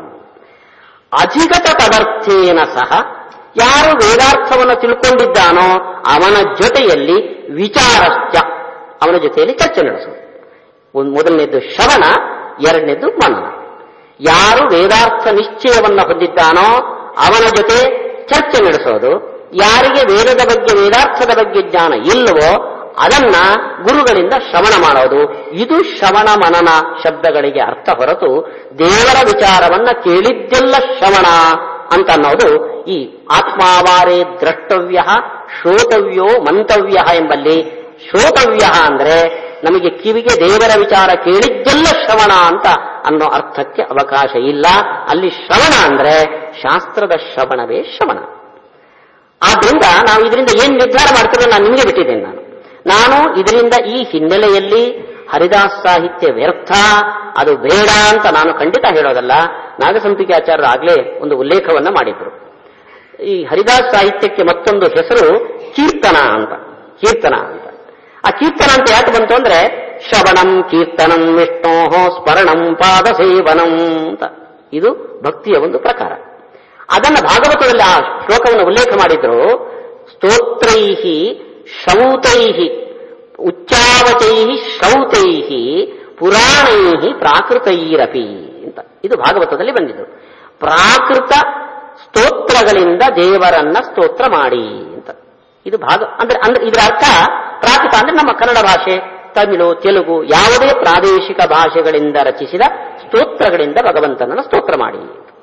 ಅಧಿಗತ ಪದಾರ್ಥೇನ ಸಹ ಯಾರು ವೇದಾರ್ಥವನ್ನು ತಿಳ್ಕೊಂಡಿದ್ದಾನೋ ಅವನ ಜೊತೆಯಲ್ಲಿ ವಿಚಾರಶ್ಚ ಅವನ ಜೊತೆಯಲ್ಲಿ ಚರ್ಚೆ ನಡೆಸೋದು ಒಂದು ಮೊದಲನೇದ್ದು ಶ್ರವಣ ಎರಡನೇದ್ದು ಮನನ ಯಾರು ವೇದಾರ್ಥ ನಿಶ್ಚಯವನ್ನ ಹೊಂದಿದ್ದಾನೋ ಅವನ ಜೊತೆ ಚರ್ಚೆ ನಡೆಸೋದು ಯಾರಿಗೆ ವೇದದ ಬಗ್ಗೆ ವೇದಾರ್ಥದ ಬಗ್ಗೆ ಜ್ಞಾನ ಇಲ್ಲವೋ ಅದನ್ನ ಗುರುಗಳಿಂದ ಶ್ರವಣ ಮಾಡೋದು ಇದು ಶ್ರವಣ ಮನನ ಶಬ್ದಗಳಿಗೆ ಅರ್ಥ ಹೊರತು ದೇವರ ವಿಚಾರವನ್ನ ಕೇಳಿದ್ದೆಲ್ಲ ಶ್ರವಣ ಅಂತ ಅನ್ನೋದು ಈ ಆತ್ಮಾವಾರೇ ದ್ರಷ್ಟವ್ಯ ಶ್ರೋತವ್ಯೋ ಮಂತವ್ಯ ಎಂಬಲ್ಲಿ ಶ್ರೋತವ್ಯ ಅಂದ್ರೆ ನಮಗೆ ಕಿವಿಗೆ ದೇವರ ವಿಚಾರ ಕೇಳಿದ್ದೆಲ್ಲ ಶ್ರವಣ ಅಂತ ಅನ್ನೋ ಅರ್ಥಕ್ಕೆ ಅವಕಾಶ ಇಲ್ಲ ಅಲ್ಲಿ ಶ್ರವಣ ಅಂದ್ರೆ ಶಾಸ್ತ್ರದ ಶ್ರವಣವೇ ಶ್ರವಣ ಆದ್ರಿಂದ ನಾವು ಇದರಿಂದ ಏನ್ ನಿರ್ಧಾರ ಮಾಡ್ತೀರೋ ನಾನು ನಿಮಗೆ ಬಿಟ್ಟಿದ್ದೇನೆ ನಾನು ನಾನು ಇದರಿಂದ ಈ ಹಿನ್ನೆಲೆಯಲ್ಲಿ ಹರಿದಾಸ್ ಸಾಹಿತ್ಯ ವ್ಯರ್ಥ ಅದು ಬೇಡ ಅಂತ ನಾನು ಖಂಡಿತ ಹೇಳೋದಲ್ಲ ನಾಗಸಂಪಿಕೆ ಆಚಾರ್ಯರು ಆಗ್ಲೇ ಒಂದು ಉಲ್ಲೇಖವನ್ನ ಮಾಡಿದ್ರು ಈ ಹರಿದಾಸ್ ಸಾಹಿತ್ಯಕ್ಕೆ ಮತ್ತೊಂದು ಹೆಸರು ಕೀರ್ತನ ಅಂತ ಕೀರ್ತನ ಅಂತ ಆ ಕೀರ್ತನ ಅಂತ ಯಾಕೆ ಬಂತು ಅಂದ್ರೆ ಶ್ರವಣಂ ಕೀರ್ತನಂ ವಿಷ್ಣೋ ಸ್ಮರಣಂ ಪಾದ ಸೇವನಂ ಅಂತ ಇದು ಭಕ್ತಿಯ ಒಂದು ಪ್ರಕಾರ ಅದನ್ನ ಭಾಗವತದಲ್ಲಿ ಆ ಶ್ಲೋಕವನ್ನು ಉಲ್ಲೇಖ ಮಾಡಿದ್ರು ಸ್ತೋತ್ರೈಹಿ ಶೌತೈಹಿ ಉಚ್ಚಾವಚೈಹಿ ಶೌತೈಹಿ ಪುರಾಣೈಹಿ ಪ್ರಾಕೃತೈರಪಿ ಅಂತ ಇದು ಭಾಗವತದಲ್ಲಿ ಬಂದಿದ್ದು ಪ್ರಾಕೃತ ಸ್ತೋತ್ರಗಳಿಂದ ದೇವರನ್ನ ಸ್ತೋತ್ರ ಮಾಡಿ ಅಂತ ಇದು ಭಾಗ ಅಂದ್ರೆ ಅಂದ್ರೆ ಇದರ ಅರ್ಥ ಪ್ರಾಕೃತ ಅಂದ್ರೆ ನಮ್ಮ ಕನ್ನಡ ಭಾಷೆ ತಮಿಳು ತೆಲುಗು ಯಾವುದೇ ಪ್ರಾದೇಶಿಕ ಭಾಷೆಗಳಿಂದ ರಚಿಸಿದ ಸ್ತೋತ್ರಗಳಿಂದ ಭಗವಂತನನ್ನ ಸ್ತೋತ್ರ ಮಾಡಿ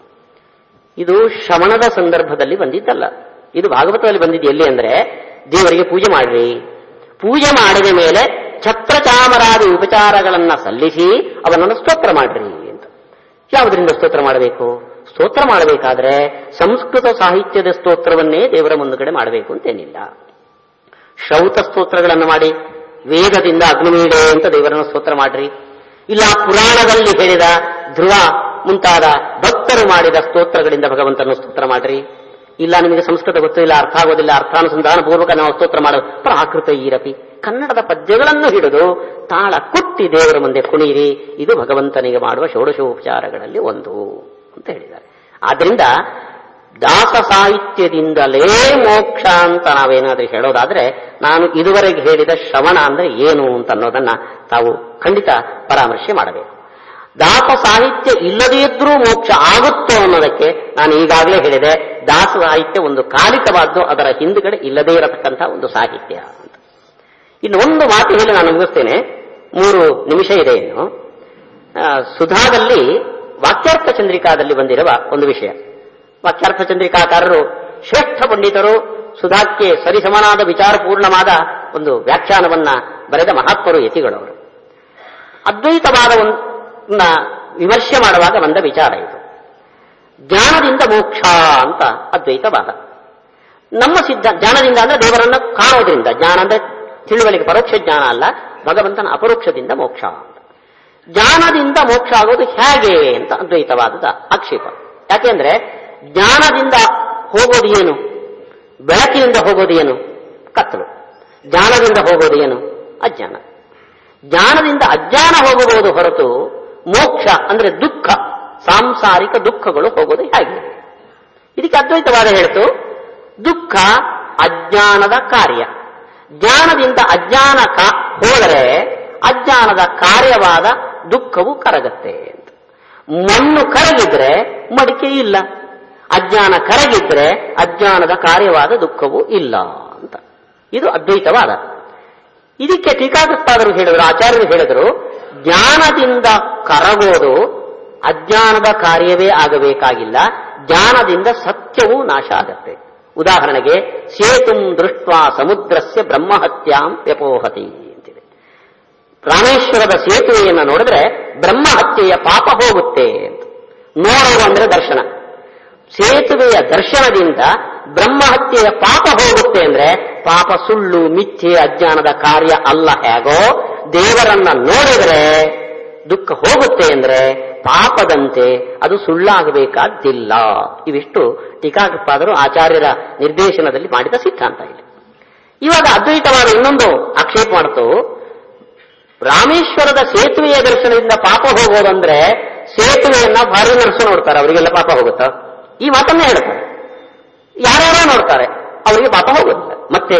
ಇದು ಶ್ರವಣದ ಸಂದರ್ಭದಲ್ಲಿ ಬಂದಿದ್ದಲ್ಲ ಇದು ಭಾಗವತದಲ್ಲಿ ಬಂದಿದ್ದು ಎಲ್ಲಿ ಅಂದ್ರೆ ದೇವರಿಗೆ ಪೂಜೆ ಮಾಡ್ರಿ ಪೂಜೆ ಮಾಡಿದ ಮೇಲೆ ಛತ್ರ ಚಾಮರಾದಿ ಉಪಚಾರಗಳನ್ನ ಸಲ್ಲಿಸಿ ಅವನನ್ನು ಸ್ತೋತ್ರ ಮಾಡ್ರಿ ಅಂತ ಯಾವುದರಿಂದ ಸ್ತೋತ್ರ ಮಾಡಬೇಕು ಸ್ತೋತ್ರ ಮಾಡಬೇಕಾದ್ರೆ ಸಂಸ್ಕೃತ ಸಾಹಿತ್ಯದ ಸ್ತೋತ್ರವನ್ನೇ ದೇವರ ಮುಂದುಗಡೆ ಮಾಡಬೇಕು ಅಂತೇನಿಲ್ಲ ಶ್ರೌತ ಸ್ತೋತ್ರಗಳನ್ನು ಮಾಡಿ ವೇದದಿಂದ ಅಗ್ನಿಮೀಡೆ ಅಂತ ದೇವರನ್ನು ಸ್ತೋತ್ರ ಮಾಡ್ರಿ ಇಲ್ಲ ಪುರಾಣದಲ್ಲಿ ಹೇಳಿದ ಧ್ರುವ ಮುಂತಾದ ಭಕ್ತರು ಮಾಡಿದ ಸ್ತೋತ್ರಗಳಿಂದ ಭಗವಂತನ ಸ್ತೋತ್ರ ಮಾಡ್ರಿ ಇಲ್ಲ ನಿಮಗೆ ಸಂಸ್ಕೃತ ಗೊತ್ತಿಲ್ಲ ಅರ್ಥ ಆಗೋದಿಲ್ಲ ಅರ್ಥಾನುಸಂಧಾನ ಪೂರ್ವಕ ನಾವು ಸ್ತೋತ್ರ ಮಾಡೋದು ಪ್ರಾಕೃತ ಈರಪಿ ಕನ್ನಡದ ಪದ್ಯಗಳನ್ನು ಹಿಡಿದು ತಾಳ ಕುಟ್ಟಿ ದೇವರ ಮುಂದೆ ಕುಣಿಯಿರಿ ಇದು ಭಗವಂತನಿಗೆ ಮಾಡುವ ಷೋಡಶೋಪಚಾರಗಳಲ್ಲಿ ಒಂದು ಅಂತ ಹೇಳಿದ್ದಾರೆ ಆದ್ರಿಂದ ದಾಸ ಸಾಹಿತ್ಯದಿಂದಲೇ ಮೋಕ್ಷ ಅಂತ ನಾವೇನಾದ್ರೂ ಹೇಳೋದಾದ್ರೆ ನಾನು ಇದುವರೆಗೆ ಹೇಳಿದ ಶ್ರವಣ ಅಂದ್ರೆ ಏನು ಅಂತ ಅನ್ನೋದನ್ನ ತಾವು ಖಂಡಿತ ಪರಾಮರ್ಶೆ ಮಾಡಬೇಕು ದಾಸ ಸಾಹಿತ್ಯ ಇಲ್ಲದೇ ಇದ್ರೂ ಮೋಕ್ಷ ಆಗುತ್ತೋ ಅನ್ನೋದಕ್ಕೆ ನಾನು ಈಗಾಗಲೇ ಹೇಳಿದೆ ದಾಸ ಸಾಹಿತ್ಯ ಒಂದು ಕಾಲಿಕವಾದ್ದು ಅದರ ಹಿಂದುಗಡೆ ಇಲ್ಲದೇ ಇರತಕ್ಕಂಥ ಒಂದು ಸಾಹಿತ್ಯ ಅಂತ ಇನ್ನು ಒಂದು ಮಾತು ಹೇಳಿ ನಾನು ಮುಗಿಸ್ತೇನೆ ಮೂರು ನಿಮಿಷ ಇದೆ ಇನ್ನು ಆ, ಸುಧಾದಲ್ಲಿ ವಾಕ್ಯಾರ್ಥ ಚಂದ್ರಿಕಾದಲ್ಲಿ ಬಂದಿರುವ ಒಂದು ವಿಷಯ ವಾಕ್ಯಾರ್ಥ ಚಂದ್ರಿಕಾಕಾರರು ಶ್ರೇಷ್ಠ ಪಂಡಿತರು ಸುಧಾಕ್ಕೆ ಸರಿಸಮನಾದ ವಿಚಾರಪೂರ್ಣವಾದ ಒಂದು ವ್ಯಾಖ್ಯಾನವನ್ನ ಬರೆದ ಮಹಾತ್ಮರು ಯತಿಗಳವರು ಅದ್ವೈತವಾದವನ್ನ ವಿಮರ್ಶೆ ಮಾಡುವಾಗ ಬಂದ ವಿಚಾರ ಇದು ಜ್ಞಾನದಿಂದ ಮೋಕ್ಷ ಅಂತ ಅದ್ವೈತವಾದ ನಮ್ಮ ಸಿದ್ಧ ಜ್ಞಾನದಿಂದ ಅಂದ್ರೆ ದೇವರನ್ನ ಕಾಣೋದ್ರಿಂದ ಜ್ಞಾನ ಅಂದ್ರೆ ತಿಳುವಳಿಕೆ ಪರೋಕ್ಷ ಜ್ಞಾನ ಅಲ್ಲ ಭಗವಂತನ ಅಪರೋಕ್ಷದಿಂದ ಮೋಕ್ಷ ಅಂತ ಜ್ಞಾನದಿಂದ ಮೋಕ್ಷ ಆಗೋದು ಹೇಗೆ ಅಂತ ಅದ್ವೈತವಾದದ ಆಕ್ಷೇಪ ಯಾಕೆಂದ್ರೆ ಜ್ಞಾನದಿಂದ ಹೋಗೋದು ಏನು ಬೆಳಕಿನಿಂದ ಹೋಗೋದು ಏನು ಕತ್ತಲು ಜ್ಞಾನದಿಂದ ಹೋಗೋದು ಏನು ಅಜ್ಞಾನ ಜ್ಞಾನದಿಂದ ಅಜ್ಞಾನ ಹೋಗಬಹುದು ಹೊರತು ಮೋಕ್ಷ ಅಂದ್ರೆ ದುಃಖ ಸಾಂಸಾರಿಕ ದುಃಖಗಳು ಹೋಗೋದು ಹೇಗೆ ಇದಕ್ಕೆ ಅದ್ವೈತವಾದ ಹೇಳ್ತು ದುಃಖ ಅಜ್ಞಾನದ ಕಾರ್ಯ ಜ್ಞಾನದಿಂದ ಅಜ್ಞಾನ ಕಾ ಹೋದರೆ ಅಜ್ಞಾನದ ಕಾರ್ಯವಾದ ದುಃಖವು ಕರಗತ್ತೆ ಅಂತ ಮಣ್ಣು ಕರಗಿದ್ರೆ ಮಡಿಕೆ ಇಲ್ಲ ಅಜ್ಞಾನ ಕರಗಿದ್ರೆ ಅಜ್ಞಾನದ ಕಾರ್ಯವಾದ ದುಃಖವೂ ಇಲ್ಲ ಅಂತ ಇದು ಅದ್ವೈತವಾದ ಇದಕ್ಕೆ ಟೀಕಾಕೃತ್ತಾದರು ಹೇಳಿದರು ಆಚಾರ್ಯರು ಹೇಳಿದರು ಜ್ಞಾನದಿಂದ ಕರಗೋದು ಅಜ್ಞಾನದ ಕಾರ್ಯವೇ ಆಗಬೇಕಾಗಿಲ್ಲ ಜ್ಞಾನದಿಂದ ಸತ್ಯವೂ ನಾಶ ಆಗತ್ತೆ ಉದಾಹರಣೆಗೆ ಸೇತುಂ ದೃಷ್ಟ ಸಮುದ್ರಸ್ಯ ಬ್ರಹ್ಮಹತ್ಯಾಂ ವ್ಯಪೋಹತಿ ಅಂತಿದೆ ರಾಮೇಶ್ವರದ ಸೇತುವೆಯನ್ನು ನೋಡಿದ್ರೆ ಬ್ರಹ್ಮಹತ್ಯೆಯ ಪಾಪ ಹೋಗುತ್ತೆ ಅಂತ ನೋಡುವ ಅಂದ್ರೆ ದರ್ಶನ ಸೇತುವೆಯ ದರ್ಶನದಿಂದ ಬ್ರಹ್ಮಹತ್ಯೆಯ ಪಾಪ ಹೋಗುತ್ತೆ ಅಂದ್ರೆ ಪಾಪ ಸುಳ್ಳು ಮಿಥ್ಯೆ ಅಜ್ಞಾನದ ಕಾರ್ಯ ಅಲ್ಲ ಹೇಗೋ ದೇವರನ್ನ ನೋಡಿದ್ರೆ ದುಃಖ ಹೋಗುತ್ತೆ ಅಂದ್ರೆ ಪಾಪದಂತೆ ಅದು ಸುಳ್ಳಾಗಬೇಕಾದ್ದಿಲ್ಲ ಇವಿಷ್ಟು ಟೀಕಾಕೃಪಾದರು ಆಚಾರ್ಯರ ನಿರ್ದೇಶನದಲ್ಲಿ ಮಾಡಿದ ಸಿದ್ಧಾಂತ ಇಲ್ಲಿ ಇವಾಗ ಅದ್ವೈತವಾದ ಇನ್ನೊಂದು ಆಕ್ಷೇಪ ಮಾಡ್ತು ರಾಮೇಶ್ವರದ ಸೇತುವೆಯ ದರ್ಶನದಿಂದ ಪಾಪ ಹೋಗೋದಂದ್ರೆ ಸೇತುವೆಯನ್ನ ಭಾರಿ ನರ್ಸು ನೋಡ್ತಾರೆ ಅವರಿಗೆಲ್ಲ ಪಾಪ ಹೋಗುತ್ತಾ ಈ ಮಾತನ್ನೇ ಹೇಳ್ತಾರೆ ಯಾರ್ಯಾರೋ ನೋಡ್ತಾರೆ ಅವರಿಗೆ ಪಾಪ ಹೋಗುತ್ತೆ ಮತ್ತೆ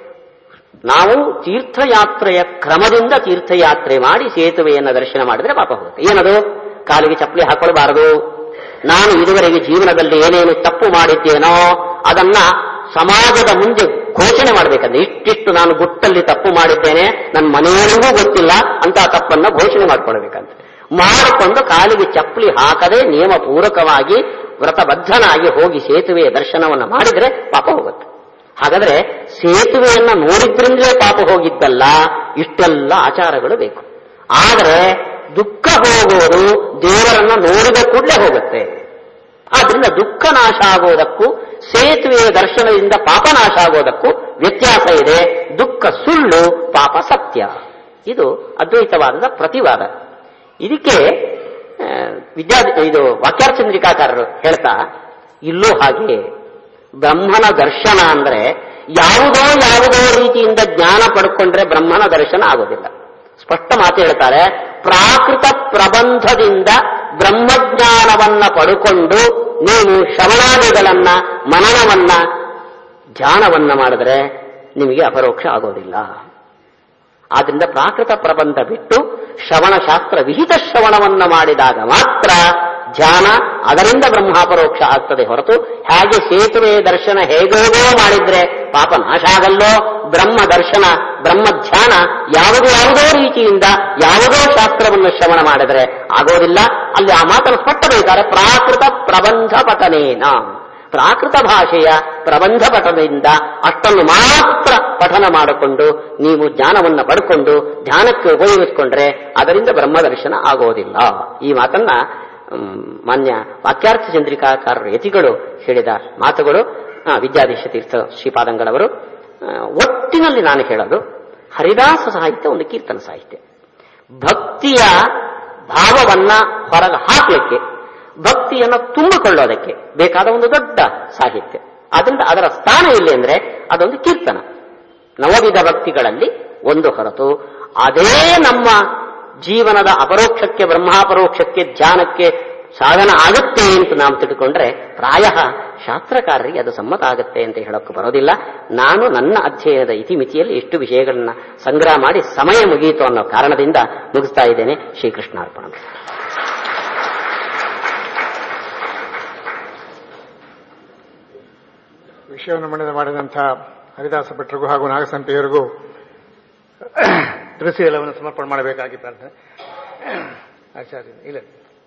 ನಾವು ತೀರ್ಥಯಾತ್ರೆಯ ಕ್ರಮದಿಂದ ತೀರ್ಥಯಾತ್ರೆ ಮಾಡಿ ಸೇತುವೆಯನ್ನ ದರ್ಶನ ಮಾಡಿದ್ರೆ ಪಾಪ ಹೋಗುತ್ತೆ ಏನದು ಕಾಲಿಗೆ ಚಪ್ಪಲಿ ಹಾಕೊಳ್ಬಾರದು ನಾನು ಇದುವರೆಗೆ ಜೀವನದಲ್ಲಿ ಏನೇನು ತಪ್ಪು ಮಾಡಿದ್ದೇನೋ ಅದನ್ನ ಸಮಾಜದ ಮುಂದೆ ಘೋಷಣೆ ಮಾಡಬೇಕಂದ್ರೆ ಇಷ್ಟಿಷ್ಟು ನಾನು ಗುಟ್ಟಲ್ಲಿ ತಪ್ಪು ಮಾಡಿದ್ದೇನೆ ನನ್ನ ಮನೆಯಲ್ಲಿಗೂ ಗೊತ್ತಿಲ್ಲ ಅಂತ ತಪ್ಪನ್ನ ಘೋಷಣೆ ಮಾಡ್ಕೊಳ್ಬೇಕಂತ ಮಾಡಿಕೊಂಡು ಕಾಲಿಗೆ ಚಪ್ಪಲಿ ಹಾಕದೆ ನಿಯಮ ಪೂರಕವಾಗಿ ವ್ರತಬದ್ಧನಾಗಿ ಹೋಗಿ ಸೇತುವೆಯ ದರ್ಶನವನ್ನು ಮಾಡಿದ್ರೆ ಪಾಪ ಹೋಗುತ್ತೆ ಹಾಗಾದ್ರೆ ಸೇತುವೆಯನ್ನ ನೋಡಿದ್ರಿಂದಲೇ ಪಾಪ ಹೋಗಿದ್ದಲ್ಲ ಇಷ್ಟೆಲ್ಲ ಆಚಾರಗಳು ಬೇಕು ಆದರೆ ದುಃಖ ಹೋಗುವುದು ದೇವರನ್ನ ನೋಡಿದ ಕೂಡಲೇ ಹೋಗುತ್ತೆ ಆದ್ರಿಂದ ದುಃಖ ನಾಶ ಆಗೋದಕ್ಕೂ ಸೇತುವೆಯ ದರ್ಶನದಿಂದ ಪಾಪ ನಾಶ ಆಗೋದಕ್ಕೂ ವ್ಯತ್ಯಾಸ ಇದೆ ದುಃಖ ಸುಳ್ಳು ಪಾಪ ಸತ್ಯ ಇದು ಅದ್ವೈತವಾದದ ಪ್ರತಿವಾದ ಇದಕ್ಕೆ ಆ, ವಿದ್ಯಾ ಇದು ವಾಕ್ಯಾರ್ಚಂದ್ರಿಕಾಕಾರರು ಹೇಳ್ತಾ ಇಲ್ಲೂ ಹಾಗೆ ಬ್ರಹ್ಮನ ದರ್ಶನ ಅಂದ್ರೆ ಯಾವುದೋ ಯಾವುದೋ ರೀತಿಯಿಂದ ಜ್ಞಾನ ಪಡ್ಕೊಂಡ್ರೆ ಬ್ರಹ್ಮನ ದರ್ಶನ ಆಗೋದಿಲ್ಲ ಸ್ಪಷ್ಟ ಮಾತು ಹೇಳ್ತಾರೆ ಪ್ರಾಕೃತ ಪ್ರಬಂಧದಿಂದ ಬ್ರಹ್ಮಜ್ಞಾನವನ್ನ ಪಡ್ಕೊಂಡು ನೀವು ಶ್ರವಣಾದಿಗಳನ್ನ ಮನನವನ್ನ ಧ್ಯಾನವನ್ನ ಮಾಡಿದ್ರೆ ನಿಮಗೆ ಅಪರೋಕ್ಷ ಆಗೋದಿಲ್ಲ ಆದ್ರಿಂದ ಪ್ರಾಕೃತ ಪ್ರಬಂಧ ಬಿಟ್ಟು ಶ್ರವಣಶಾಸ್ತ್ರ ವಿಹಿತ ಶ್ರವಣವನ್ನ ಮಾಡಿದಾಗ ಮಾತ್ರ ಧ್ಯಾನ ಅದರಿಂದ ಬ್ರಹ್ಮಾಪರೋಕ್ಷ ಆಗ್ತದೆ ಹೊರತು ಹೇಗೆ ಸೇತುವೆ ದರ್ಶನ ಹೇಗೇಗೋ ಮಾಡಿದ್ರೆ ಪಾಪ ನಾಶ ಆಗಲ್ಲೋ ಬ್ರಹ್ಮ ದರ್ಶನ ಬ್ರಹ್ಮ ಧ್ಯಾನ ಯಾವುದೋ ಯಾವುದೋ ರೀತಿಯಿಂದ ಯಾವುದೋ ಶಾಸ್ತ್ರವನ್ನು ಶ್ರವಣ ಮಾಡಿದ್ರೆ ಆಗೋದಿಲ್ಲ ಅಲ್ಲಿ ಆ ಮಾತನ್ನು ಸ್ಪಷ್ಟ ಬೇಕಾದ್ರೆ ಪ್ರಾಕೃತ ಪ್ರಬಂಧ ಪಠನೇನ ಪ್ರಾಕೃತ ಭಾಷೆಯ ಪ್ರಬಂಧ ಪಠನದಿಂದ ಅಷ್ಟನ್ನು ಮಾತ್ರ ಪಠನ ಮಾಡಿಕೊಂಡು ನೀವು ಜ್ಞಾನವನ್ನು ಪಡ್ಕೊಂಡು ಧ್ಯಾನಕ್ಕೆ ಉಪಯೋಗಿಸಿಕೊಂಡ್ರೆ ಅದರಿಂದ ಬ್ರಹ್ಮದರ್ಶನ ಆಗೋದಿಲ್ಲ ಈ ಮಾತನ್ನ ಮ್, ಮಾನ್ಯ ವಾಕ್ಯಾರ್ಥ ಚಂದ್ರಿಕಾಕಾರರು ಯತಿಗಳು ಹೇಳಿದ ಮಾತುಗಳು ಆ, ವಿದ್ಯಾಧೀಶ ತೀರ್ಥ ಶ್ರೀಪಾದಂಗಳವರು ಆ, ಒಟ್ಟಿನಲ್ಲಿ ನಾನು ಹೇಳೋದು ಹರಿದಾಸ ಸಾಹಿತ್ಯ ಒಂದು ಕೀರ್ತನ ಸಾಹಿತ್ಯ ಭಕ್ತಿಯ ಭಾವವನ್ನ ಹೊರಗೆ ಹಾಕಲಿಕ್ಕೆ ಭಕ್ತಿಯನ್ನು ತುಂಬಿಕೊಳ್ಳೋದಕ್ಕೆ ಬೇಕಾದ ಒಂದು ದೊಡ್ಡ ಸಾಹಿತ್ಯ ಅದರಿಂದ ಅದರ ಸ್ಥಾನ ಎಲ್ಲಿ ಅಂದ್ರೆ ಅದೊಂದು ಕೀರ್ತನ ನವವಿಧ ಭಕ್ತಿಗಳಲ್ಲಿ ಒಂದು ಹೊರತು ಅದೇ ನಮ್ಮ ಜೀವನದ ಅಪರೋಕ್ಷಕ್ಕೆ ಬ್ರಹ್ಮಾಪರೋಕ್ಷಕ್ಕೆ ಧ್ಯಾನಕ್ಕೆ ಸಾಧನ ಆಗುತ್ತೆ ಅಂತ ನಾವು ತಿಳ್ಕೊಂಡ್ರೆ ಪ್ರಾಯ ಶಾಸ್ತ್ರಕಾರರಿಗೆ ಅದು ಸಮ್ಮತ ಆಗುತ್ತೆ ಅಂತ ಹೇಳೋಕೆ ಬರೋದಿಲ್ಲ ನಾನು ನನ್ನ ಅಧ್ಯಯನದ ಇತಿಮಿತಿಯಲ್ಲಿ ಇಷ್ಟು ವಿಷಯಗಳನ್ನ ಸಂಗ್ರಹ ಮಾಡಿ ಸಮಯ ಮುಗಿಯಿತು ಅನ್ನೋ ಕಾರಣದಿಂದ ಮುಗಿಸ್ತಾ ಇದ್ದೇನೆ ಶ್ರೀಕೃಷ್ಣಾರ್ಪಣ ವಿಷಯವನ್ನು ಮನದ ಮಾಡಿದಂಥ ಹರಿದಾಸ ಭಟ್ರಿಗೂ ಹಾಗೂ ನಾಗಸಂಪಿಯವರಿಗೂ ತುಳಸಿ ಎಲ್ಲವನ್ನು ಸಮರ್ಪಣೆ ಮಾಡಬೇಕಾಗಿ ಪ್ರಾರ್ಥನೆ ಆಚಾರ್ಯ ಇಲ್ಲ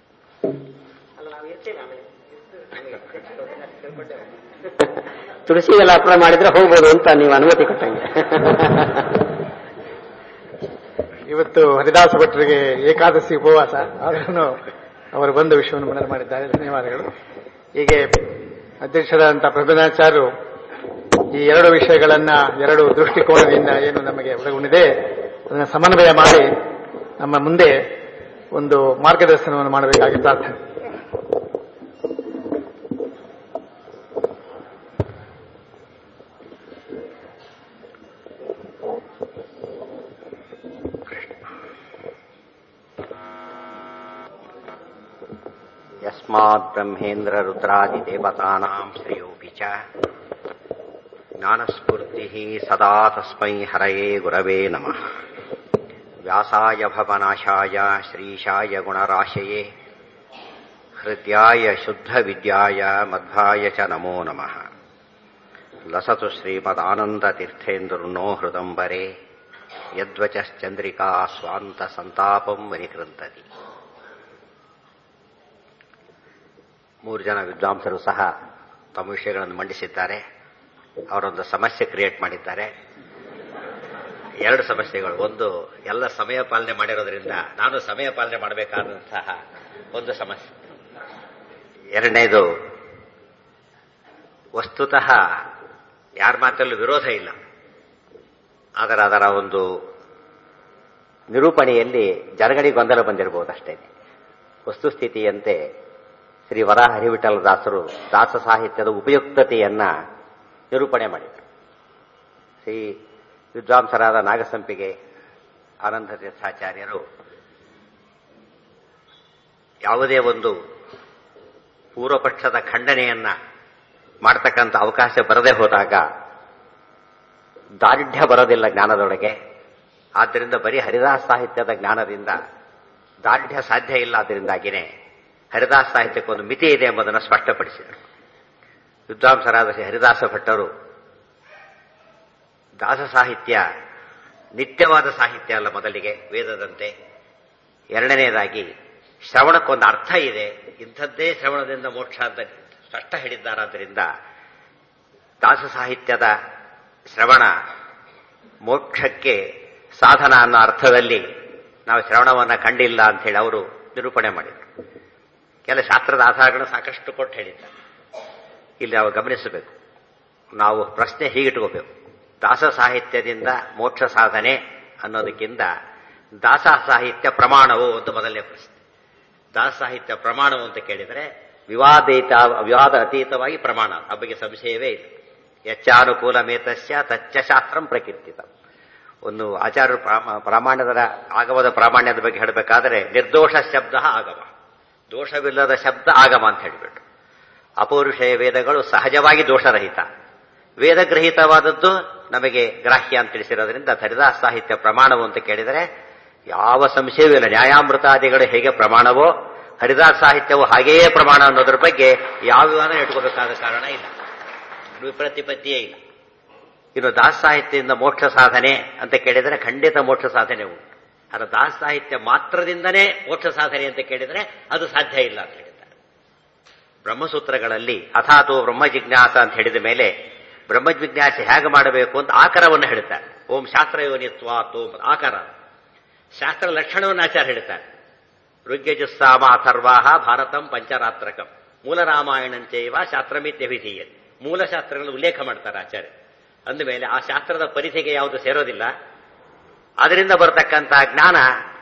ತುಳಸಿ ಎಲ್ಲ ಅರ್ಪಣೆ ಮಾಡಿದ್ರೆ ಹೋಗ್ಬೋದು ಅಂತ ನೀವು ಅನುಮತಿ ಕೊಟ್ಟಂಗೆ ಇವತ್ತು ಹರಿದಾಸ ಭಟ್ರಿಗೆ ಏಕಾದಶಿ ಉಪವಾಸ ಆದ್ರೂ ಅವರು ಬಂದ ವಿಷಯವನ್ನು ಮನನ ಮಾಡಿದ್ದಾರೆ ಧನ್ಯವಾದಗಳು ಹೀಗೆ ಅಧ್ಯಕ್ಷರಾದಂಥ ಪ್ರಭುನಾಚಾರ್ಯರು ಈ ಎರಡು ವಿಷಯಗಳನ್ನ ಎರಡು ದೃಷ್ಟಿಕೋನದಿಂದ ಏನು ನಮಗೆ ಒಳಗೊಂಡಿದೆ ಅದನ್ನು ಸಮನ್ವಯ ಮಾಡಿ ನಮ್ಮ ಮುಂದೆ ಒಂದು ಮಾರ್ಗದರ್ಶನವನ್ನು ಮಾಡಬೇಕಾಗಿ ಪ್ರಾರ್ಥನೆ यस्मात् ब्रह्मेन्द्ररुद्रादिदेवतानाम् श्रेयोऽपि च ज्ञानस्फूर्तिः सदा तस्मै हरये गुरवे नमः व्यासाय भवनाशाय श्रीशाय गुणराशये हृद्याय शुद्धविद्याय मध्वाय च नमो नमः लसतु श्रीमदानन्दतीर्थेन्दुर्नो हृदम्बरे यद्वचश्चन्द्रिका स्वान्तसन्तापम् वनिकृन्तति ಮೂರು ಜನ ವಿದ್ವಾಂಸರು ಸಹ ತಮ್ಮ ವಿಷಯಗಳನ್ನು ಮಂಡಿಸಿದ್ದಾರೆ ಅವರೊಂದು ಸಮಸ್ಯೆ ಕ್ರಿಯೇಟ್ ಮಾಡಿದ್ದಾರೆ ಎರಡು ಸಮಸ್ಯೆಗಳು ಒಂದು ಎಲ್ಲ ಸಮಯ ಪಾಲನೆ ಮಾಡಿರೋದ್ರಿಂದ ನಾನು ಸಮಯ ಪಾಲನೆ ಮಾಡಬೇಕಾದಂತಹ ಒಂದು ಸಮಸ್ಯೆ ಎರಡನೇದು ವಸ್ತುತಃ ಯಾರ ಮಾತಲ್ಲೂ ವಿರೋಧ ಇಲ್ಲ ಆದರೆ ಅದರ ಒಂದು ನಿರೂಪಣೆಯಲ್ಲಿ ಜನಗಳಿಗೆ ಗೊಂದಲ ಬಂದಿರಬಹುದಷ್ಟೇ ವಸ್ತುಸ್ಥಿತಿಯಂತೆ ಶ್ರೀ ವರ ಹರಿವಿಠಲ ದಾಸರು ದಾಸ ಸಾಹಿತ್ಯದ ಉಪಯುಕ್ತತೆಯನ್ನ ನಿರೂಪಣೆ ಮಾಡಿದರು ಶ್ರೀ ವಿದ್ವಾಂಸರಾದ ನಾಗಸಂಪಿಗೆ ಆನಂದ ತೀರ್ಥಾಚಾರ್ಯರು ಯಾವುದೇ ಒಂದು ಪೂರ್ವಪಕ್ಷದ ಖಂಡನೆಯನ್ನ ಮಾಡತಕ್ಕಂಥ ಅವಕಾಶ ಬರದೇ ಹೋದಾಗ ದಾರಿಢ್ಯ ಬರೋದಿಲ್ಲ ಜ್ಞಾನದೊಳಗೆ ಆದ್ದರಿಂದ ಬರೀ ಹರಿದಾಸ ಸಾಹಿತ್ಯದ ಜ್ಞಾನದಿಂದ ದಾರ್ಢ್ಯ ಸಾಧ್ಯ ಇಲ್ಲ ಅದರಿಂದಾಗಿನೇ ಹರಿದಾಸ ಸಾಹಿತ್ಯಕ್ಕೆ ಒಂದು ಮಿತಿ ಇದೆ ಎಂಬುದನ್ನು ಸ್ಪಷ್ಟಪಡಿಸಿದರು ವಿದ್ವಾಂಸರಾದ ಶ್ರೀ ಹರಿದಾಸ ಭಟ್ಟರು ದಾಸ ಸಾಹಿತ್ಯ ನಿತ್ಯವಾದ ಸಾಹಿತ್ಯ ಅಲ್ಲ ಮೊದಲಿಗೆ ವೇದದಂತೆ ಎರಡನೆಯದಾಗಿ ಶ್ರವಣಕ್ಕೊಂದು ಅರ್ಥ ಇದೆ ಇಂಥದ್ದೇ ಶ್ರವಣದಿಂದ ಮೋಕ್ಷ ಅಂತ ಸ್ಪಷ್ಟ ಹೇಳಿದ್ದಾರಾದ್ದರಿಂದ ದಾಸ ಸಾಹಿತ್ಯದ ಶ್ರವಣ ಮೋಕ್ಷಕ್ಕೆ ಸಾಧನ ಅನ್ನೋ ಅರ್ಥದಲ್ಲಿ ನಾವು ಶ್ರವಣವನ್ನು ಕಂಡಿಲ್ಲ ಅಂತ ಹೇಳಿ ಅವರು ನಿರೂಪಣೆ ಮಾಡಿದರು ಕೆಲ ಶಾಸ್ತ್ರದ ಆಧಾರಗಳನ್ನು ಸಾಕಷ್ಟು ಕೊಟ್ಟು ಹೇಳಿದ್ದಾರೆ ಇಲ್ಲಿ ನಾವು ಗಮನಿಸಬೇಕು ನಾವು ಪ್ರಶ್ನೆ ಹೀಗಿಟ್ಕೋಬೇಕು ದಾಸ ಸಾಹಿತ್ಯದಿಂದ ಮೋಕ್ಷ ಸಾಧನೆ ಅನ್ನೋದಕ್ಕಿಂತ ದಾಸ ಸಾಹಿತ್ಯ ಪ್ರಮಾಣವು ಒಂದು ಮೊದಲನೇ ಪ್ರಶ್ನೆ ದಾಸ ಸಾಹಿತ್ಯ ಪ್ರಮಾಣವು ಅಂತ ಕೇಳಿದರೆ ವಿವಾದೀತ ವಿವಾದ ಅತೀತವಾಗಿ ಪ್ರಮಾಣ ಆ ಬಗ್ಗೆ ಸಂಶಯವೇ ಇಲ್ಲ ಯಚ್ಚಾನುಕೂಲ ಮೇತಸ್ಯ ತಚ್ಚ ಶಾಸ್ತ್ರಂ ಪ್ರಕೀರ್ತಿತ ಒಂದು ಆಚಾರ್ಯ ಪ್ರಾಮಾಣ್ಯದ ಆಗಮದ ಪ್ರಾಮಾಣ್ಯದ ಬಗ್ಗೆ ಹೇಳಬೇಕಾದರೆ ನಿರ್ದೋಷ ಶಬ್ದ ಆಗಮ ದೋಷವಿಲ್ಲದ ಶಬ್ದ ಆಗಮ ಅಂತ ಹೇಳಿಬಿಟ್ಟು ಅಪೌರುಷಯ ವೇದಗಳು ಸಹಜವಾಗಿ ದೋಷರಹಿತ ವೇದಗ್ರಹಿತವಾದದ್ದು ನಮಗೆ ಗ್ರಾಹ್ಯ ಅಂತ ತಿಳಿಸಿರೋದ್ರಿಂದ ಹರಿದಾಸ ಸಾಹಿತ್ಯ ಪ್ರಮಾಣವು ಅಂತ ಕೇಳಿದರೆ ಯಾವ ಸಂಶಯವೂ ಇಲ್ಲ ನ್ಯಾಯಾಮೃತಾದಿಗಳು ಹೇಗೆ ಪ್ರಮಾಣವೋ ಹರಿದಾಸ ಸಾಹಿತ್ಯವು ಹಾಗೆಯೇ ಪ್ರಮಾಣ ಅನ್ನೋದ್ರ ಬಗ್ಗೆ ಯಾವ ವಿವಾದ ಇಟ್ಕೋಬೇಕಾದ ಕಾರಣ ಇಲ್ಲ ವಿಪ್ರತಿಪತ್ತಿಯೇ ಇಲ್ಲ ಇನ್ನು ದಾಸ ಸಾಹಿತ್ಯದಿಂದ ಮೋಕ್ಷ ಸಾಧನೆ ಅಂತ ಕೇಳಿದರೆ ಖಂಡಿತ ಮೋಕ್ಷ ಸಾಧನೆ ಉಂಟು ಅದರ ದಾಸ ಸಾಹಿತ್ಯ ಮಾತ್ರದಿಂದನೇ ಮೋಕ್ಷ ಸಾಧನೆ ಅಂತ ಕೇಳಿದರೆ ಅದು ಸಾಧ್ಯ ಇಲ್ಲ ಅಂತ ಹೇಳಿದ್ದಾರೆ ಬ್ರಹ್ಮಸೂತ್ರಗಳಲ್ಲಿ ಅಥಾತು ಬ್ರಹ್ಮ ಜಿಜ್ಞಾಸ ಅಂತ ಹೇಳಿದ ಮೇಲೆ ಬ್ರಹ್ಮ ಜಿಜ್ಞಾಸೆ ಹೇಗೆ ಮಾಡಬೇಕು ಅಂತ ಆಕಾರವನ್ನು ಹೇಳ್ತಾರೆ ಓಂ ಶಾಸ್ತ್ರ ಯೋನಿತ್ವಾತ್ ಓಂ ಆಕಾರ ಶಾಸ್ತ್ರ ಲಕ್ಷಣವನ್ನು ಆಚಾರ ಹೇಳ್ತಾರೆ ಋಗ್ಯಜುಸ್ಸಾಮ ಅಥರ್ವಾಹ ಭಾರತಂ ಪಂಚರಾತ್ರಕಂ ಮೂಲ ರಾಮಾಯಣಂಚೈವ ಶಾಸ್ತ್ರಮಿತ್ಯಭಿಧೀಯ ಮೂಲ ಶಾಸ್ತ್ರಗಳನ್ನು ಉಲ್ಲೇಖ ಮಾಡ್ತಾರೆ ಆಚಾರ್ಯ ಅಂದಮೇಲೆ ಆ ಶಾಸ್ತ್ರದ ಪರಿಧಿಗೆ ಯಾವುದು ಸೇರೋದಿಲ್ಲ ಅದರಿಂದ ಬರತಕ್ಕಂತಹ ಜ್ಞಾನ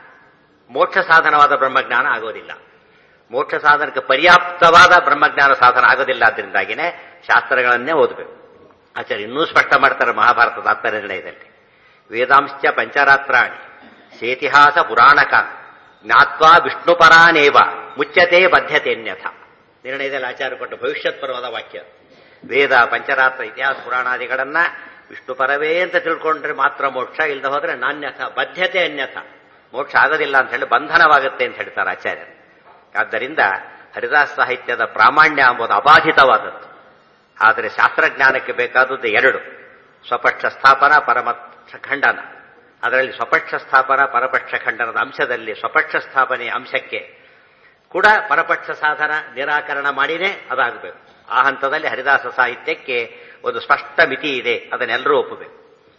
ಮೋಕ್ಷ ಸಾಧನವಾದ ಬ್ರಹ್ಮಜ್ಞಾನ ಆಗೋದಿಲ್ಲ ಮೋಕ್ಷ ಸಾಧನಕ್ಕೆ ಪರ್ಯಾಪ್ತವಾದ ಬ್ರಹ್ಮಜ್ಞಾನ ಸಾಧನ ಆಗೋದಿಲ್ಲ ಅದರಿಂದಾಗಿನೇ ಶಾಸ್ತ್ರಗಳನ್ನೇ ಓದಬೇಕು ಆಚಾರ್ಯ ಇನ್ನೂ ಸ್ಪಷ್ಟ ಮಾಡ್ತಾರೆ ಮಹಾಭಾರತದ ಆತ್ಮನಿರ್ಣಯದಲ್ಲಿ ವೇದಾಂಶ್ಚ ಪಂಚರಾತ್ರಾಣಿ ಸೇತಿಹಾಸ ಪುರಾಣಕ ಜ್ಞಾತ್ವಾ ವಿಷ್ಣುಪರಾನೇವ ಮುಚ್ಚತೆ ಬದ್ಧತೆನ್ಯಥ ನಿರ್ಣಯದಲ್ಲಿ ಆಚಾರ್ಯ ಕೊಟ್ಟ ಭವಿಷ್ಯತ್ ಪರ್ವದ ವಾಕ್ಯ ವೇದ ಪಂಚರಾತ್ರ ಇತಿಹಾಸ ಪುರಾಣಾದಿಗಳನ್ನ ವಿಷ್ಣು ಪರವೇ ಅಂತ ತಿಳ್ಕೊಂಡ್ರೆ ಮಾತ್ರ ಮೋಕ್ಷ ಇಲ್ಲದೆ ಹೋದ್ರೆ ನಾಣ್ಯಥ ಬದ್ಧತೆ ಅನ್ಯಥ ಮೋಕ್ಷ ಆಗೋದಿಲ್ಲ ಅಂತ ಹೇಳಿ ಬಂಧನವಾಗುತ್ತೆ ಅಂತ ಹೇಳ್ತಾರೆ ಆಚಾರ್ಯರು ಆದ್ದರಿಂದ ಹರಿದಾಸ ಸಾಹಿತ್ಯದ ಪ್ರಾಮಾಣ್ಯ ಎಂಬುದು ಅಬಾಧಿತವಾದದ್ದು ಆದರೆ ಶಾಸ್ತ್ರಜ್ಞಾನಕ್ಕೆ ಬೇಕಾದದ್ದು ಎರಡು ಸ್ವಪಕ್ಷ ಸ್ಥಾಪನ ಪರಮಕ್ಷ ಖಂಡನ ಅದರಲ್ಲಿ ಸ್ವಪಕ್ಷ ಸ್ಥಾಪನ ಪರಪಕ್ಷ ಖಂಡನದ ಅಂಶದಲ್ಲಿ ಸ್ವಪಕ್ಷ ಸ್ಥಾಪನೆಯ ಅಂಶಕ್ಕೆ ಕೂಡ ಪರಪಕ್ಷ ಸಾಧನ ನಿರಾಕರಣ ಮಾಡಿನೇ ಅದಾಗಬೇಕು ಆ ಹಂತದಲ್ಲಿ ಹರಿದಾಸ ಸಾಹಿತ್ಯಕ್ಕೆ ಒಂದು ಸ್ಪಷ್ಟ ಮಿತಿ ಇದೆ ಅದನ್ನೆಲ್ಲರೂ ಒಪ್ಪಬೇಕು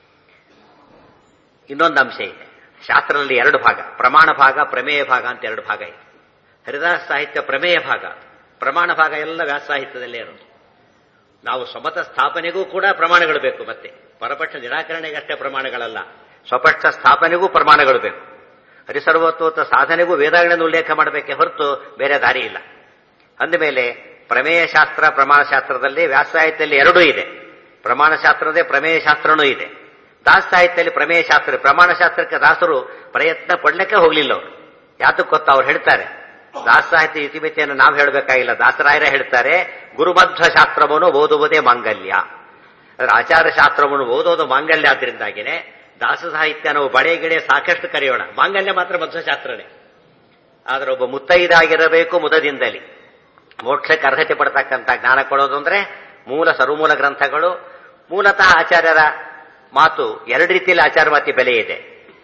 ಇನ್ನೊಂದು ಅಂಶ ಇದೆ ಶಾಸ್ತ್ರದಲ್ಲಿ ಎರಡು ಭಾಗ ಪ್ರಮಾಣ ಭಾಗ ಪ್ರಮೇಯ ಭಾಗ ಅಂತ ಎರಡು ಭಾಗ ಇದೆ ಹರಿದಾಸ ಸಾಹಿತ್ಯ ಪ್ರಮೇಯ ಭಾಗ ಪ್ರಮಾಣ ಭಾಗ ಎಲ್ಲ ವ್ಯಾಸ ಸಾಹಿತ್ಯದಲ್ಲೇ ಇರೋದು ನಾವು ಸ್ವಮತ ಸ್ಥಾಪನೆಗೂ ಕೂಡ ಪ್ರಮಾಣಗಳು ಬೇಕು ಮತ್ತೆ ಪರಪಕ್ಷ ನಿರಾಕರಣೆಗಷ್ಟೇ ಪ್ರಮಾಣಗಳಲ್ಲ ಸ್ವಪಕ್ಷ ಸ್ಥಾಪನೆಗೂ ಪ್ರಮಾಣಗಳು ಬೇಕು ಹರಿಸರ್ವತ್ವತ ಸಾಧನೆಗೂ ವೇದಗಳನ್ನು ಉಲ್ಲೇಖ ಮಾಡಬೇಕೆ ಹೊರತು ಬೇರೆ ದಾರಿ ಇಲ್ಲ ಅಂದಮೇಲೆ ಪ್ರಮೇಯ ಶಾಸ್ತ್ರ ಪ್ರಮಾಣ ಶಾಸ್ತ್ರದಲ್ಲಿ ವ್ಯಾಸ ಸಾಹಿತ್ಯದಲ್ಲಿ ಎರಡೂ ಇದೆ ಪ್ರಮಾಣ ಶಾಸ್ತ್ರದೇ ಪ್ರಮೇಯ ಶಾಸ್ತ್ರನೂ ಇದೆ ದಾಸ ಸಾಹಿತ್ಯದಲ್ಲಿ ಪ್ರಮೇಯ ಶಾಸ್ತ್ರ ಪ್ರಮಾಣ ಶಾಸ್ತ್ರಕ್ಕೆ ದಾಸರು ಪ್ರಯತ್ನ ಪಡ್ಲಿಕ್ಕೆ ಹೋಗ್ಲಿಲ್ಲ ಅವರು ಯಾತಕ್ಕೆ ಗೊತ್ತಾ ಅವ್ರು ಹೇಳ್ತಾರೆ ದಾಸ ಸಾಹಿತ್ಯ ಇತಿಮಿತಿಯನ್ನು ನಾವು ಹೇಳಬೇಕಾಗಿಲ್ಲ ದಾಸರಾಯರೇ ಹೇಳ್ತಾರೆ ಗುರುಬದ್ಧ ಶಾಸ್ತ್ರವನ್ನು ಓದುವುದೇ ಮಾಂಗಲ್ಯ ಅಂದ್ರೆ ಆಚಾರ ಶಾಸ್ತ್ರವನ್ನು ಓದೋದು ಮಾಂಗಲ್ಯ ಆದ್ರಿಂದಾಗಿನೇ ದಾಸ ಸಾಹಿತ್ಯ ನಾವು ಬಡೆ ಗಿಡೆ ಸಾಕಷ್ಟು ಕರೆಯೋಣ ಮಾಂಗಲ್ಯ ಮಾತ್ರ ಮಧ್ವಶಾಸ್ತ್ರನೇ ಆದ್ರೆ ಒಬ್ಬ ಮುತ್ತೈದಾಗಿರಬೇಕು ಮುದದಿಂದಲಿ ಮೋಕ್ಷಕ್ಕೆ ಅರ್ಹತೆ ಪಡ್ತಕ್ಕಂಥ ಜ್ಞಾನ ಕೊಡೋದು ಅಂದ್ರೆ ಮೂಲ ಸರ್ವಮೂಲ ಗ್ರಂಥಗಳು ಮೂಲತಃ ಆಚಾರ್ಯರ ಮಾತು ಎರಡು ರೀತಿಯಲ್ಲಿ ಆಚಾರ ಮಾತಿ ಬೆಲೆ ಇದೆ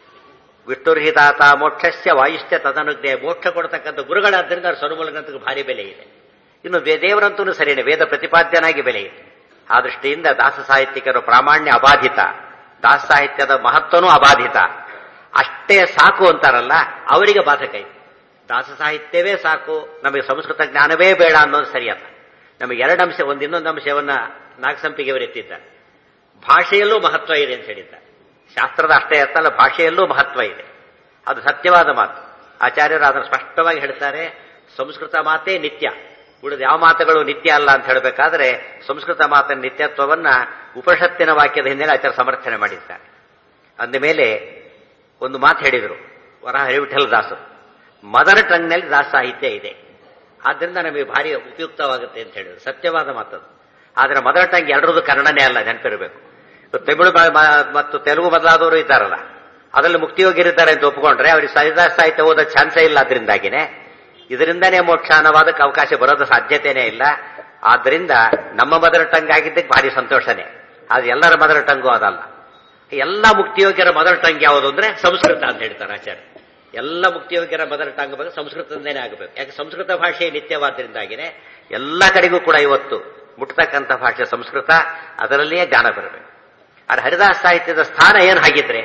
ವಿಷ್ಣುರ್ಹಿತಾತ ಮೋಕ್ಷಸ್ಯ ವಾಯುಶ್ಚ ತದನುಜ್ಞೆ ಮೋಕ್ಷ ಕೊಡ್ತಕ್ಕಂಥ ಗುರುಗಳಾದ್ರಿಂದ ಅವ್ರ ಸರ್ವಮೂಲ ಗ್ರಂಥಕ್ಕೆ ಭಾರಿ ಬೆಲೆ ಇದೆ ಇನ್ನು ವೇ- ದೇವರಂತೂ ಸರಿಯೇ ವೇದ ಪ್ರತಿಪಾದ್ಯನಾಗಿ ಬೆಲೆ ಇದೆ ಆ ದೃಷ್ಟಿಯಿಂದ ದಾಸ ಸಾಹಿತ್ಯಿಕರು ಪ್ರಾಮಾಣ್ಯ ಅಬಾಧಿತ ದಾಸ ಸಾಹಿತ್ಯದ ಮಹತ್ವನೂ ಅಬಾಧಿತ ಅಷ್ಟೇ ಸಾಕು ಅಂತಾರಲ್ಲ ಅವರಿಗೆ ಬಾಧಕ ಇದೆ ದಾಸ ಸಾಹಿತ್ಯವೇ ಸಾಕು ನಮಗೆ ಸಂಸ್ಕೃತ ಜ್ಞಾನವೇ ಬೇಡ ಅನ್ನೋದು ಸರಿಯಲ್ಲ ನಮಗೆ ಎರಡು ಅಂಶ ಒಂದು ಇನ್ನೊಂದು ಅಂಶವನ್ನ ನಾಗಸಂಪಿಗೆಯವರು ಎತ್ತಿದ್ದಾರೆ ಭಾಷೆಯಲ್ಲೂ ಮಹತ್ವ ಇದೆ ಅಂತ ಹೇಳಿದ್ದಾರೆ ಶಾಸ್ತ್ರದ ಅಷ್ಟೇ ಅರ್ಥಲ್ಲ ಭಾಷೆಯಲ್ಲೂ ಮಹತ್ವ ಇದೆ ಅದು ಸತ್ಯವಾದ ಮಾತು ಆಚಾರ್ಯರು ಅದನ್ನು ಸ್ಪಷ್ಟವಾಗಿ ಹೇಳ್ತಾರೆ ಸಂಸ್ಕೃತ ಮಾತೇ ನಿತ್ಯ ಉಳಿದ ಯಾವ ಮಾತುಗಳು ನಿತ್ಯ ಅಲ್ಲ ಅಂತ ಹೇಳಬೇಕಾದ್ರೆ ಸಂಸ್ಕೃತ ಮಾತಿನ ನಿತ್ಯತ್ವವನ್ನ ಉಪನಿಷತ್ತಿನ ವಾಕ್ಯದ ಹಿನ್ನೆಲೆ ಆಚಾರ್ಯ ಸಮರ್ಥನೆ ಮಾಡಿದ್ದಾರೆ ಅಂದ ಮೇಲೆ ಒಂದು ಮಾತು ಹೇಳಿದರು ವರಹ ಹರಿವಿಠಲ್ ದಾಸರು ಮದರ್ ಟಂಗ್ನಲ್ಲಿ ದಾಸ ಸಾಹಿತ್ಯ ಇದೆ ಆದ್ರಿಂದ ನಮಗೆ ಭಾರಿ ಉಪಯುಕ್ತವಾಗುತ್ತೆ ಅಂತ ಹೇಳಿದ್ರು ಸತ್ಯವಾದ ಮಾತದು ಆದ್ರೆ ಮದರ್ ಟಂಗ್ ಎರಡರದು ಕನ್ನಡನೇ ಅಲ್ಲ ನೆನಪಿರಬೇಕು ತಮಿಳು ಮ- ಮ- ಮತ್ತು ತೆಲುಗು ಮೊದಲಾದವರು ಇದ್ದಾರಲ್ಲ ಅದರಲ್ಲಿ ಮುಕ್ತಿಯೋಗಿರಿದ್ದಾರೆ ಅಂತ ಒಪ್ಪಿಕೊಂಡ್ರೆ ಅವ್ರಿಗೆ ಸರಿದಾಸ ಸಾಹಿತ್ಯ ಓದೋ ಚಾನ್ಸೇ ಇಲ್ಲ ಅದರಿಂದಾಗಿನೇ ಇದರಿಂದನೇ ಮೋಕ್ಷ ಅನ್ನೋದಕ್ಕೆ ಅವಕಾಶ ಬರೋದು ಸಾಧ್ಯತೆನೇ ಇಲ್ಲ ಆದ್ರಿಂದ ನಮ್ಮ ಮದರ್ ಟಂಗ್ ಆಗಿದ್ದಕ್ಕೆ ಭಾರಿ ಸಂತೋಷನೇ ಅದು ಎಲ್ಲರ ಮದರ್ ಟಂಗು ಅದಲ್ಲ ಎಲ್ಲ ಮುಕ್ತಿಯೋಗ್ಯರ ಮದರ್ ಟಂಗ್ ಯಾವುದು ಅಂದ್ರೆ ಸಂಸ್ಕೃತ ಅಂತ ಹೇಳ್ತಾರೆ ಆಚಾರ್ಯ ಎಲ್ಲ ಮುಕ್ತಿಯೋಗ್ಯರ ಮದರ್ ಟಂಗ್ ಬಗ್ಗೆ ಸಂಸ್ಕೃತದಿಂದನೇ ಆಗಬೇಕು ಯಾಕೆ ಸಂಸ್ಕೃತ ಭಾಷೆ ನಿತ್ಯವಾದ್ರಿಂದಾಗಿನೇ ಎಲ್ಲ ಕಡೆಗೂ ಕೂಡ ಇವತ್ತು ಮುಟ್ತಕ್ಕಂಥ ಭಾಷೆ ಸಂಸ್ಕೃತ ಅದರಲ್ಲಿಯೇ ಜ್ಞಾನ ಬರಬೇಕು ಆದ್ರೆ ಹರಿದಾಸ ಸಾಹಿತ್ಯದ ಸ್ಥಾನ ಏನು ಹಾಗಿದ್ರೆ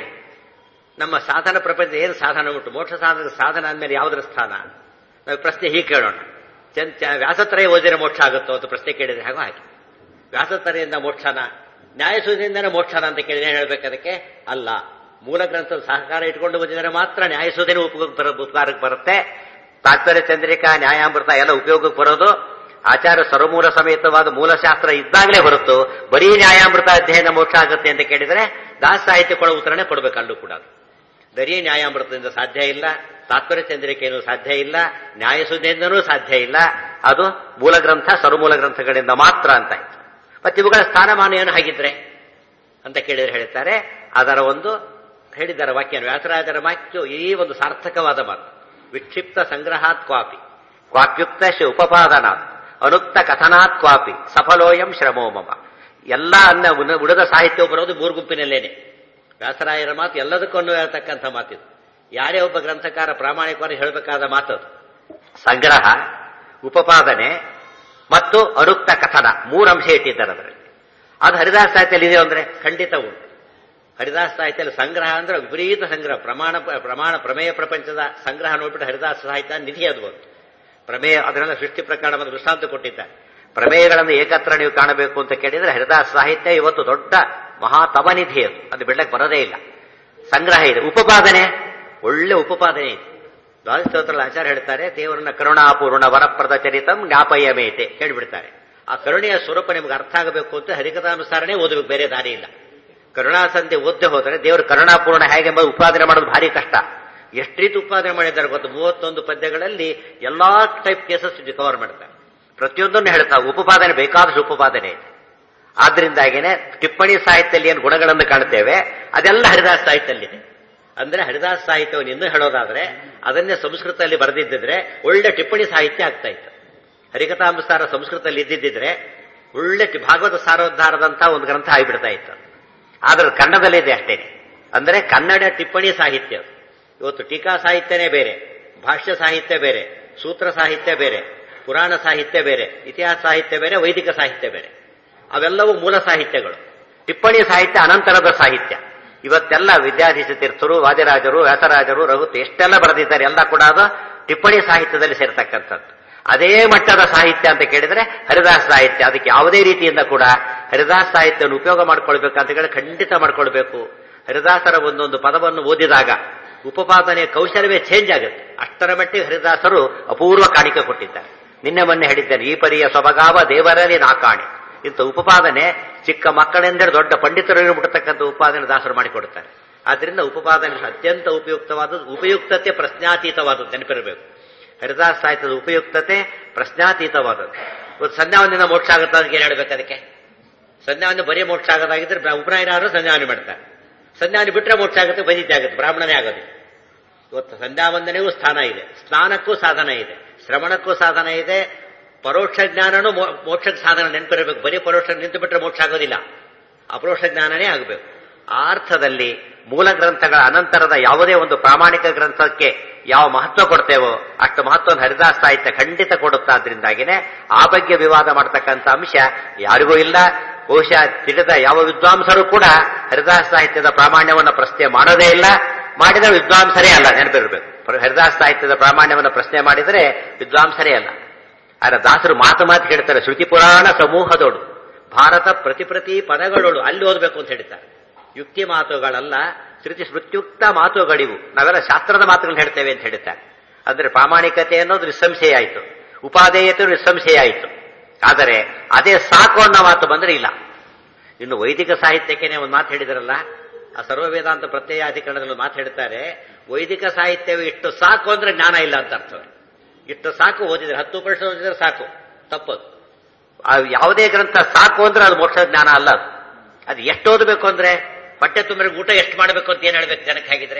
ನಮ್ಮ ಸಾಧನ ಪ್ರಪಂಚ ಏನು ಸಾಧನ ಉಂಟು ಮೋಕ್ಷ ಸಾಧನದ ಸಾಧನ ಅಂದಮೇಲೆ ಯಾವುದರ ಸ್ಥಾನ ನಾವು ಪ್ರಶ್ನೆ ಹೀಗೆ ಕೇಳೋಣ ಚನ್- ಚ- ವ್ಯಾಸತ್ರಯ ಓದಿದ್ರೆ ಮೋಕ್ಷ ಆಗುತ್ತೋ ಅಂತ ಪ್ರಶ್ನೆ ಕೇಳಿದ್ರೆ ಹಾಗೋ ಹಾಗೆ ವ್ಯಾಸತ್ರಯಿಂದ ಮೋಕ್ಷನ ನ್ಯಾಯಸೂದೆಯಿಂದನೇ ಮೋಕ್ಷನ ಅಂತ ಕೇಳಿದ್ರೆ ಏನ್ ಹೇಳ್ಬೇಕು ಅದಕ್ಕೆ ಅಲ್ಲ ಮೂಲ ಗ್ರಂಥದ ಸಹಕಾರ ಇಟ್ಕೊಂಡು ಬಂದಿದ್ರೆ ಮಾತ್ರ ನ್ಯಾಯಸೂದೆನೂ ಉಪಯೋಗ ಬರ ಉಪಕಾರಕ್ಕೆ ಬರುತ್ತೆ ತಾತ್ಪರ್ಯ ಚಂದ್ರಿಕಾ ನ್ಯಾಯಾಮೃತ ಎಲ್ಲ ಉಪಯೋಗಕ್ಕೆ ಬರೋದು ಆಚಾರ ಸರ್ವಮೂಲ ಸಮೇತವಾದ ಮೂಲಶಾಸ್ತ್ರ ಇದ್ದಾಗಲೇ ಹೊರತು ಬರೀ ನ್ಯಾಯಾಮೃತ ಅಧ್ಯಯನ ಮೋಕ್ಷ ಆಗುತ್ತೆ ಅಂತ ಕೇಳಿದ್ರೆ ದಾಸ ಸಾಹಿತ್ಯ ಕೊಡೋ ಉತ್ತರನೇ ಕೊಡಬೇಕು ಅಲ್ಲೂ ಕೂಡ ಬರೀ ನ್ಯಾಯಾಮೃತದಿಂದ ಸಾಧ್ಯ ಇಲ್ಲ ತಾತ್ಪರ್ಯ ಚಂದ್ರಿಕೆಯೂ ಸಾಧ್ಯ ಇಲ್ಲ ನ್ಯಾಯಸುದ್ಧಿಯಿಂದನೂ ಸಾಧ್ಯ ಇಲ್ಲ ಅದು ಮೂಲ ಗ್ರಂಥ ಸರ್ವಮೂಲ ಗ್ರಂಥಗಳಿಂದ ಮಾತ್ರ ಅಂತ ಆಯ್ತು ಮತ್ತೆ ಇವುಗಳ ಸ್ಥಾನಮಾನ ಏನು ಹಾಗಿದ್ರೆ ಅಂತ ಕೇಳಿದ್ರೆ ಹೇಳ್ತಾರೆ ಅದರ ಒಂದು ಹೇಳಿದ್ದಾರೆ ವಾಕ್ಯ ವ್ಯಾಸರಾಜರ ವಾಕ್ಯ ಈ ಒಂದು ಸಾರ್ಥಕವಾದ ಮಾತು ವಿಕ್ಷಿಪ್ತ ಸಂಗ್ರಹಾತ್ ಕ್ವಾಪಿ ಕ್ವಾಪ್ಯುಕ್ತ ಶಿ ಉಪಪಾದನಾತ್ ಅನುಕ್ತ ಕಥನಾತ್ ಕ್ವಾಪಿ ಸಫಲೋಯಂ ಶ್ರಮೋ ಮಮ ಎಲ್ಲ ಅನ್ನ ಉನ- ಉಳಿದ ಸಾಹಿತ್ಯ ಬರೋದು ಮೂರು ಗುಂಪಿನಲ್ಲೇನೆ ವ್ಯಾಸರಾಯರ ಮಾತು ಎಲ್ಲದಕ್ಕೂ ಹೇಳ್ತಕ್ಕಂಥ ಮಾತಿದು ಯಾರೇ ಒಬ್ಬ ಗ್ರಂಥಕಾರ ಪ್ರಾಮಾಣಿಕವಾಗಿ ಹೇಳಬೇಕಾದ ಮಾತದು ಸಂಗ್ರಹ ಉಪಪಾದನೆ ಮತ್ತು ಅನುಕ್ತ ಕಥನ ಮೂರು ಅಂಶ ಇಟ್ಟಿದ್ದಾರೆ ಅದರಲ್ಲಿ ಅದು ಹರಿದಾಸ ಸಾಹಿತ್ಯದಲ್ಲಿ ಇದೆ ಅಂದ್ರೆ ಖಂಡಿತ ಉಂಟು ಹರಿದಾಸ ಸಾಹಿತ್ಯದಲ್ಲಿ ಸಂಗ್ರಹ ಅಂದ್ರೆ ವಿಪರೀತ ಸಂಗ್ರಹ ಪ್ರಮಾಣ ಪ್ರಮಾಣ ಪ್ರಮೇಯ ಪ್ರಪಂಚದ ಸಂಗ್ರಹ ನೋಡ್ಬಿಟ್ಟು ಹರಿದಾಸ ಸಾಹಿತ್ಯ ನಿಧಿ ಅದು ಒಂದು ಪ್ರಮೇಯ ಅದನ್ನೆಲ್ಲ ಸೃಷ್ಟಿ ಪ್ರಕಾರ ಒಂದು ದೃಷ್ಟಾಂತ ಕೊಟ್ಟಿದ್ದಾರೆ ಪ್ರಮೇಯಗಳನ್ನು ಏಕತ್ರ ನೀವು ಕಾಣಬೇಕು ಅಂತ ಕೇಳಿದ್ರೆ ಹರಿದಾಸ ಸಾಹಿತ್ಯ ಇವತ್ತು ದೊಡ್ಡ ಮಹಾ ತಪನಿಧಿ ಅದು ಅದು ಬಿಡ್ಲಕ್ಕೆ ಬರೋದೇ ಇಲ್ಲ ಸಂಗ್ರಹ ಇದೆ ಉಪಪಾದನೆ ಒಳ್ಳೆ ಉಪಪಾದನೆ ಇದೆ ದ್ವಾದಶೋತ್ರಲ್ಲಿ ಆಚಾರ್ಯ ಹೇಳ್ತಾರೆ ದೇವರನ್ನ ಕರುಣಾಪೂರ್ಣ ವರಪ್ರದ ಚರಿತಂ ಜ್ಞಾಪಯಮೇತೆ ಹೇಳಿಬಿಡ್ತಾರೆ ಆ ಕರುಣೆಯ ಸ್ವರೂಪ ನಿಮ್ಗೆ ಅರ್ಥ ಆಗಬೇಕು ಅಂತ ಹರಿಕಥಾನುಸಾರನೇ ಓದಬೇಕು ಬೇರೆ ದಾರಿ ಇಲ್ಲ ಕರುಣಾಸಂಧಿ ಓದ್ದೆ ಹೋದರೆ ದೇವರು ಕರುಣಾಪೂರ್ಣ ಹೇಗೆ ಎಂಬ ಉತ್ಪಾದನೆ ಮಾಡೋದು ಭಾರಿ ಕಷ್ಟ ಎಷ್ಟು ರೀತಿ ಉತ್ಪಾದನೆ ಮಾಡಿದ್ದಾರೆ ಗೊತ್ತು ಮೂವತ್ತೊಂದು ಪದ್ಯಗಳಲ್ಲಿ ಎಲ್ಲಾ ಟೈಪ್ ಕೇಸಸ್ ಕವರ್ ಮಾಡ್ತಾರೆ ಪ್ರತಿಯೊಂದನ್ನು ಹೇಳ್ತಾರೆ ಉಪಪಾದನೆ ಬೇಕಾದಷ್ಟು ಉಪಪಾದನೆ ಇದೆ ಆದ್ರಿಂದಾಗಿನೇ ಟಿಪ್ಪಣಿ ಸಾಹಿತ್ಯದಲ್ಲಿ ಏನು ಗುಣಗಳನ್ನು ಕಾಣ್ತೇವೆ ಅದೆಲ್ಲ ಹರಿದಾಸ ಸಾಹಿತ್ಯದಲ್ಲಿದೆ ಅಂದ್ರೆ ಹರಿದಾಸ ಸಾಹಿತ್ಯವನ್ನು ಇನ್ನೂ ಹೇಳೋದಾದ್ರೆ ಅದನ್ನೇ ಸಂಸ್ಕೃತದಲ್ಲಿ ಬರೆದಿದ್ದಿದ್ರೆ ಒಳ್ಳೆ ಟಿಪ್ಪಣಿ ಸಾಹಿತ್ಯ ಆಗ್ತಾ ಇತ್ತು ಹರಿಕಥಾಂಸಾರ ಸಂಸ್ಕೃತದಲ್ಲಿ ಇದ್ದಿದ್ದಿದ್ರೆ ಒಳ್ಳೆ ಟಿ- ಭಾಗವತ ಸಾರೋದ್ಧಾರದಂತ ಒಂದು ಗ್ರಂಥ ಆಗಿಬಿಡ್ತಾ ಇತ್ತು ಆದ್ರೆ ಕನ್ನಡದಲ್ಲಿದೆ ಅಷ್ಟೇನೆ ಅಂದ್ರೆ ಕನ್ನಡ ಟಿಪ್ಪಣಿ ಸಾಹಿತ್ಯ ಅದು. ಇವತ್ತು ಟೀಕಾ ಸಾಹಿತ್ಯನೇ ಬೇರೆ ಭಾಷ್ಯ ಸಾಹಿತ್ಯ ಬೇರೆ ಸೂತ್ರ ಸಾಹಿತ್ಯ ಬೇರೆ ಪುರಾಣ ಸಾಹಿತ್ಯ ಬೇರೆ ಇತಿಹಾಸ ಸಾಹಿತ್ಯ ಬೇರೆ ವೈದಿಕ ಸಾಹಿತ್ಯ ಬೇರೆ ಅವೆಲ್ಲವೂ ಮೂಲ ಸಾಹಿತ್ಯಗಳು ಟಿಪ್ಪಣಿ ಸಾಹಿತ್ಯ ಅನಂತರದ ಸಾಹಿತ್ಯ ಇವತ್ತೆಲ್ಲ ವಿದ್ಯಾಧೀಶ ತೀರ್ಥರು ವಾದಿರಾಜರು ವ್ಯಾಸರಾಜರು ರಘುತ್ ಎಷ್ಟೆಲ್ಲ ಬರೆದಿದ್ದಾರೆ ಎಲ್ಲ ಕೂಡ ಅದು ಟಿಪ್ಪಣಿ ಸಾಹಿತ್ಯದಲ್ಲಿ ಸೇರ್ತಕ್ಕಂಥದ್ದು ಅದೇ ಮಟ್ಟದ ಸಾಹಿತ್ಯ ಅಂತ ಕೇಳಿದ್ರೆ ಹರಿದಾಸ ಸಾಹಿತ್ಯ ಅದಕ್ಕೆ ಯಾವುದೇ ರೀತಿಯಿಂದ ಕೂಡ ಹರಿದಾಸ ಸಾಹಿತ್ಯವನ್ನು ಉಪಯೋಗ ಮಾಡ್ಕೊಳ್ಬೇಕಂತ ಹೇಳಿ ಖಂಡಿತ ಮಾಡ್ಕೊಳ್ಬೇಕು ಹರಿದಾಸರ ಒಂದೊಂದು ಪದವನ್ನು ಓದಿದಾಗ ಉಪಪಾದನೆಯ ಕೌಶಲ್ಯವೇ ಚೇಂಜ್ ಆಗುತ್ತೆ ಅಷ್ಟರ ಮಟ್ಟಿಗೆ ಹರಿದಾಸರು ಅಪೂರ್ವ ಕಾಣಿಕೆ ಕೊಟ್ಟಿದ್ದಾರೆ ನಿನ್ನೆ ಮೊನ್ನೆ ಹೇಳಿದ್ದೇನೆ ಈ ಪರಿಯ ಸೊಬಗಾವ ದೇವರಲ್ಲಿ ನಾಕಾಣೆ ಇಂಥ ಉಪಪಾದನೆ ಚಿಕ್ಕ ಮಕ್ಕಳೆಂದರೆ ದೊಡ್ಡ ಪಂಡಿತರು ಬಿಡತಕ್ಕಂಥ ಉಪಪಾದನೆ ದಾಸರು ಮಾಡಿಕೊಡುತ್ತಾರೆ ಆದ್ರಿಂದ ಉಪಪಾದನೆ ಅತ್ಯಂತ ಉಪಯುಕ್ತವಾದದ್ದು ಉಪಯುಕ್ತತೆ ಪ್ರಶ್ನಾತೀತವಾದದ್ದು ನೆನಪಿರಬೇಕು ಹರಿದಾಸ ಸಾಹಿತ್ಯದ ಉಪಯುಕ್ತತೆ ಪ್ರಶ್ನಾತೀತವಾದದ್ದು ಇವತ್ತು ಸಂಧ್ಯಾವಂದಿನ ಮೋಕ್ಷ ಆಗುತ್ತಾ ಅದಕ್ಕೆ ಏನು ಹೇಳ್ಬೇಕು ಅದಕ್ಕೆ ಸಂಧ್ಯಾವಂದಿ ಬರೀ ಮೋಕ್ಷ ಆಗೋದಾಗಿದ್ರೆ ಬ್ರಾ- ಉಪನಯನಾರು ಸಂಧ್ಯಾವನಿ ಮಾಡ್ತಾರೆ ಸಂಧ್ಯಾವನಿ ಬಿಟ್ಟರೆ ಮೋಕ್ಷ ಆಗುತ್ತೆ ಬದಿತೆ ಆಗುತ್ತೆ ಬ್ರಾಹ್ಮಣನೇ ಆಗೋದು ಇವತ್ತು ಸಂಧ್ಯಾವಂದನೆಗೂ ಸ್ಥಾನ ಇದೆ ಸ್ನಾನಕ್ಕೂ ಸಾಧನ ಇದೆ ಶ್ರವಣಕ್ಕೂ ಸಾಧನ ಇದೆ ಪರೋಕ್ಷ ಜ್ಞಾನನೂ ಮೋ- ಮೋಕ್ಷಕ್ಕೆ ಸಾಧನ ನೆನಪಿರಬೇಕು ಬರೀ ಪರೋಕ್ಷ ನಿಂತು ಬಿಟ್ಟರೆ ಮೋಕ್ಷ ಆಗೋದಿಲ್ಲ ಅಪರೋಕ್ಷ ಜ್ಞಾನನೇ ಆಗಬೇಕು ಆ ಅರ್ಥದಲ್ಲಿ ಮೂಲ ಗ್ರಂಥಗಳ ಅನಂತರದ ಯಾವುದೇ ಒಂದು ಪ್ರಾಮಾಣಿಕ ಗ್ರಂಥಕ್ಕೆ ಯಾವ ಮಹತ್ವ ಕೊಡ್ತೇವೋ ಅಷ್ಟು ಮಹತ್ವವನ್ನು ಹರಿದಾಸ ಸಾಹಿತ್ಯ ಖಂಡಿತ ಕೊಡುತ್ತಾದ್ರಿಂದಾಗಿನೇ ಆ ಬಗ್ಗೆ ವಿವಾದ ಮಾಡತಕ್ಕಂಥ ಅಂಶ ಯಾರಿಗೂ ಇಲ್ಲ ಬಹುಶಃ ತಿಳಿದ ಯಾವ ವಿದ್ವಾಂಸರು ಕೂಡ ಹರಿದಾಸ ಸಾಹಿತ್ಯದ ಪ್ರಾಮಾಣ್ಯವನ್ನು ಪ್ರಶ್ನೆ ಮಾಡೋದೇ ಇಲ್ಲ ಮಾಡಿದ ವಿದ್ವಾಂಸರೇ ಅಲ್ಲ ನೆನಪಿರಬೇಕು ಹರಿದಾಸ ಸಾಹಿತ್ಯದ ಪ್ರಾಮಾಣ್ಯವನ್ನು ಪ್ರಶ್ನೆ ಮಾಡಿದರೆ ವಿದ್ವಾಂಸರೇ ಅಲ್ಲ ಆದ್ರೆ ದಾಸರು ಮಾತು ಮಾತು ಹೇಳ್ತಾರೆ ಶ್ರುತಿ ಪುರಾಣ ಸಮೂಹದೋಡು ಭಾರತ ಪ್ರತಿ ಪ್ರತಿ ಪದಗಳೋಡು ಅಲ್ಲಿ ಓದಬೇಕು ಅಂತ ಹೇಳ್ತಾರೆ ಯುಕ್ತಿ ಮಾತುಗಳಲ್ಲ ಶ್ರುತಿ ಸ್ಮೃತ್ಯುಕ್ತ ಮಾತುಗಳಿವು ನಾವೆಲ್ಲ ಶಾಸ್ತ್ರದ ಮಾತುಗಳನ್ನ ಹೇಳ್ತೇವೆ ಅಂತ ಹೇಳ್ತಾರೆ ಅಂದ್ರೆ ಪ್ರಾಮಾಣಿಕತೆ ಅನ್ನೋದು ನಿಸ್ಸಂಶಯ ಆಯಿತು ಉಪಾದೇಯತೆ ನಿಸ್ಸಂಶಯ ಆಯಿತು ಆದರೆ ಅದೇ ಸಾಕು ಅನ್ನೋ ಮಾತು ಬಂದ್ರೆ ಇಲ್ಲ ಇನ್ನು ವೈದಿಕ ಸಾಹಿತ್ಯಕ್ಕೇನೆ ಒಂದು ಮಾತು ಹೇಳಿದಾರಲ್ಲ ಆ ಸರ್ವ ವೇದಾಂತ ಪ್ರತ್ಯಯಾಧಿಕರಣದಲ್ಲಿ ಒಂದು ಮಾತು ಹೇಳ್ತಾರೆ ವೈದಿಕ ಸಾಹಿತ್ಯವೇ ಇಷ್ಟು ಸಾಕು ಅಂದ್ರೆ ಜ್ಞಾನ ಇಲ್ಲ ಅಂತ ಅರ್ಥವೇ ಇಷ್ಟು ಸಾಕು ಓದಿದ್ರೆ ಹತ್ತು ವರ್ಷ ಓದಿದ್ರೆ ಸಾಕು ತಪ್ಪದು ಆ ಯಾವುದೇ ಗ್ರಂಥ ಸಾಕು ಅಂದ್ರೆ ಅದು ಮೋಕ್ಷ ಜ್ಞಾನ ಅಲ್ಲ ಅದು ಅದು ಎಷ್ಟು ಓದಬೇಕು ಅಂದ್ರೆ ಹೊಟ್ಟೆ ತುಂಬಿದ್ರೆ ಊಟ ಎಷ್ಟು ಮಾಡಬೇಕು ಅಂತ ಏನ್ ಹೇಳ್ಬೇಕು ಜನಕ್ಕೆ ಹಾಗಿದ್ರೆ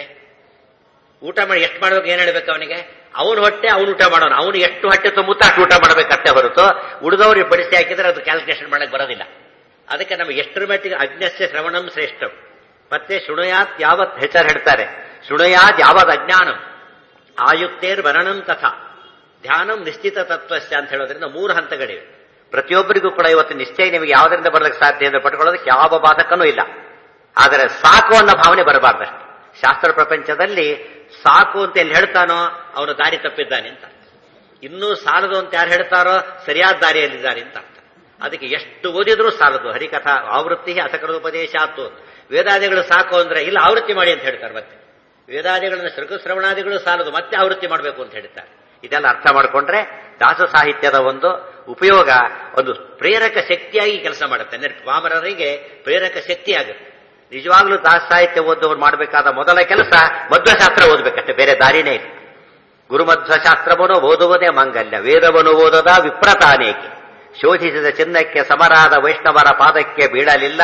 ಊಟ ಮಾಡಿ ಎಷ್ಟು ಮಾಡ್ಬೇಕು ಏನ್ ಹೇಳ್ಬೇಕು ಅವನಿಗೆ ಅವನ ಹೊಟ್ಟೆ ಅವನು ಊಟ ಮಾಡೋನು ಅವನು ಎಷ್ಟು ಹೊಟ್ಟೆ ತುಂಬುತ್ತಾ ಅಷ್ಟು ಊಟ ಮಾಡಬೇಕಷ್ಟೇ ಹೊರತು ಉಳಿದವ್ರಿಗೆ ಬಡಿಸಿ ಹಾಕಿದ್ರೆ ಅದು ಕ್ಯಾಲ್ಕುಲೇಷನ್ ಮಾಡಕ್ ಬರೋದಿಲ್ಲ ಅದಕ್ಕೆ ನಮಗೆ ಎಷ್ಟರ ಮಟ್ಟಿಗೆ ಅಜ್ಞಸ್ಯ ಶ್ರವಣಂ ಶ್ರೇಷ್ಠಂ ಮತ್ತೆ ಶೃಣುಯಾತ್ ಯಾವತ್ ಹೆಸರು ಹೇಳ್ತಾರೆ ಶೃಣುಯಾತ್ ಯಾವತ್ ಅಜ್ಞಾನಂ ಆಯುಕ್ತೇರ್ ವರಣಂ ತಥಾ ಧ್ಯಾನಂ ನಿಶ್ಚಿತ ತತ್ವಸ್ಯ ಅಂತ ಹೇಳೋದ್ರಿಂದ ಮೂರು ಹಂತಗಳಿವೆ ಪ್ರತಿಯೊಬ್ಬರಿಗೂ ಕೂಡ ಇವತ್ತು ನಿಶ್ಚಯ ನಿಮಗೆ ಯಾವುದರಿಂದ ಬರಲಿಕ್ಕೆ ಸಾಧ್ಯ ಅಂತ ಪಡ್ಕೊಳ್ಳೋದಕ್ಕೆ ಯಾವ ಬಾಧಕನೂ ಇಲ್ಲ ಆದರೆ ಸಾಕು ಅನ್ನೋ ಭಾವನೆ ಬರಬಾರ್ದಷ್ಟೆ ಶಾಸ್ತ್ರ ಪ್ರಪಂಚದಲ್ಲಿ ಸಾಕು ಅಂತ ಎಲ್ಲಿ ಹೇಳ್ತಾನೋ ಅವನು ದಾರಿ ತಪ್ಪಿದ್ದಾನೆ ಅಂತ ಇನ್ನೂ ಸಾಲದು ಅಂತ ಯಾರು ಹೇಳ್ತಾರೋ ಸರಿಯಾದ ದಾರಿಯಲ್ಲಿದ್ದಾನೆ ಅಂತ ಅರ್ಥ ಅದಕ್ಕೆ ಎಷ್ಟು ಓದಿದ್ರೂ ಸಾಲದು ಹರಿಕಥಾ ಆವೃತ್ತಿ ಅಸಕೃಪದೇಶಾತು ವೇದಾದಿಗಳು ಸಾಕು ಅಂದ್ರೆ ಇಲ್ಲ ಆವೃತ್ತಿ ಮಾಡಿ ಅಂತ ಹೇಳ್ತಾರೆ ಮತ್ತೆ ವೇದಾದಿಗಳನ್ನ ಶ್ರವಣಾದಿಗಳು ಸಾಲದು ಮತ್ತೆ ಆವೃತ್ತಿ ಮಾಡಬೇಕು ಅಂತ ಹೇಳ್ತಾರೆ ಇದೆಲ್ಲ ಅರ್ಥ ಮಾಡಿಕೊಂಡ್ರೆ ದಾಸ ಸಾಹಿತ್ಯದ ಒಂದು ಉಪಯೋಗ ಒಂದು ಪ್ರೇರಕ ಶಕ್ತಿಯಾಗಿ ಕೆಲಸ ಮಾಡುತ್ತೆ ಅಂದ್ರೆ ವಾಮರರಿಗೆ ಪ್ರೇರಕ ಶಕ್ತಿ ಆಗುತ್ತೆ ನಿಜವಾಗ್ಲೂ ದಾಸ ಸಾಹಿತ್ಯ ಓದುವವರು ಮಾಡಬೇಕಾದ ಮೊದಲ ಕೆಲಸ ಮಧ್ವಶಾಸ್ತ್ರ ಓದಬೇಕಷ್ಟೇ ಬೇರೆ ದಾರಿನೇ ಇಲ್ಲ ಗುರುಮಧ್ವಶಾಸ್ತ್ರವನ್ನು ಓದುವುದೇ ಮಂಗಲ್ಯ ವೇದವನ್ನು ಓದದ ವಿಪ್ರತಾನೇಕೆ ಶೋಧಿಸಿದ ಚಿನ್ನಕ್ಕೆ ಸಮರಾದ ವೈಷ್ಣವರ ಪಾದಕ್ಕೆ ಬೀಳಲಿಲ್ಲ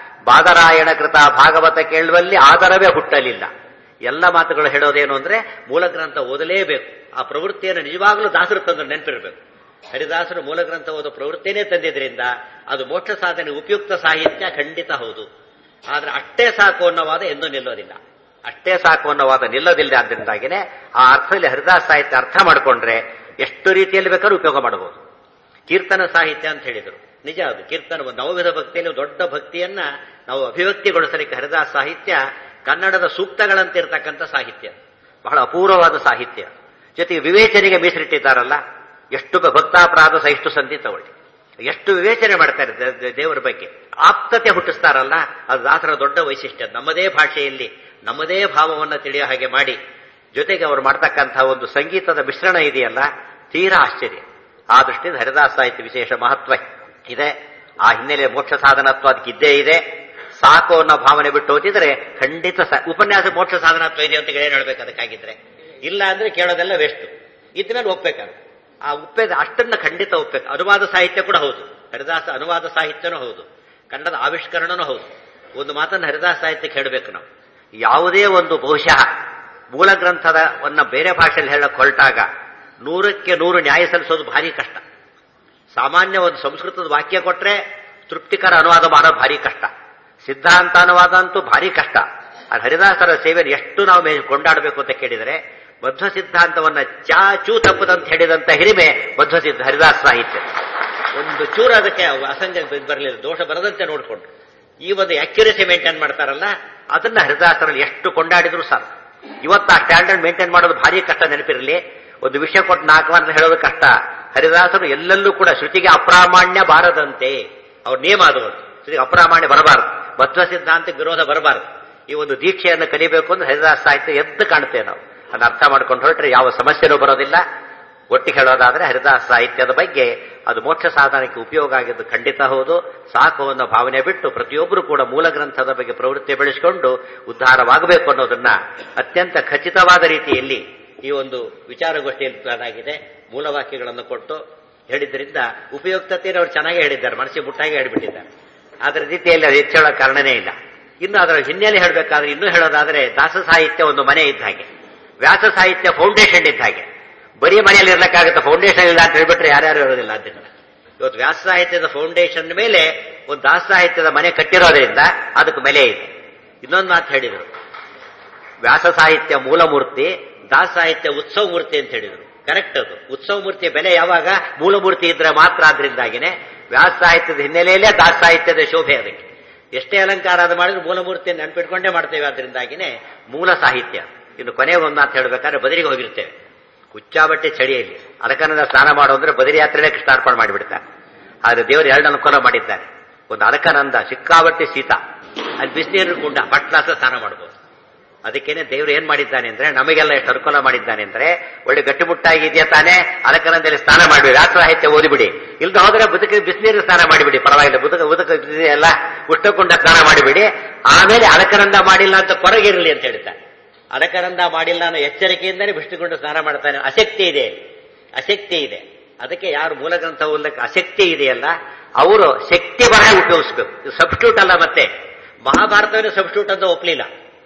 ಬಾದರಾಯಣ ಕೃತ ಭಾಗವತ ಕೇಳುವಲ್ಲಿ ಆದರವೇ ಹುಟ್ಟಲಿಲ್ಲ ಎಲ್ಲ ಮಾತುಗಳು ಹೇಳೋದೇನು ಅಂದ್ರೆ ಮೂಲ ಗ್ರಂಥ ಓದಲೇಬೇಕು ಆ ಪ್ರವೃತ್ತಿಯನ್ನು ನಿಜವಾಗ್ಲೂ ದಾಸರು ತಂದು ನೆನಪಿರಬೇಕು ಹರಿದಾಸರು ಮೂಲ ಗ್ರಂಥ ಓದೋ ಪ್ರವೃತ್ತಿನೇ ತಂದಿದ್ರಿಂದ ಅದು ಮೋಕ್ಷ ಸಾಧನೆ ಉಪಯುಕ್ತ ಸಾಹಿತ್ಯ ಖಂಡಿತ ಹೌದು ಆದ್ರೆ ಅಷ್ಟೇ ಸಾಕು ಅನ್ನೋವಾದ ಎಂದೂ ನಿಲ್ಲೋದಿಲ್ಲ ಅಷ್ಟೇ ಸಾಕು ಅನ್ನೋವಾದ ನಿಲ್ಲೋದಿಲ್ಲ ಆದ್ರಿಂದಾಗಿನೇ ಆ ಅರ್ಥದಲ್ಲಿ ಹರಿದಾಸ ಸಾಹಿತ್ಯ ಅರ್ಥ ಮಾಡಿಕೊಂಡ್ರೆ ಎಷ್ಟು ರೀತಿಯಲ್ಲಿ ಬೇಕಾದ್ರೂ ಉಪಯೋಗ ಮಾಡಬಹುದು ಕೀರ್ತನ ಸಾಹಿತ್ಯ ಅಂತ ಹೇಳಿದರು ನಿಜ ಅದು ಕೀರ್ತನ ನವವಿಧ ಭಕ್ತಿಯಲ್ಲಿ ದೊಡ್ಡ ಭಕ್ತಿಯನ್ನ ನಾವು ಅಭಿವ್ಯಕ್ತಿಗೊಳಿಸಲಿಕ್ಕೆ ಹರಿದಾಸ ಸಾಹಿತ್ಯ ಕನ್ನಡದ ಸೂಕ್ತಗಳಂತಿರ್ತಕ್ಕಂಥ ಸಾಹಿತ್ಯ ಬಹಳ ಅಪೂರ್ವವಾದ ಸಾಹಿತ್ಯ ಜೊತೆಗೆ ವಿವೇಚನೆಗೆ ಮೀಸಲಿಟ್ಟಿದ್ದಾರಲ್ಲ ಎಷ್ಟು ಭಕ್ತಾಪರಾಧ ಸಹಿಷ್ಣು ಸಂಧಿ ತಗೊಳ್ಳಿ ಎಷ್ಟು ವಿವೇಚನೆ ಮಾಡ್ತಾರೆ ದೇ- ದೇ- ದೇವರ ಬಗ್ಗೆ ಆಪ್ತತೆ ಹುಟ್ಟಿಸ್ತಾರಲ್ಲ ಅದು ದಾಸರ ದೊಡ್ಡ ವೈಶಿಷ್ಟ್ಯ ನಮ್ಮದೇ ಭಾಷೆಯಲ್ಲಿ ನಮ್ಮದೇ ಭಾವವನ್ನು ತಿಳಿಯೋ ಹಾಗೆ ಮಾಡಿ ಜೊತೆಗೆ ಅವರು ಮಾಡ್ತಕ್ಕಂತಹ ಒಂದು ಸಂಗೀತದ ಮಿಶ್ರಣ ಇದೆಯಲ್ಲ ತೀರಾ ಆಶ್ಚರ್ಯ ಆ ದೃಷ್ಟಿಯಿಂದ ಹರಿದಾಸ ಸಾಹಿತ್ಯ ವಿಶೇಷ ಮಹತ್ವ ಇದೆ ಆ ಹಿನ್ನೆಲೆ ಮೋಕ್ಷ ಸಾಧನತ್ವ ಅದಕ್ಕೆ ಇದ್ದೇ ಇದೆ ಸಾಕು ಅನ್ನೋ ಭಾವನೆ ಬಿಟ್ಟು ಓದಿದ್ರೆ ಖಂಡಿತ ಸ- ಉಪನ್ಯಾಸ ಮೋಕ್ಷ ಸಾಧನತ್ವ ಇದೆ ಅಂತ ಏನ್ ಹೇಳ್ಬೇಕು ಅದಕ್ಕಾಗಿದ್ರೆ ಇಲ್ಲ ಅಂದ್ರೆ ಕೇಳೋದೆಲ್ಲ ವೇಸ್ಟ್ ಇದ್ಮೇಲೆ ಒಪ್ಬೇಕಾಗುತ್ತೆ ಆ ಉಪ್ಪೇದ ಅಷ್ಟನ್ನ ಖಂಡಿತ ಒಪ್ಬೇಕು ಅನುವಾದ ಸಾಹಿತ್ಯ ಕೂಡ ಹೌದು ಹರಿದಾಸ ಅನುವಾದ ಸಾಹಿತ್ಯನೂ ಹೌದು ಕನ್ನಡದ ಆವಿಷ್ಕರಣನೂ ಹೌದು ಒಂದು ಮಾತನ್ನು ಹರಿದಾಸ ಸಾಹಿತ್ಯಕ್ಕೆ ಹೇಳಬೇಕು ನಾವು ಯಾವುದೇ ಒಂದು ಬಹುಶಃ ಮೂಲ ಗ್ರಂಥದವನ್ನ ಬೇರೆ ಭಾಷೆಯಲ್ಲಿ ಹೇಳಕ್ ಹೊರಟಾಗ ನೂರಕ್ಕೆ ನೂರು ನ್ಯಾಯ ಸಲ್ಲಿಸೋದು ಭಾರಿ ಕಷ್ಟ ಸಾಮಾನ್ಯ ಒಂದು ಸಂಸ್ಕೃತದ ವಾಕ್ಯ ಕೊಟ್ರೆ ತೃಪ್ತಿಕರ ಅನುವಾದ ಮಾಡೋದು ಭಾರಿ ಕಷ್ಟ ಸಿದ್ಧಾಂತ ಅನುವಾದ ಅಂತೂ ಭಾರಿ ಕಷ್ಟ ಅದು ಹರಿದಾಸರ ಸೇವೆಯನ್ನು ಎಷ್ಟು ನಾವು ಮೇ ಕೊಂಡಾಡಬೇಕು ಅಂತ ಕೇಳಿದರೆ ಮಧ್ವ ಸಿದ್ಧಾಂತವನ್ನ ಚಾ ಚೂ ತಪ್ಪದಂತ ಹೇಳಿದಂತ ಹಿರಿಮೆ ಮಧ್ವ ಸಿದ್ಧ ಹರಿದಾಸ ಸಾಹಿತ್ಯ ಒಂದು ಚೂರು ಅದಕ್ಕೆ ಅಸಂಜ ಬರಲಿಲ್ಲ ದೋಷ ಬರದಂತೆ ನೋಡಿಕೊಂಡು ಈ ಒಂದು ಅಕ್ಯುರೇಸಿ ಮೇಂಟೈನ್ ಮಾಡ್ತಾರಲ್ಲ ಅದನ್ನ ಹರಿದಾಸರಲ್ಲಿ ಎಷ್ಟು ಕೊಂಡಾಡಿದ್ರು ಸಾಕು ಇವತ್ತು ಆ ಸ್ಟ್ಯಾಂಡರ್ಡ್ ಮೇಂಟೈನ್ ಮಾಡೋದು ಭಾರಿ ಕಷ್ಟ ನೆನಪಿರಲಿ ಒಂದು ವಿಷಯ ಕೊಟ್ಟು ನಾಲ್ಕು ಮಾತ್ರ ಹೇಳೋದು ಕಷ್ಟ ಹರಿದಾಸರು ಎಲ್ಲೆಲ್ಲೂ ಕೂಡ ಶ್ರುತಿಗೆ ಅಪ್ರಾಮಾಣ್ಯ ಬಾರದಂತೆ ಅವ್ರ ನಿಯಮ ಅದು ಒಂದು. ಶ್ರುತಿಗೆ ಅಪ್ರಾಮಾಣ್ಯ ಬರಬಾರದು ಮಧ್ವ ಸಿದ್ಧಾಂತಕ್ಕೆ ವಿರೋಧ ಬರಬಾರದು ಈ ಒಂದು ದೀಕ್ಷೆಯನ್ನು ಕಲಿಬೇಕು ಅಂದ್ರೆ ಹರಿದಾಸ ಸಾಹಿತ್ಯ ಎದ್ದು ಕಾಣುತ್ತೇವೆ ನಾವು ಅದನ್ನ ಅರ್ಥ ಮಾಡ್ಕೊಂಡು ಹೊರಟ್ರೆ ಯಾವ ಸಮಸ್ಯೆನೂ ಬರೋದಿಲ್ಲ ಒಟ್ಟಿಗೆ ಹೇಳೋದಾದ್ರೆ ಹರಿದಾಸ ಸಾಹಿತ್ಯದ ಬಗ್ಗೆ ಅದು ಮೋಕ್ಷ ಸಾಧನಕ್ಕೆ ಉಪಯೋಗ ಆಗಿದ್ದು ಖಂಡಿತ ಹೌದು ಸಾಕು ಅನ್ನೋ ಭಾವನೆ ಬಿಟ್ಟು ಪ್ರತಿಯೊಬ್ಬರು ಕೂಡ ಮೂಲ ಗ್ರಂಥದ ಬಗ್ಗೆ ಪ್ರವೃತ್ತಿ ಬೆಳೆಸಿಕೊಂಡು ಉದ್ಧಾರವಾಗಬೇಕು ಅನ್ನೋದನ್ನ ಅತ್ಯಂತ ಖಚಿತವಾದ ರೀತಿಯಲ್ಲಿ ಈ ಒಂದು ವಿಚಾರಗೋಷ್ಠಿಯಲ್ಲಿ ಪ್ಲಾನ್ ಆಗಿದೆ ಮೂಲವಾಕ್ಯಗಳನ್ನು ಕೊಟ್ಟು ಹೇಳಿದ್ರಿಂದ ಉಪಯುಕ್ತತೆಯನ್ನು ಅವರು ಚೆನ್ನಾಗಿ ಹೇಳಿದ್ದಾರೆ ಮನಸ್ಸಿಗೆ ಮುಟ್ಟಾಗಿ ಹೇಳಿಬಿಟ್ಟಿದ್ದಾರೆ ಅದರ ರೀತಿಯಲ್ಲಿ ಅದು ಹೆಚ್ಚು ಹೇಳೋ ಕಾರಣನೇ ಇಲ್ಲ ಇನ್ನು ಅದರ ಹಿನ್ನೆಲೆ ಹೇಳಬೇಕಾದ್ರೆ ಇನ್ನೂ ಹೇಳೋದಾದ್ರೆ ದಾಸ ಸಾಹಿತ್ಯ ಒಂದು ಮನೆ ಇದ್ದ ಹಾಗೆ ವ್ಯಾಸ ಸಾಹಿತ್ಯ ಫೌಂಡೇಶನ್ ಇದ್ದ ಹಾಗೆ ಬರೀ ಮನೆಯಲ್ಲಿ ಇರ್ಲಿಕ್ಕಾಗುತ್ತೆ ಫೌಂಡೇಶನ್ ಇಲ್ಲ ಅಂತ ಹೇಳ್ಬಿಟ್ರೆ ಯಾರ್ಯಾರು ಇರೋದಿಲ್ಲ ಆದ್ದರಿಂದ ಇವತ್ತು ವ್ಯಾಸ ಸಾಹಿತ್ಯದ ಫೌಂಡೇಶನ್ ಮೇಲೆ ಒಂದು ದಾಸ ಸಾಹಿತ್ಯದ ಮನೆ ಕಟ್ಟಿರೋದ್ರಿಂದ ಅದಕ್ಕೆ ಬೆಲೆ ಇದೆ ಇನ್ನೊಂದು ಮಾತು ಹೇಳಿದರು ವ್ಯಾಸ ಸಾಹಿತ್ಯ ಮೂಲಮೂರ್ತಿ ದಾಸ ಸಾಹಿತ್ಯ ಉತ್ಸವ ಮೂರ್ತಿ ಅಂತ ಹೇಳಿದರು ಕರೆಕ್ಟ್ ಅದು ಉತ್ಸವ ಮೂರ್ತಿಯ ಬೆಲೆ ಯಾವಾಗ ಮೂಲಮೂರ್ತಿ ಇದ್ರೆ ಮಾತ್ರ ಆದ್ರಿಂದಾಗಿನೇ ವ್ಯಾಸ ಸಾಹಿತ್ಯದ ಹಿನ್ನೆಲೆಯಲ್ಲೇ ದಾಸ ಸಾಹಿತ್ಯದ ಶೋಭೆ ಅದಕ್ಕೆ ಎಷ್ಟೇ ಅಲಂಕಾರ ಅದು ಮಾಡಿದ್ರು ಮೂಲಮೂರ್ತಿಯನ್ನು ನೆನಪಿಟ್ಕೊಂಡೇ ಮಾಡ್ತೇವೆ ಆದ್ರಿಂದಾಗಿನೇ ಮೂಲ ಸಾಹಿತ್ಯ ಇನ್ನು ಕೊನೆಗೆ ಒಂದು ಮಾತು ಹೇಳಬೇಕಾದ್ರೆ ಬದರಿಗೆ ಹೋಗಿರ್ತೇವೆ ಹುಚ್ಚಾಬಟ್ಟೆ ಚಳಿಯಲ್ಲಿ ಅದಕ್ಕನ್ನ ಸ್ನಾನ ಮಾಡೋ ಅಂದ್ರೆ ಬದರಿ ಯಾತ್ರೆನೇ ಕೃಷ್ಣಾರ್ಪಣೆ ಮಾಡಿಬಿಡ್ತಾರೆ ಆದ್ರೆ ದೇವರು ಎರಡು ಅನುಕೂಲ ಮಾಡಿದ್ದಾರೆ ಒಂದು ಅಲಕನಂದ ಸಿಕ್ಕಾಬಟ್ಟೆ ಶೀತ ಅಲ್ಲಿ ಬಿಸಿನೀರು ಕುಂಡ ಪಟ್ಲಾಸ ಸ್ನಾನ ಮಾಡ್ಬೋದು ಅದಕ್ಕೇನೆ ದೇವರು ಏನ್ ಮಾಡಿದ್ದಾನೆ ಅಂದ್ರೆ ನಮಗೆಲ್ಲ ಎಷ್ಟು ಅನುಕೂಲ ಮಾಡಿದ್ದಾನೆ ಅಂದ್ರೆ ಒಳ್ಳೆ ಗಟ್ಟಿಮುಟ್ಟಾಗಿ ಇದೆಯಾ ತಾನೇ ಅಲಕನಂದಲ್ಲಿ ಸ್ನಾನ ಮಾಡಿಬಿಡಿ ರಾಷ್ಟ್ರ ಸಾಹಿತ್ಯ ಓದಿಬಿಡಿ ಇಲ್ದ ಹೋದ್ರೆ ಬದುಕ ಬಿಸಿನೀರು ಸ್ನಾನ ಮಾಡಿಬಿಡಿ ಪರವಾಗಿಲ್ಲ ಬದುಕ ಬದುಕ ಎಲ್ಲ ಉಷ್ಟಕೊಂಡ ಸ್ನಾನ ಮಾಡಿಬಿಡಿ ಆಮೇಲೆ ಅಲಕನಂದ ಮಾಡಿಲ್ಲ ಅಂತ ಕೊರಗಿರಲಿ ಅಂತ ಹೇಳ್ತಾರೆ ಅಲಕನಂದ ಮಾಡಿಲ್ಲ ಅನ್ನೋ ಎಚ್ಚರಿಕೆಯಿಂದಲೇ ಬಿಷ್ಟುಕೊಂಡು ಸ್ನಾನ ಮಾಡ್ತಾನೆ ಅಶಕ್ತಿ ಇದೆ ಅಶಕ್ತಿ ಇದೆ ಅದಕ್ಕೆ ಯಾರು ಮೂಲ ಗ್ರಂಥ ಓದಕ್ಕೆ ಅಶಕ್ತಿ ಇದೆಯಲ್ಲ ಅವರು ಶಕ್ತಿ ಬರ ಉಪಯೋಗಿಸ್ಬೇಕು ಇದು ಸಬ್ಸ್ಟ್ಯೂಟ್ ಅಲ್ಲ ಮತ್ತೆ ಮಹಾಭಾರತವೇ ಸಬ್ಸ್ಟ್ಯೂಟ್ ಅಂತ ಒಪ್ಪಲಿಲ್ಲ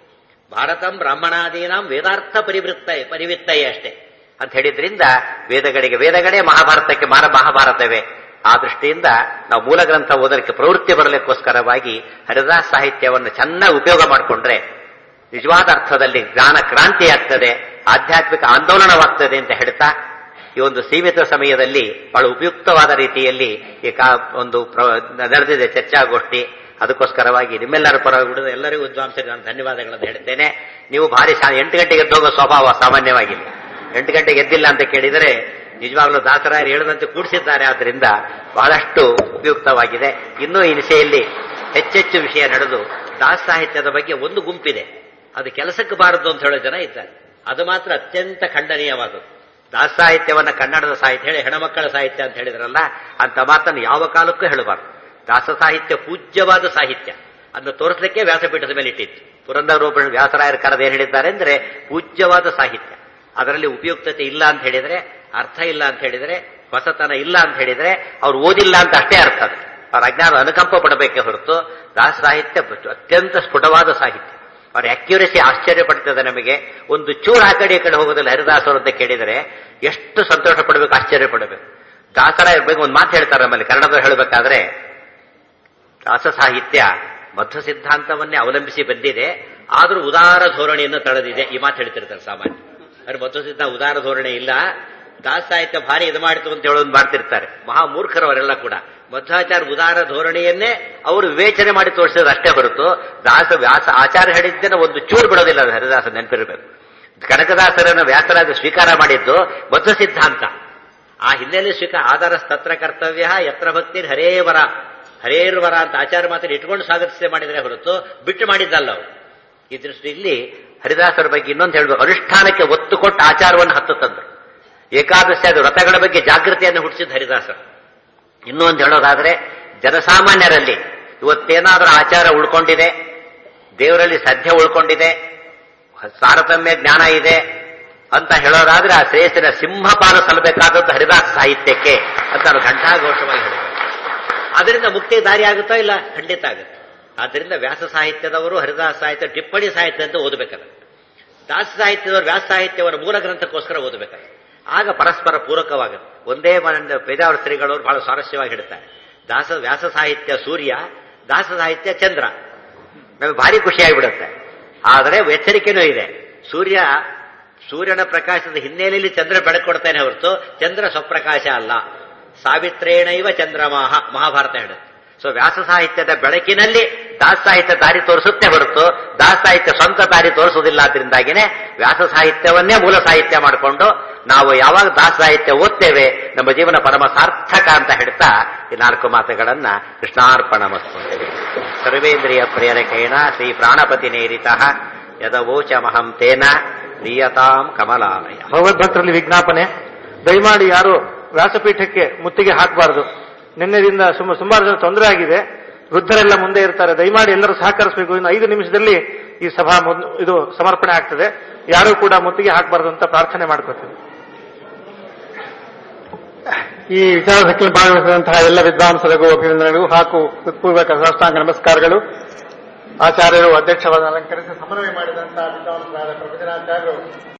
ಭಾರತಂ ಬ್ರಾಹ್ಮಣಾದೀನಾಂ ವೇದಾರ್ಥ ಪರಿವೃತ್ತ ಪರಿವಿತ್ತಯೇ ಅಷ್ಟೇ ಅಂತ ಹೇಳಿದ್ರಿಂದ ವೇದಗಳಿಗೆ ವೇದಗಳೇ ಮಹಾಭಾರತಕ್ಕೆ ಮಾರ ಮಹಾಭಾರತವೇ ಆ ದೃಷ್ಟಿಯಿಂದ ನಾವು ಮೂಲ ಗ್ರಂಥ ಓದಲಿಕ್ಕೆ ಪ್ರವೃತ್ತಿ ಬರಲಿಕ್ಕೋಸ್ಕರವಾಗಿ ಹರಿದಾಸ್ ಸಾಹಿತ್ಯವನ್ನು ಚೆನ್ನಾಗಿ ಉಪಯೋಗ ಮಾಡಿಕೊಂಡ್ರೆ ನಿಜವಾದ ಅರ್ಥದಲ್ಲಿ ಜ್ಞಾನ ಕ್ರಾಂತಿ ಆಗ್ತದೆ ಆಧ್ಯಾತ್ಮಿಕ ಆಂದೋಲನವಾಗ್ತದೆ ಅಂತ ಹೇಳ್ತಾ ಈ ಒಂದು ಸೀಮಿತ ಸಮಯದಲ್ಲಿ ಬಹಳ ಉಪಯುಕ್ತವಾದ ರೀತಿಯಲ್ಲಿ ಈ ಕಾ ಒಂದು ನಡೆದಿದೆ ಚರ್ಚಾಗೋಷ್ಠಿ ಅದಕ್ಕೋಸ್ಕರವಾಗಿ ನಿಮ್ಮೆಲ್ಲರ ಪರವಾಗಿ ಎಲ್ಲರಿಗೂ ವಿದ್ವಾಂಸರಿಗೆ ನಾನು ಧನ್ಯವಾದಗಳನ್ನು ಹೇಳ್ತೇನೆ ನೀವು ಭಾರಿ ಎಂಟು ಗಂಟೆಗೆ ಎದ್ದೋಗೋ ಸ್ವಭಾವ ಸಾಮಾನ್ಯವಾಗಿಲ್ಲ ಎಂಟು ಗಂಟೆಗೆ ಎದ್ದಿಲ್ಲ ಅಂತ ಕೇಳಿದರೆ ನಿಜವಾಗ್ಲೂ ದಾಸರಾಯರು ಹೇಳದಂತೆ ಕೂಡಿಸಿದ್ದಾರೆ ಆದ್ರಿಂದ ಬಹಳಷ್ಟು ಉಪಯುಕ್ತವಾಗಿದೆ ಇನ್ನೂ ಈ ದಿಸೆಯಲ್ಲಿ ಹೆಚ್ಚೆಚ್ಚು ವಿಷಯ ನಡೆದು ದಾಸ ಸಾಹಿತ್ಯದ ಬಗ್ಗೆ ಒಂದು ಗುಂಪಿದೆ ಅದು ಕೆಲಸಕ್ಕೆ ಬಾರದು ಅಂತ ಹೇಳೋ ಜನ ಇದ್ದಾರೆ ಅದು ಮಾತ್ರ ಅತ್ಯಂತ ಖಂಡನೀಯವಾದದ್ದು ದಾಸ ಸಾಹಿತ್ಯವನ್ನ ಕನ್ನಡದ ಸಾಹಿತ್ಯ ಹೇಳಿ ಹೆಣ್ಮಕ್ಕಳ ಸಾಹಿತ್ಯ ಅಂತ ಹೇಳಿದ್ರಲ್ಲ ಅಂತ ಮಾತನ್ನು ಯಾವ ಕಾಲಕ್ಕೂ ಹೇಳಬಾರ್ದು ದಾಸ ಸಾಹಿತ್ಯ ಪೂಜ್ಯವಾದ ಸಾಹಿತ್ಯ ಅದನ್ನು ತೋರಿಸಲಿಕ್ಕೆ ವ್ಯಾಸಪೀಠದ ಮೇಲೆ ಇಟ್ಟಿತ್ತು ಪುರಂದರೋಪಣ ವ್ಯಾಸರಾಯರ ಕರೆದ ಏನ್ ಹೇಳಿದ್ದಾರೆ ಅಂದ್ರೆ ಪೂಜ್ಯವಾದ ಸಾಹಿತ್ಯ ಅದರಲ್ಲಿ ಉಪಯುಕ್ತತೆ ಇಲ್ಲ ಅಂತ ಹೇಳಿದ್ರೆ ಅರ್ಥ ಇಲ್ಲ ಅಂತ ಹೇಳಿದ್ರೆ ಹೊಸತನ ಇಲ್ಲ ಅಂತ ಹೇಳಿದ್ರೆ ಅವ್ರು ಓದಿಲ್ಲ ಅಂತ ಅಷ್ಟೇ ಅರ್ಥ ಅದು ಅವ್ರ ಅಜ್ಞಾನ ಅನುಕಂಪ ಪಡಬೇಕೆ ಹೊರತು ದಾಸ ಸಾಹಿತ್ಯ ಅತ್ಯಂತ ಸ್ಫುಟವಾದ ಸಾಹಿತ್ಯ ಅವ್ರ ಅಕ್ಯುರಸಿ ಆಶ್ಚರ್ಯ ಪಡ್ತದೆ ನಮಗೆ ಒಂದು ಚೂರು ಆ ಕಡೆ ಈ ಕಡೆ ಹೋಗೋದಿಲ್ಲ ಹರಿದಾಸರು ಅಂತ ಕೇಳಿದರೆ ಎಷ್ಟು ಸಂತೋಷ ಪಡಬೇಕು ಆಶ್ಚರ್ಯ ಪಡಬೇಕು ದಾಸರ ಬಗ್ಗೆ ಒಂದು ಮಾತು ಹೇಳ್ತಾರೆ ನಮ್ಮಲ್ಲಿ ಕನ್ನಡದಲ್ಲಿ ಹೇಳಬೇಕಾದ್ರೆ ದಾಸ ಸಾಹಿತ್ಯ ಮಧ್ವ ಸಿದ್ಧಾಂತವನ್ನೇ ಅವಲಂಬಿಸಿ ಬಂದಿದೆ ಆದರೂ ಉದಾರ ಧೋರಣೆಯನ್ನು ತಳೆದಿದೆ ಈ ಮಾತು ಹೇಳ್ತಿರ್ತಾರೆ ಸಾಮಾನ್ಯ ಅಂದ್ರೆ ಮಧ್ವ ಸಿದ್ಧಾಂತ ಉದಾರ ಧೋರಣೆ ಇಲ್ಲ ದಾಸ ಸಾಹಿತ್ಯ ಭಾರಿ ಇದು ಮಾಡಿತು ಅಂತ ಹೇಳೋದು ಮಾಡ್ತಿರ್ತಾರೆ ಮಹಾ ಮೂರ್ಖರವರೆಲ್ಲ ಕೂಡ ಮಧ್ವಾಚಾರ ಉದಾರ ಧೋರಣೆಯನ್ನೇ ಅವರು ವಿವೇಚನೆ ಮಾಡಿ ತೋರಿಸಿದ್ರೆ ಅಷ್ಟೇ ಹೊರತು ದಾಸ ವ್ಯಾಸ ಆಚಾರ ಹೇಳಿದ್ದನ್ನು ಒಂದು ಚೂರು ಬಿಡೋದಿಲ್ಲ ಅದು ಹರಿದಾಸ ನೆನಪಿರಬೇಕು ಕನಕದಾಸರನ್ನು ವ್ಯಾಸರಾಜ ಸ್ವೀಕಾರ ಮಾಡಿದ್ದು ಮಧ್ವ ಸಿದ್ಧಾಂತ ಆ ಹಿನ್ನೆಲೆ ಸ್ವೀಕಾರ ಆಧಾರ ಸ್ತತ್ರ ಕರ್ತವ್ಯ ಯತ್ರ ಭಕ್ತಿ ಹರೇವರ ಹರೇರ್ವರ ಅಂತ ಆಚಾರ ಮಾತ್ರ ಇಟ್ಕೊಂಡು ಸ್ವಾಗತಿಸಿ ಮಾಡಿದರೆ ಹೊರತು ಬಿಟ್ಟು ಮಾಡಿದ್ದಲ್ಲ ಅವರು ಈ ದೃಷ್ಟಿಯಲ್ಲಿ ಹರಿದಾಸರ ಬಗ್ಗೆ ಇನ್ನೊಂದು ಹೇಳಬೇಕು ಅನುಷ್ಠಾನಕ್ಕೆ ಒತ್ತು ಕೊಟ್ಟು ಆಚಾರವನ್ನು ಹತ್ತು ತಂದರು ಏಕಾದಶಿ ಅದು ವ್ರತಗಳ ಬಗ್ಗೆ ಜಾಗೃತಿಯನ್ನು ಹುಟ್ಟಿಸಿದ ಹರಿದಾಸರು ಇನ್ನೊಂದು ಹೇಳೋದಾದ್ರೆ ಜನಸಾಮಾನ್ಯರಲ್ಲಿ ಇವತ್ತೇನಾದರೂ ಆಚಾರ ಉಳ್ಕೊಂಡಿದೆ ದೇವರಲ್ಲಿ ಸದ್ಯ ಉಳ್ಕೊಂಡಿದೆ ತಾರತಮ್ಯ ಜ್ಞಾನ ಇದೆ ಅಂತ ಹೇಳೋದಾದ್ರೆ ಆ ಶ್ರೇಷ್ಠನ ಸಿಂಹಪಾನ ಸಲ್ಲಬೇಕಾದದ್ದು ಹರಿದಾಸ ಸಾಹಿತ್ಯಕ್ಕೆ ಅಂತ ನಾನು ಘಂಟಾಘೋಷವಾಗಿ ಹೇಳಬೇಕು ಅದರಿಂದ ಮುಕ್ತಿ ದಾರಿ ಆಗುತ್ತೋ ಇಲ್ಲ ಖಂಡಿತ ಆಗುತ್ತೆ ಆದ್ದರಿಂದ ವ್ಯಾಸ ಸಾಹಿತ್ಯದವರು ಹರಿದಾಸ ಸಾಹಿತ್ಯ ಟಿಪ್ಪಣಿ ಸಾಹಿತ್ಯ ಅಂತ ಓದಬೇಕಲ್ಲ ದಾಸ ಸಾಹಿತ್ಯದವರು ವ್ಯಾಸ ಸಾಹಿತ್ಯವನ್ನು ಮೂಲ ಗ್ರಂಥಕ್ಕೋಸ್ಕರ ಓದಬೇಕಲ್ಲ ಆಗ ಪರಸ್ಪರ ಪೂರಕವಾಗುತ್ತೆ ಒಂದೇ ಮನ ಪೇಜಾವರ ಶ್ರೀಗಳವರು ಬಹಳ ಸ್ವಾರಸ್ಯವಾಗಿ ಹೇಳ್ತಾರೆ ದಾಸ ವ್ಯಾಸ ಸಾಹಿತ್ಯ ಸೂರ್ಯ ದಾಸ ಸಾಹಿತ್ಯ ಚಂದ್ರ ನಮಗೆ ಭಾರಿ ಖುಷಿಯಾಗಿಬಿಡುತ್ತೆ ಆದರೆ ಎಚ್ಚರಿಕೆನೂ ಇದೆ ಸೂರ್ಯ ಸೂರ್ಯನ ಪ್ರಕಾಶದ ಹಿನ್ನೆಲೆಯಲ್ಲಿ ಚಂದ್ರ ಬೆಳಕೊಡ್ತಾನೆ ಹೊರತು ಚಂದ್ರ ಸ್ವಪ್ರಕಾಶ ಅಲ್ಲ ಸಾವಿತ್ರೇಣೈವ ಚಂದ್ರಮಾಹ ಮಹಾಭಾರತ ಹೇಳುತ್ತೆ ಸೊ ವ್ಯಾಸ ಸಾಹಿತ್ಯದ ಬೆಳಕಿನಲ್ಲಿ ದಾಸ ಸಾಹಿತ್ಯ ದಾರಿ ತೋರಿಸುತ್ತೆ ಹೊರತು ದಾಸ ಸಾಹಿತ್ಯ ಸ್ವಂತ ದಾರಿ ತೋರಿಸುವುದಿಲ್ಲ ಆದ್ರಿಂದಾಗಿನೇ ವ್ಯಾಸ ಸಾಹಿತ್ಯವನ್ನೇ ಮೂಲ ಸಾಹಿತ್ಯ ಮಾಡಿಕೊಂಡು ನಾವು ಯಾವಾಗ ದಾಸ ಸಾಹಿತ್ಯ ಓದ್ತೇವೆ ನಮ್ಮ ಜೀವನ ಪರಮ ಸಾರ್ಥಕ ಅಂತ ಹೇಳ್ತಾ ಈ ನಾಲ್ಕು ಮಾತುಗಳನ್ನ ಕೃಷ್ಣಾರ್ಪಣ ಮಸ್ತುಂತೇವೆ ಸರ್ವೇಂದ್ರಿಯ ಪ್ರೇರಕೇಣ ಶ್ರೀ ಪ್ರಾಣಪತಿ ನೇರಿತ ಯದವೋಚ ಮಹಂ ತೇನ ನಿಯತಾಂ ಕಮಲಾಲಯ ಭಗವದ್ಭಕ್ತರಲ್ಲಿ ವಿಜ್ಞಾಪನೆ ದಯಮಾಡಿ ಯಾರು ವ್ಯಾಸಪೀಠಕ್ಕೆ ಮುತ್ತಿಗೆ ಹಾಕಬಾರದು ನಿನ್ನೆದಿಂದ ಸುಮಾರು ಜನ ತೊಂದರೆ ಆಗಿದೆ ವೃದ್ಧರೆಲ್ಲ ಮುಂದೆ ಇರ್ತಾರೆ ದಯಮಾಡಿ ಎಲ್ಲರೂ ಸಹಕರಿಸಬೇಕು ಇನ್ನು ಐದು ನಿಮಿಷದಲ್ಲಿ ಈ ಸಭಾ ಮುದ್- ಇದು ಸಮರ್ಪಣೆ ಆಗ್ತದೆ ಯಾರು ಕೂಡ ಮುತ್ತಿಗೆ ಹಾಕಬಾರದು ಅಂತ ಪ್ರಾರ್ಥನೆ ಮಾಡ್ಕೊತೀವಿ ಈ ವಿಚಾರ ಸಭೆಯಲ್ಲಿ ಭಾಗವಹಿಸಿದಂತಹ ಎಲ್ಲ ವಿದ್ವಾಂಸರಿಗೂ ಅಭಿನಂದನೆಗಳು ಹಾಗೂ ಹೃತ್ಪೂರ್ವಕ ಸಾಷ್ಟಾಂಗ ನಮಸ್ಕಾರಗಳು ಆಚಾರ್ಯರು ಅಧ್ಯಕ್ಷವಾದ ಅಲಂಕರಿಸಿ ಸಮನ್ವಯ ಮಾಡಿದಂತಹ ವಿದ್ವಾಂಸರಾದ ಪ್ರಭುಜನಾಚಾರ್ಯರು